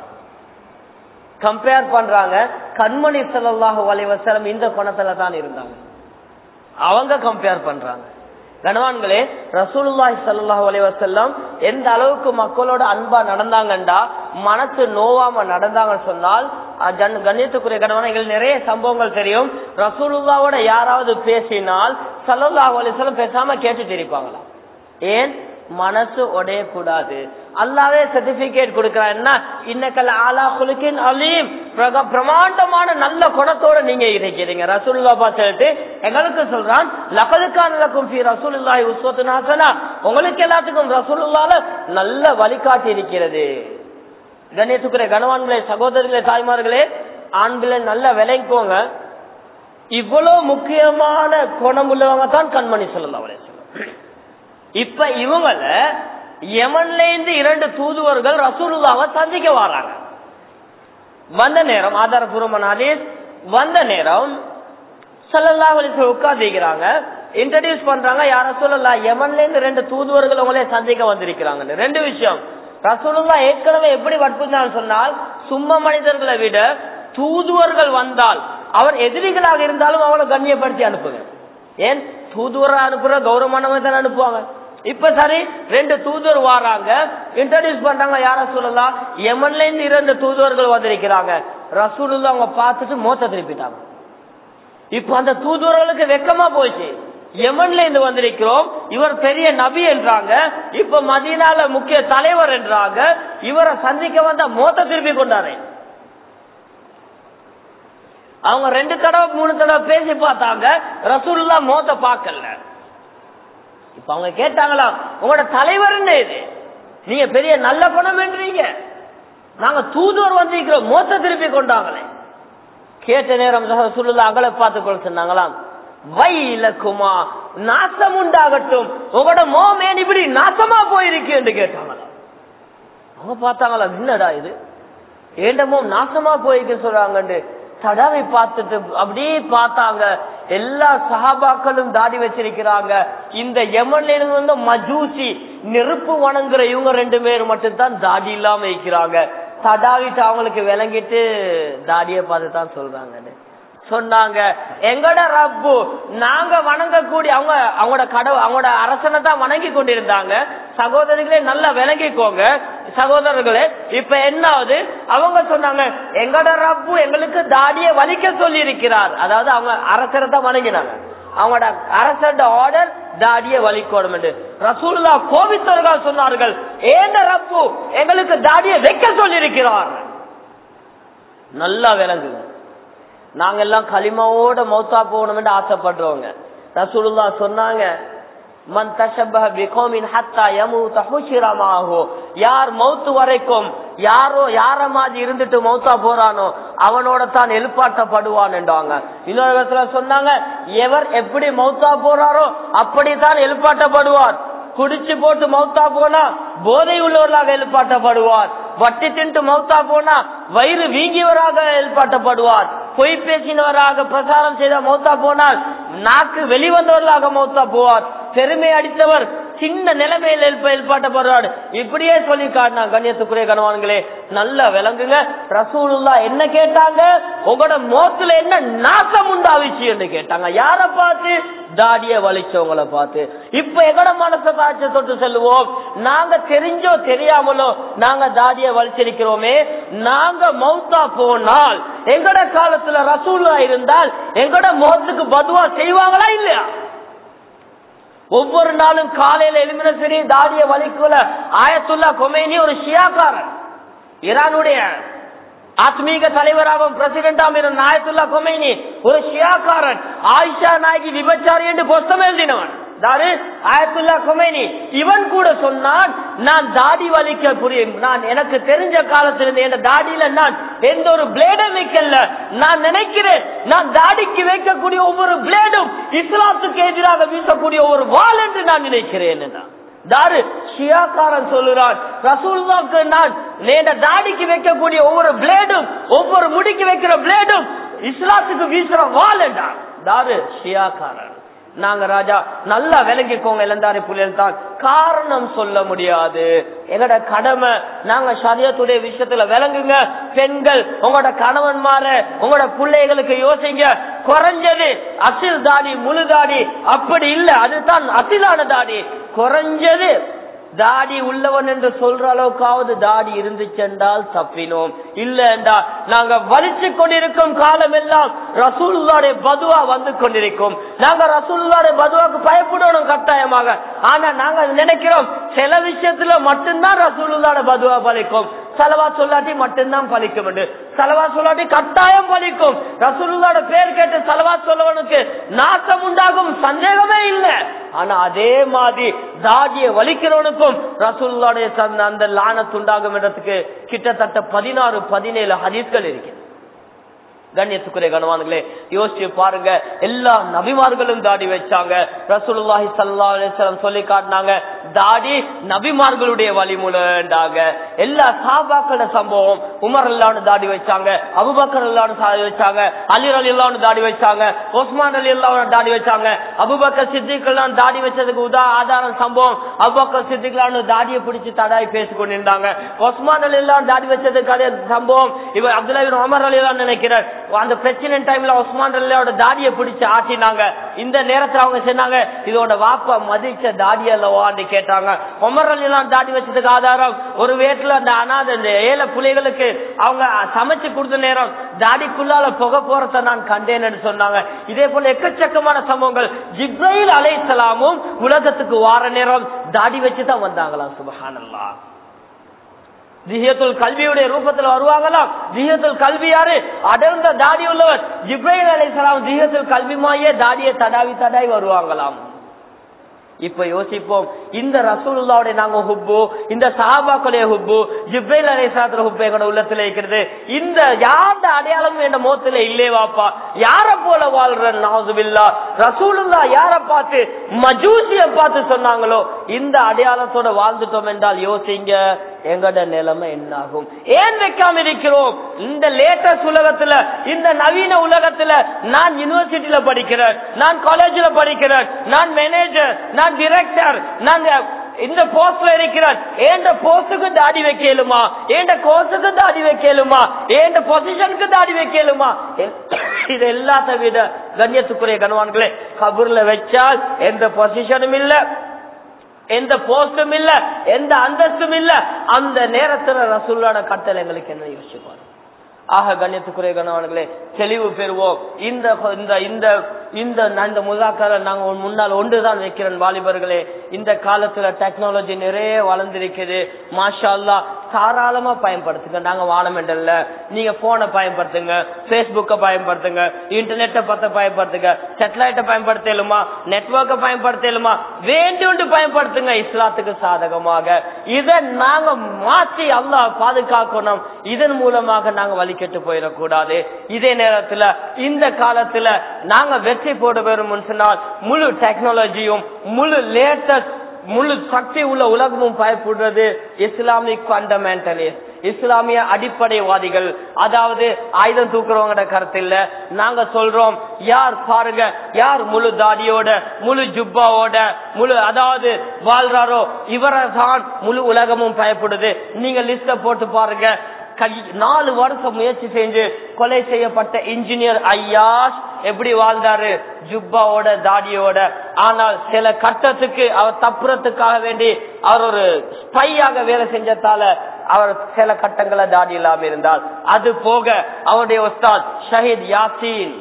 கம்பேர் பண்றாங்க கண்மணி சல்லாஹூ அலைவசலம் இந்த குணத்துல தான் இருந்தாங்க அவங்க கம்பேர் பண்றாங்க கணவான்களே ரசூலுல்லாஹி சல்லாஹூ அலைவசல்லம் எந்த அளவுக்கு மக்களோட அன்பா நடந்தாங்கண்டா மனசு நோவாம நடந்தாங்கன்னு சொன்னால் கண்ணியத்துக்குரிய கணவனைகள் நிறைய சம்பவங்கள் தெரியும் ரசூலுல்லாவோட யாராவது பேசினால் சல்லாஹூ அலிஸ்லம் பேசாம கேட்டுட்டு இருப்பாங்களாம் ஏன் மனசு உடையக்கூடாது அல்லாவே சர்டிபிகேட் கொடுக்கிறான் என்ன இன்னக்கல் ஆலா குலுக்கின் அலீம் பிரக- பிரமாண்டமான நல்ல குணத்தோட நீங்க இருக்கிறீங்க ரசூலுல்லா பார்த்துட்டு எங்களுக்கு சொல்றான் லகதுக்கான லக்கும் ஃபி ரசூலுல்லாஹி உஸ்வத்துன் ஹஸனா உங்களுக்கு எல்லாத்துக்கும் ரசூலுல்லாஹ்ல நல்ல வழிகாட்டி இருக்கிறது கண்ணியத்துக்குரிய கணவான்களே சகோதரர்களே தாய்மார்களே ஆண்களே நல்ல விளைக்கோங்க இவ்வளவு முக்கியமான குணம் உள்ளவங்க தான் கண்மணி சொல்லலாம் அவரே இப்ப இவங்கள யமன்ல இருந்து இரண்டு தூதுவர்கள் ரசூலுல்லாவை சந்திக்க வராங்க வந்த நேரம் ஆதாரபூர்வமான ஹதீஸ் வந்த நேரம் சல்லல்லாஹு அலைஹி வஸல்லம் உட்கார்ந்திருக்கிறாங்க இன்ட்ரடியூஸ் பண்றாங்க யார சொல்லலாம் யமன்ல இருந்து ரெண்டு தூதுவர்கள் உங்களே சந்திக்க வந்திருக்கிறாங்க ரெண்டு விஷயம் ரசூலுல்லா ஏற்கனவே எப்படி வற்புறுத்தினார் சொன்னால் சும்மா மனிதர்களை விட தூதுவர்கள் வந்தால் அவர் எதிரிகளாக இருந்தாலும் அவளை கண்ணியப்படுத்தி அனுப்புங்க ஏன் தூதுவரை அனுப்புற கௌரவமானவங்க தானே அனுப்புவாங்க இப்ப சரி ரெண்டு தூதுவர் வராங்க இன்ட்ரடியூஸ் பண்றாங்க யார சொல்லலாம் யமன்ல இருந்து இரண்டு தூதுவர்கள் வந்திருக்கிறாங்க ரசூலுல்லா அவங்க பார்த்துட்டு மோத்த திருப்பிட்டாங்க இப்ப அந்த தூதுவர்களுக்கு வெக்கமா போச்சு யமன்ல இருந்து வந்திருக்கிறோம் இவர் பெரிய நபி என்றாங்க இப்ப மதீனால முக்கிய தலைவர் என்றாங்க இவரை சந்திக்க வந்த மோத்த திருப்பி கொண்டாரு அவங்க ரெண்டு தடவை மூணு தடவை பேசி பார்த்தாங்க ரசூலுல்லா மோத்த பார்க்கல இப்ப அவங்க கேட்டாங்களா உங்களோட தலைவர் என்ன இது நீங்க பெரிய நல்ல பணம் என்றீங்க நாங்க தூதுவர் வந்திருக்கிறோம் மோத்த திருப்பி கொண்டாங்களே கேட்ட நேரம் ரசூலுல்லா அகல பார்த்து கொள்ள சொன்னாங்களாம் வைலக்குமா நாசம் உண்டாகட்டும் உங்களோட மோமேன் இப்படி நாசமா போயிருக்கு என்று கேட்டாங்களா அவங்க பார்த்தாங்களா என்னடா இது ஏண்டமோ நாசமா போயிருக்கு சொல்றாங்கன்னு தடவை பார்த்துட்டு அப்படியே பார்த்தாங்க எல்லா சஹாபாக்களும் தாடி வச்சிருக்கிறாங்க இந்த யமன்ல இருந்து வந்து மஜூசி நெருப்பு வணங்குற இவங்க ரெண்டு பேர் மட்டும் தான் தாடி இல்லாம வைக்கிறாங்க தடாவிட்டு அவங்களுக்கு விளங்கிட்டு தாடியை பார்த்து தான் சொல்றாங்கன்னு சொன்னாங்க எங்கட ரப்பு நாங்க வணங்கக்கூடிய அவங்க அவங்களோட கடவு அவங்களோட அரசனை தான் வணங்கி கொண்டிருந்தாங்க சகோதரிகளே நல்லா விளங்கிக்கோங்க சகோதரர்களே இப்ப என்னாவது அவங்க சொன்னாங்க எங்கட ரப்பு எங்களுக்கு தாடிய வலிக்க சொல்லி இருக்கிறார் அதாவது அவங்க அரசரை தான் வணங்கினாங்க அவங்களோட அரசோட ஆர்டர் தாடிய வலிக்கோடும் என்று ரசூலுல்லா கோபித்தவர்கள் சொன்னார்கள் ஏந்த ரப்பு எங்களுக்கு தாடிய வைக்க சொல்லி இருக்கிறார் நல்லா விளங்குங்க நாங்க எல்லாம் களிமாவோட மௌத்தா போகணும்னு ஆசைப்படுறவங்க ரசூலுல்லா சொன்னாங்க மன் தஷப்பஹ பிகௌமின் ஹத்தா யமூத ஹுஷிரமாஹு யார் மௌத்து வரைக்கும் யாரோ யார மாதிரி இருந்துட்டு மௌத்தா போறானோ அவனோட தான் எழுப்பாட்டப்படுவான் என்றாங்க இன்னொரு இடத்துல சொன்னாங்க எவர் எப்படி மௌத்தா போறாரோ அப்படித்தான் எழுப்பாட்டப்படுவார் குடிச்சு போட்டு மௌத்தா போனா போதை உள்ளவர்களாக எழுப்பாட்டப்படுவார் வட்டி தின்ட்டு மௌத்தா போனா வயிறு வீங்கியவராக எழுப்பாட்டப்படுவார் பொய் பேசினவராக பிரசாரம் செய்த மௌத்தா போனால் நாக்கு வெளிவந்தவர்களாக மௌத்தா போவார் பெருமை அடித்தவர் சின்ன நிலைமையில் எழுப்ப எழுப்பாட்டப்படுவார் இப்படியே சொல்லி காட்டினா கண்ணியத்துக்குரிய கணவான்களே நல்லா விளங்குங்க ரசூலுல்லா என்ன கேட்டாங்க உங்களோட மோத்துல என்ன நாசம் உண்டாவிச்சு என்று கேட்டாங்க யார பார்த்து தாடிய வலிச்சவங்கள பார்த்து இப்ப எங்கட மனசை காய்ச்ச தொட்டு செல்லுவோம் நாங்க தெரிஞ்சோ தெரியாமலோ நாங்க தாடிய வலிச்சிருக்கிறோமே நாங்க மௌத்தா போனால் எங்கட காலத்துல ரசூலா இருந்தால் எங்கட முகத்துக்கு பதுவா செய்வாங்களா இல்லையா ஒவ்வொரு நாளும் காலையில எழுமின சரி தாடிய வலிக்குல ஆயத்துல்லா கொமேனி ஒரு ஷியாக்காரன் ஈரானுடைய ஆத்மீக தலைவராகவும் பிரசிடண்டாம் இருந்த ஆயத்துல்லா கொமேனி ஒரு ஷியாக்காரன் ஆயிஷா நாயகி விபச்சாரி என்று புஸ்தம் எழுதினவன் தாரு ஆயத்துல்லா கொமேனி இவன் கூட சொன்னான் நான் தாடி வலிக்க புரியும் நான் எனக்கு தெரிஞ்ச காலத்திலிருந்து என் தாடியில நான் எந்த ஒரு பிளேடும் வைக்கல நான் நினைக்கிறேன் நான் தாடிக்கு வைக்கக்கூடிய ஒவ்வொரு பிளேடும் இஸ்லாத்துக்கு எதிராக வீசக்கூடிய ஒரு வாள் என்று நான் நினைக்கிறேன் என்றான். தாரு ஷியாக்காரன் சொல்லுறான் ரசூல்தாக்கு நான் நேட தாடிக்கு வைக்கக்கூடிய ஒவ்வொரு பிளேடும் ஒவ்வொரு முடிக்கு வைக்கிற பிளேடும் இஸ்லாத்துக்கு வீசுற வாள் என்றான் தாரு ஷியாக்காரன் நாங்க ராஜா நல்லா விளங்கிக்கோங்க இளந்தாரி புலிகள் தான் காரணம் சொல்ல முடியாது எங்கட கடமை நாங்க சரியத்துடைய விஷயத்துல விளங்குங்க பெண்கள் உங்களோட கணவன் மாற உங்களோட பிள்ளைகளுக்கு யோசிங்க குறைஞ்சது அசில் தாடி முழு தாடி அப்படி இல்ல அதுதான் அசிலான தாடி குறைஞ்சது தாடி உள்ளவன் என்று சொல்ற அளவுக்காவது தாடி இருந்துச்சென்றால் தப்பினோம் இல்ல என்றால் நாங்க வலிச்சு கொண்டிருக்கும் காலம் எல்லாம் ரசூலுல்லாடைய பதுவா வந்து கொண்டிருக்கும் நாங்க ரசூலுல்லாடைய பதுவாக்கு பயப்படணும் கட்டாயமாக ஆனா நாங்க நினைக்கிறோம் சில விஷயத்துல மட்டும்தான் ரசூலுல்லாட பதுவா பலிக்கும் செலவா சொல்லாட்டி மட்டும்தான் பலிக்கும் என்று செலவா சொல்லாட்டி கட்டாயம் பலிக்கும் ரசூலுல்லாட பேர் கேட்டு செலவா சொல்லவனுக்கு நாசம் உண்டாகும் சந்தேகமே இல்லை ஆனா அதே மாதிரி தாடியை வலிக்கிறவனுக்கும் ரசூலுல்லாடைய சந்த- அந்த லானத்து உண்டாகும் என்றதுக்கு கிட்டத்தட்ட பதினாறு பதினேழு ஹதீஸ்கள் இருக்கிறது கண்ணியத்துக்குரிய கனவான்களே யோசிச்சு பாருங்க எல்லா நபிமார்களும் தாடி வச்சாங்க ரசூலுல்லாஹி ஸல்லல்லாஹு அலைஹி வஸல்லம் சொல்லி காட்டினாங்க தாடி நபிமார்களுடைய வழிமுறைண்டாங்க எல்லா சாபாக்கள சம்பவம் உமர் அல்லான்னு தாடி வச்சாங்க அபுபக்கர் அல்லான்னு தாடி வச்சாங்க அலி அலி அல்லான்னு தாடி வச்சாங்க உஸ்மான் அலி அல்லான்னு தாடி வச்சாங்க அபுபக்கர் சித்திக் எல்லாம் தாடி வச்சதுக்கு உதா ஆதாரம் சம்பவம் அபுபக்கர் சித்திக்லான்னு தாடியை பிடிச்சு தடாய் பேசி கொண்டிருந்தாங்க உஸ்மான் அலி எல்லாம் தாடி வச்சதுக்கு அதே சம்பவம் இவர் அப்துல்லா பின் உமர் அலி எல்லாம் நினைக்கிறார் அந்த பிரச்சனை டைம்ல உஸ்மான் அலியோட தாடியை பிடிச்சு ஆட்டினாங்க இந்த நேரத்துல அவங்க சொன்னாங்க இதோட வாப்பா மதிச்ச தாடி அல்லவான்னு கேட்டாங்க உமர் அலி எல்லாம் தாடி வச்சதுக்கு ஆதாரம் ஒரு வீட்டுல அந்த அனாத இந்த ஏழை புலிகளுக்கு அவங்க சமைச்சு கொடுத்த நேரம் தாடிக்குள்ளால புகை போறத நான் கண்டேன்னு சொன்னாங்க இதே போல எக்கச்சக்கமான சம்பவங்கள் ஜிப்ரைல் அலைசலாமும் உலகத்துக்கு வார நேரம் தாடி வச்சுதான் வந்தாங்களாம் சுபஹானல்லா திஹியத்துல் கல்வியுடைய ரூபத்துல வருவாங்களாம் திஹியத்துல் கல்வி யாரு அடர்ந்த தாடி உள்ளவர் ஜிப்ரைல் அலைசலாம் திஹியத்துல் கல்விமாயே தாடியை தடாவி தடாவி வருவாங்களாம் இப்ப யோசிப்போம் இந்த ரசூலுல்லாவுடைய நாங்க ஹுப்பு இந்த சஹாபாக்களுடைய ஹுப்பு ஜிப்ரைல் அலைசாத்திர ஹுப்பு எங்களோட உள்ளத்துல இருக்கிறது இந்த யார்ட அடையாளமும் என் மோத்துல இல்லே வாப்பா யார போல வாழ்ற நாசுபில்லா ரசூலுல்லா யார பார்த்து மஜூசிய பார்த்து சொன்னாங்களோ இந்த அடையாளத்தோட வாழ்ந்துட்டோம் என்றால் யோசிங்க எங்கட நிலைமை என்னாகும் ஏன் வைக்காம இருக்கிறோம் இந்த லேட்டஸ்ட் உலகத்துல இந்த நவீன உலகத்துல நான் யூனிவர்சிட்டியில படிக்கிறேன் நான் காலேஜ்ல படிக்கிறேன் நான் மேனேஜர் நான் டிரெக்டர் நான் இந்த போஸ்ட்ல இருக்கிறான் ஏண்ட போஸ்டுக்கு தாடி வைக்கலுமா ஏண்ட கோர்ஸுக்கு தாடி வைக்கலுமா ஏண்ட பொசிஷனுக்கு தாடி வைக்கலுமா இது எல்லாத்த விட கண்ணியத்துக்குரிய கனவான்களே கபூர்ல வச்சால் எந்த பொசிஷனும் இல்ல எந்த போஸ்டும் இல்ல எந்த அந்தஸ்தும் இல்ல அந்த நேரத்துல ரசூல்லோட கட்டளை எங்களுக்கு என்ன யோசிச்சுப்பாரு ஆக கண்ணியத்துக்குரிய கணவன்களே தெளிவு பெறுவோம் இந்த இந்த இந்த இந்த இந்த முதாக்கரை நாங்க முன்னால் ஒன்றுதான் வைக்கிறேன் வாலிபர்களே இந்த காலத்துல டெக்னாலஜி நிறைய வளர்ந்திருக்குது மாஷா அல்லா தாராளமா பயன்படுத்துங்க நாங்க வாழமெண்டல்ல நீங்க போனை பயன்படுத்துங்க பேஸ்புக்கை பயன்படுத்துங்க இன்டர்நெட்டை பத்த பயன்படுத்துங்க சேட்டலைட்டை பயன்படுத்தலுமா நெட்ஒர்க்கை பயன்படுத்தலுமா வேண்டுண்டு பயன்படுத்துங்க இஸ்லாத்துக்கு சாதகமாக இதை நாங்க மாற்றி அல்லாஹ் பாதுகாக்கணும் இதன் மூலமாக நாங்க வழிகெட்டு போயிடக்கூடாது இதே நேரத்துல இந்த காலத்துல நாங்க வெற்றி போட வேறும் சொன்னால் முழு டெக்னாலஜியும் முழு லேட்டஸ்ட் முழு சக்தி உள்ள உலகமும் பயப்படுறது இஸ்லாமிக் பண்டமெண்டலிஸ்ட் இஸ்லாமிய அடிப்படைவாதிகள் அதாவது ஆயுதம் தூக்குறவங்களோட கருத்து இல்ல நாங்க சொல்றோம் யார் பாருங்க யார் முழு தாடியோட முழு ஜுப்பாவோட முழு அதாவது வாழ்றாரோ இவரை தான் முழு உலகமும் பயப்படுது நீங்க லிஸ்ட போட்டு பாருங்க கை- நாலு வருஷம் முயற்சி செஞ்சு கொலை செய்யப்பட்ட இன்ஜினியர் ஐயாஸ் எப்படி வாழ்ந்தாரு ஜுப்பாவோட தாடியோட ஆனால் சில கட்டத்துக்கு அவர் தப்புறதுக்காக வேண்டி அவர் ஒரு ஸ்பையாக வேலை செஞ்சதால அவர் சில கட்டங்களை தாடி இல்லாம இருந்தார் அது போக அவருடைய உஸ்தாத் ஷஹீத் யாசீன்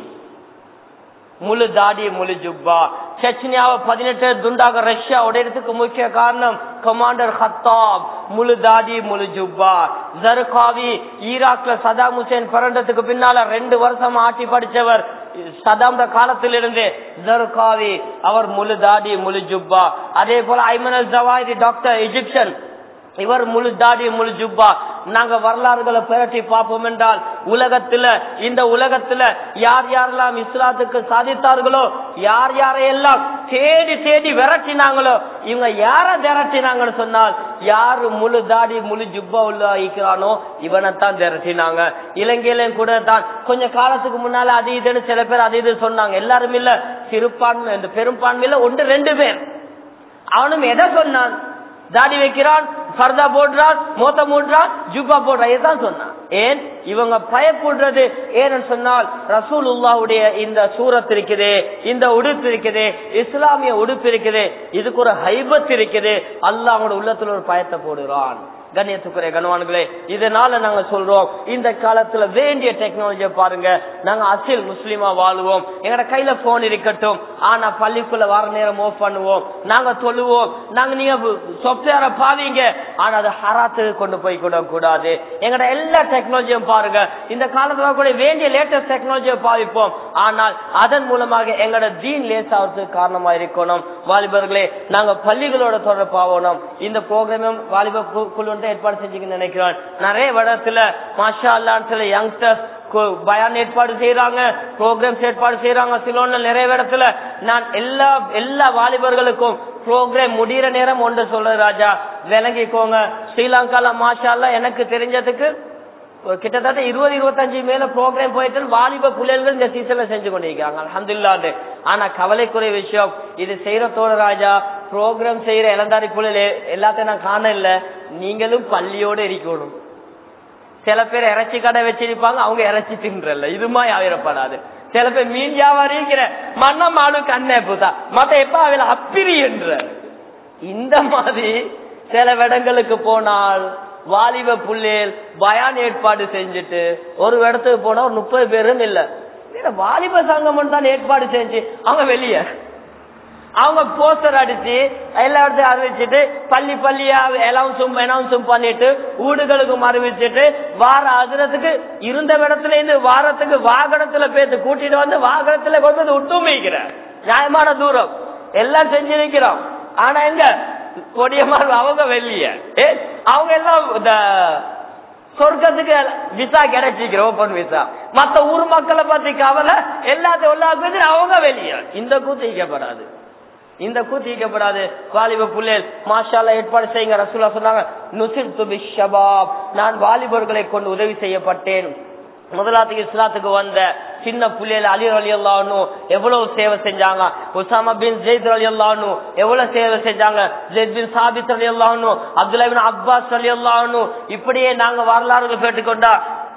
முழு தாடி முழு ஜுப்பா செச்னியாவை பதினெட்டு துண்டாக ரஷ்யா உடையறதுக்கு முக்கிய காரணம் கமாண்டர் ஹத்தாப் முழு தாடி முழு ஜுப்பா ஜர்காவி ஈராக்ல சதாம் ஹுசேன் பிறந்ததுக்கு பின்னால ரெண்டு வருஷம் ஆட்சி படிச்சவர் சதாம் காலத்திலிருந்து ஜர்காவி அவர் முழு தாடி முழு ஜுப்பா அதே போல Ayman al Zawahiri doctor Egyptian இவர் முழு தாடி முழு ஜுப்பா நாங்க வரலாறுகளை புரட்டி பார்ப்போம் என்றால் உலகத்துல இந்த உலகத்துல யார் யாரெல்லாம் இஸ்லாத்துக்கு சாதித்தார்களோ யார் யாரையெல்லாம் தேடி தேடி விரட்டினாங்களோ இவங்க யார விரட்டினாங்கன்னு சொன்னால் யாரு முழு தாடி முழு ஜுப்பா உள்ள இருக்கிறானோ இவனைத்தான் விரட்டினாங்க இலங்கையிலும் கூட தான் கொஞ்ச காலத்துக்கு முன்னால அது இதுன்னு சில பேர் அது இது சொன்னாங்க எல்லாரும் இல்ல சிறுபான்மை இந்த பெரும்பான்மையில ஒன்று ரெண்டு பேர் அவனும் எதை சொன்னான் தாடி வைக்கிறான் ஃபர்தா போடுறான் மோத்த மூடுறான் ஜுப்பா போடுறான் இதுதான் சொன்னான் ஏன் இவங்க பயப்படுறது ஏன்னு சொன்னால் ரசூலுல்லாவுடைய இந்த சூரத் இருக்குது இந்த உடுப்பு இருக்குது இஸ்லாமிய உடுப்பு இருக்குது இதுக்கு ஒரு ஹைபத் இருக்குது அல்லாஹ் அவங்களோட உள்ளத்துல ஒரு பயத்தை போடுறான் கண்ணியத்துக்குரிய கனவான்களே இதனால நாங்க சொல்றோம் இந்த காலத்துல வேண்டிய டெக்னாலஜியை பாருங்க நாங்க அசில் முஸ்லீமா வாழுவோம் எங்கட கையில போன் இருக்கட்டும் ஆனா பள்ளிக்குள்ள வர நேரம் ஓஃப் பண்ணுவோம் நாங்க சொல்லுவோம் நாங்க நீங்க சாப்ட்வேரை பாவீங்க ஆனா அது ஹராத்துக்கு கொண்டு போய் கூட கூடாது எங்கட எல்லா டெக்னாலஜியும் பாருங்க இந்த காலத்துல கூட வேண்டிய லேட்டஸ்ட் டெக்னாலஜியை பாவிப்போம் ஆனால் அதன் மூலமாக எங்கட தீன் லேசாவதுக்கு காரணமா இருக்கணும் வாலிபர்களே நாங்க பள்ளிகளோட தொடர்பாகணும் இந்த ப்ரோக்ராமும் வாலிப கு- குழு வந்து ஏற்பாடு செஞ்சுக்கன்னு நினைக்கிறேன் நிறைய இடத்துல மாஷா அல்லான்னு சில யங்ஸ்டர்ஸ் பயான் ஏற்பாடு செய்யறாங்க ப்ரோக்ராம்ஸ் ஏற்பாடு செய்யறாங்க சிலோன்ல நிறைய இடத்துல நான் எல்லா எல்லா வாலிபர்களுக்கும் ப்ரோக்ராம் முடியிற நேரம் ஒன்று சொல்றேன் ராஜா விளங்கிக்கோங்க ஸ்ரீலங்கால மாஷா அல்லா எனக்கு தெரிஞ்சதுக்கு ஒரு கிட்டத்தட்ட இருபது இருபத்தஞ்சு மேல ப்ரோக்ராம் போயிட்டு வாலிப புள்ளைகள் இந்த சீசன்ல செஞ்சு கொண்டிருக்காங்க அலமதுல்லாண்டு ஆனா கவலைக்குரிய விஷயம் இது செய்யறதோட ராஜா ப்ரோக்ராம் செய்யற இளந்தாரி புள்ளைகள் எல்லாத்தையும் நான் காண இல்ல நீங்களும் பள்ளியோட இருக்கணும் சில பேர் இறைச்சி கடை வச்சிருப்பாங்க அவங்க இறைச்சி தின்றல இதுமா ஆயிரப்படாது சில பேர் மீன் வியாபாரி இருக்கிற மண்ண மாடு கண்ணே புதா மத்த எப்ப அவள அப்பிரி என்ற இந்த மாதிரி சில இடங்களுக்கு போனால் வாலிப புள்ளேல் பயான் ஏற்பாடு செஞ்சுட்டு ஒரு இடத்துக்கு போனா ஒரு முப்பது பேரும் இல்ல வேற வாலிப சங்கம் தான் ஏற்பாடு செஞ்சு அவங்க வெளியே அவங்க போஸ்டர் அடிச்சு எல்லா இடத்தையும் அறிவிச்சுட்டு பள்ளி பள்ளியா அனௌன்ஸும் அனௌன்ஸும் பண்ணிட்டு வீடுகளுக்கும் அறிவிச்சுட்டு வார அதிரத்துக்கு இருந்த இடத்துல இருந்து வாரத்துக்கு வாகனத்துல பேத்து கூட்டிட்டு வந்து வாகனத்துல கொண்டு வந்து விட்டும் வைக்கிற நியாயமான தூரம் எல்லாம் செஞ்சிருக்கிறோம் ஆனா எங்க கொடியமார் அவங்க வெளிய ஏ, அவங்க எல்லாம் இந்த சொர்க்கத்துக்கு விசா கிடைச்சிக்கிற ஓபன் விசா மத்த ஊர் மக்களை பத்தி கவலை எல்லாத்தையும் எல்லா அவங்க வெளியே இந்த கூத்து ஈக்கப்படாது இந்த கூத்து ஈக்கப்படாது வாலிப புள்ளேல் மாஷால ஏற்பாடு செய்யுங்க ரசூலா சொன்னாங்க நுசில் துபி ஷபாப் நான் வாலிபர்களை கொண்டு உதவி செய்யப்பட்டேன் முதலாத்துக்கு இஸ்லாத்துக்கு வந்த சின்ன புள்ளையில அலி அலி அல்லான்னு எவ்வளவு சேவை செஞ்சாங்க உசாமா பின் ஜெயித் அலி அல்லான்னு எவ்வளவு சேவை செஞ்சாங்க ஜெயித் பின் சாபித் அலி அல்லான்னு அப்துல்லா பின் அப்பாஸ் அலி அல்லான்னு இப்படியே நாங்க வரலாறுகள் கேட்டுக்கொண்டா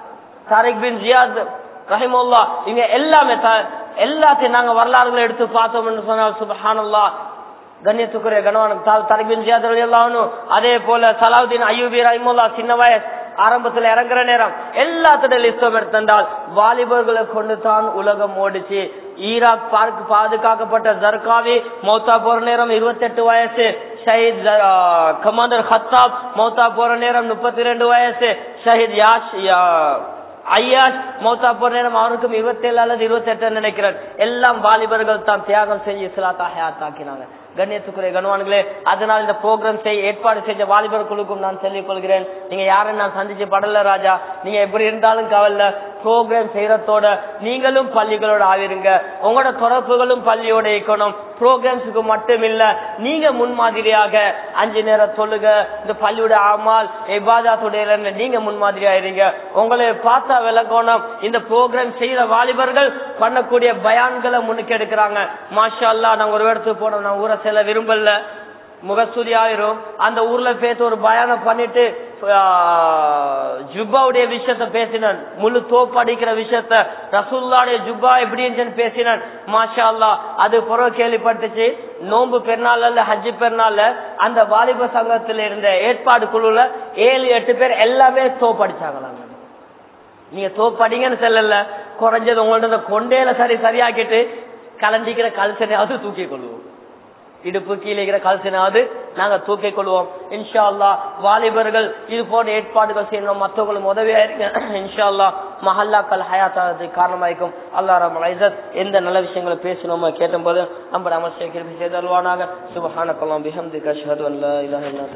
தாரிக் பின் ஜியாத் ரஹிமுல்லா இங்க எல்லாமே த- எல்லாத்தையும் நாங்க வரலாறுகளை எடுத்து பார்த்தோம் என்று சொன்னால் சுபஹானல்லா கண்ணியத்துக்குரிய கணவான் தாரிக் பின் ஜியாத் அலி அல்லான்னு அதே போல சலாவுதீன் ஐயூபி ரஹிமுல்லா சின்ன வயசு ஆரம்பத்துல இறங்குற நேரம் எல்லாத்தோட லிஸ்டம் எடுத்தால் வாலிபர்களை கொண்டு தான் உலகம் ஓடிச்சு ஈராக் பார்க் பாதுகாக்கப்பட்ட ஜர்காவி மௌத்தா போற நேரம் இருபத்தி எட்டு வயசு ஷஹீத் கமாண்டர் ஹத்தாப் மௌத்தா போற நேரம் முப்பத்தி ரெண்டு வயசு ஷஹீத் யாஷ் யா- ஐயாஷ் மௌத்தா போற நேரம் அவருக்கும் இருபத்தி ஏழு அல்லது இருபத்தி எட்டு நினைக்கிறேன் எல்லாம் வாலிபர்கள் தான் தியாகம் செஞ்சு இஸ்லாத்தா ஹயாத்தாக்கினாங்க கண்ணியத்துக்குரிய கனவான்களே அதனால் இந்த ப்ரோக்ராம் செய்ய ஏற்பாடு செஞ்ச வாலிபர் குழுக்கும் நான் சொல்லிக் கொள்கிறேன் நீங்க யாரும் நான் சந்திச்சு படல ராஜா நீங்க எப்படி இருந்தாலும் கவலை ப்ரோக்ராம் செய்யறதோட நீங்களும் பள்ளிகளோட ஆவிருங்க உங்களோட தொடர்புகளும் பள்ளியோட இருக்கணும் ப்ரோக்ராம்ஸுக்கு மட்டும் இல்ல நீங்க முன்மாதிரியாக அஞ்சு நேரம் சொல்லுங்க இந்த பள்ளியோட ஆமால் எபாதாத்துடைய நீங்க முன்மாதிரியா இருங்க உங்களை பார்த்தா விளக்கணும் இந்த ப்ரோக்ராம் செய்யற வாலிபர்கள் பண்ணக்கூடிய பயான்களை முன்னுக்கு எடுக்கிறாங்க மாஷா அல்லாஹ் நாங்க ஒரு இடத்துக்கு போனோம் நான் ஊரை செல்ல விரும்பல முகஸ்துதி ஆயிரும் அந்த ஊர்ல பேச ஒரு பயானம் பண்ணிட்டு ஆஹ், ஜுப்பாவுடைய விஷயத்த பேசினான் முழு தோப்பு அடிக்கிற விஷயத்த ரசூல்லாவுடைய ஜுப்பா எப்படி இருந்துச்சுன்னு பேசினான் மாஷா அல்லாஹ் அது புறவு கேள்விப்பட்டுச்சு நோன்பு பெருநாள் அல்ல ஹஜ்ஜி பெருநாள்ல அந்த வாலிப சங்கத்துல இருந்த ஏற்பாடு குழுல ஏழு எட்டு பேர் எல்லாமே தோப்பு அடிச்சாங்களாங்க நீங்க தோப்படிங்கன்னு சொல்லல குறைஞ்சது உங்கள்ட்ட இந்த கொண்டையில சரி சரியாக்கிட்டு கலண்டிக்கிற கல்சனையாவது தூக்கிக் கொள்வோம் இடுப்பு கீழே இருக்கிற கல்சனாவது நாங்க தூக்கிக் கொள்வோம் இன்ஷா அல்லாஹ் வாலிபர்கள் இது போன்ற ஏற்பாடுகள் செய்யணும் மற்றவங்களும் உதவியா இருங்க இன்ஷா அல்லாஹ் மஹல்லாக்கள் ஹயாத்தானது காரணமாயிருக்கும் அல்லாஹ் ரபுல் ஐசத் எந்த நல்ல விஷயங்களை பேசணுமோ கேட்டும்போது நம்ம அமல் செய்ய செய்தல்வானாக சுபஹானக்கல்லாம் பிஹம்திக அஷ்ஹது அன் லா இலாஹ இல்லா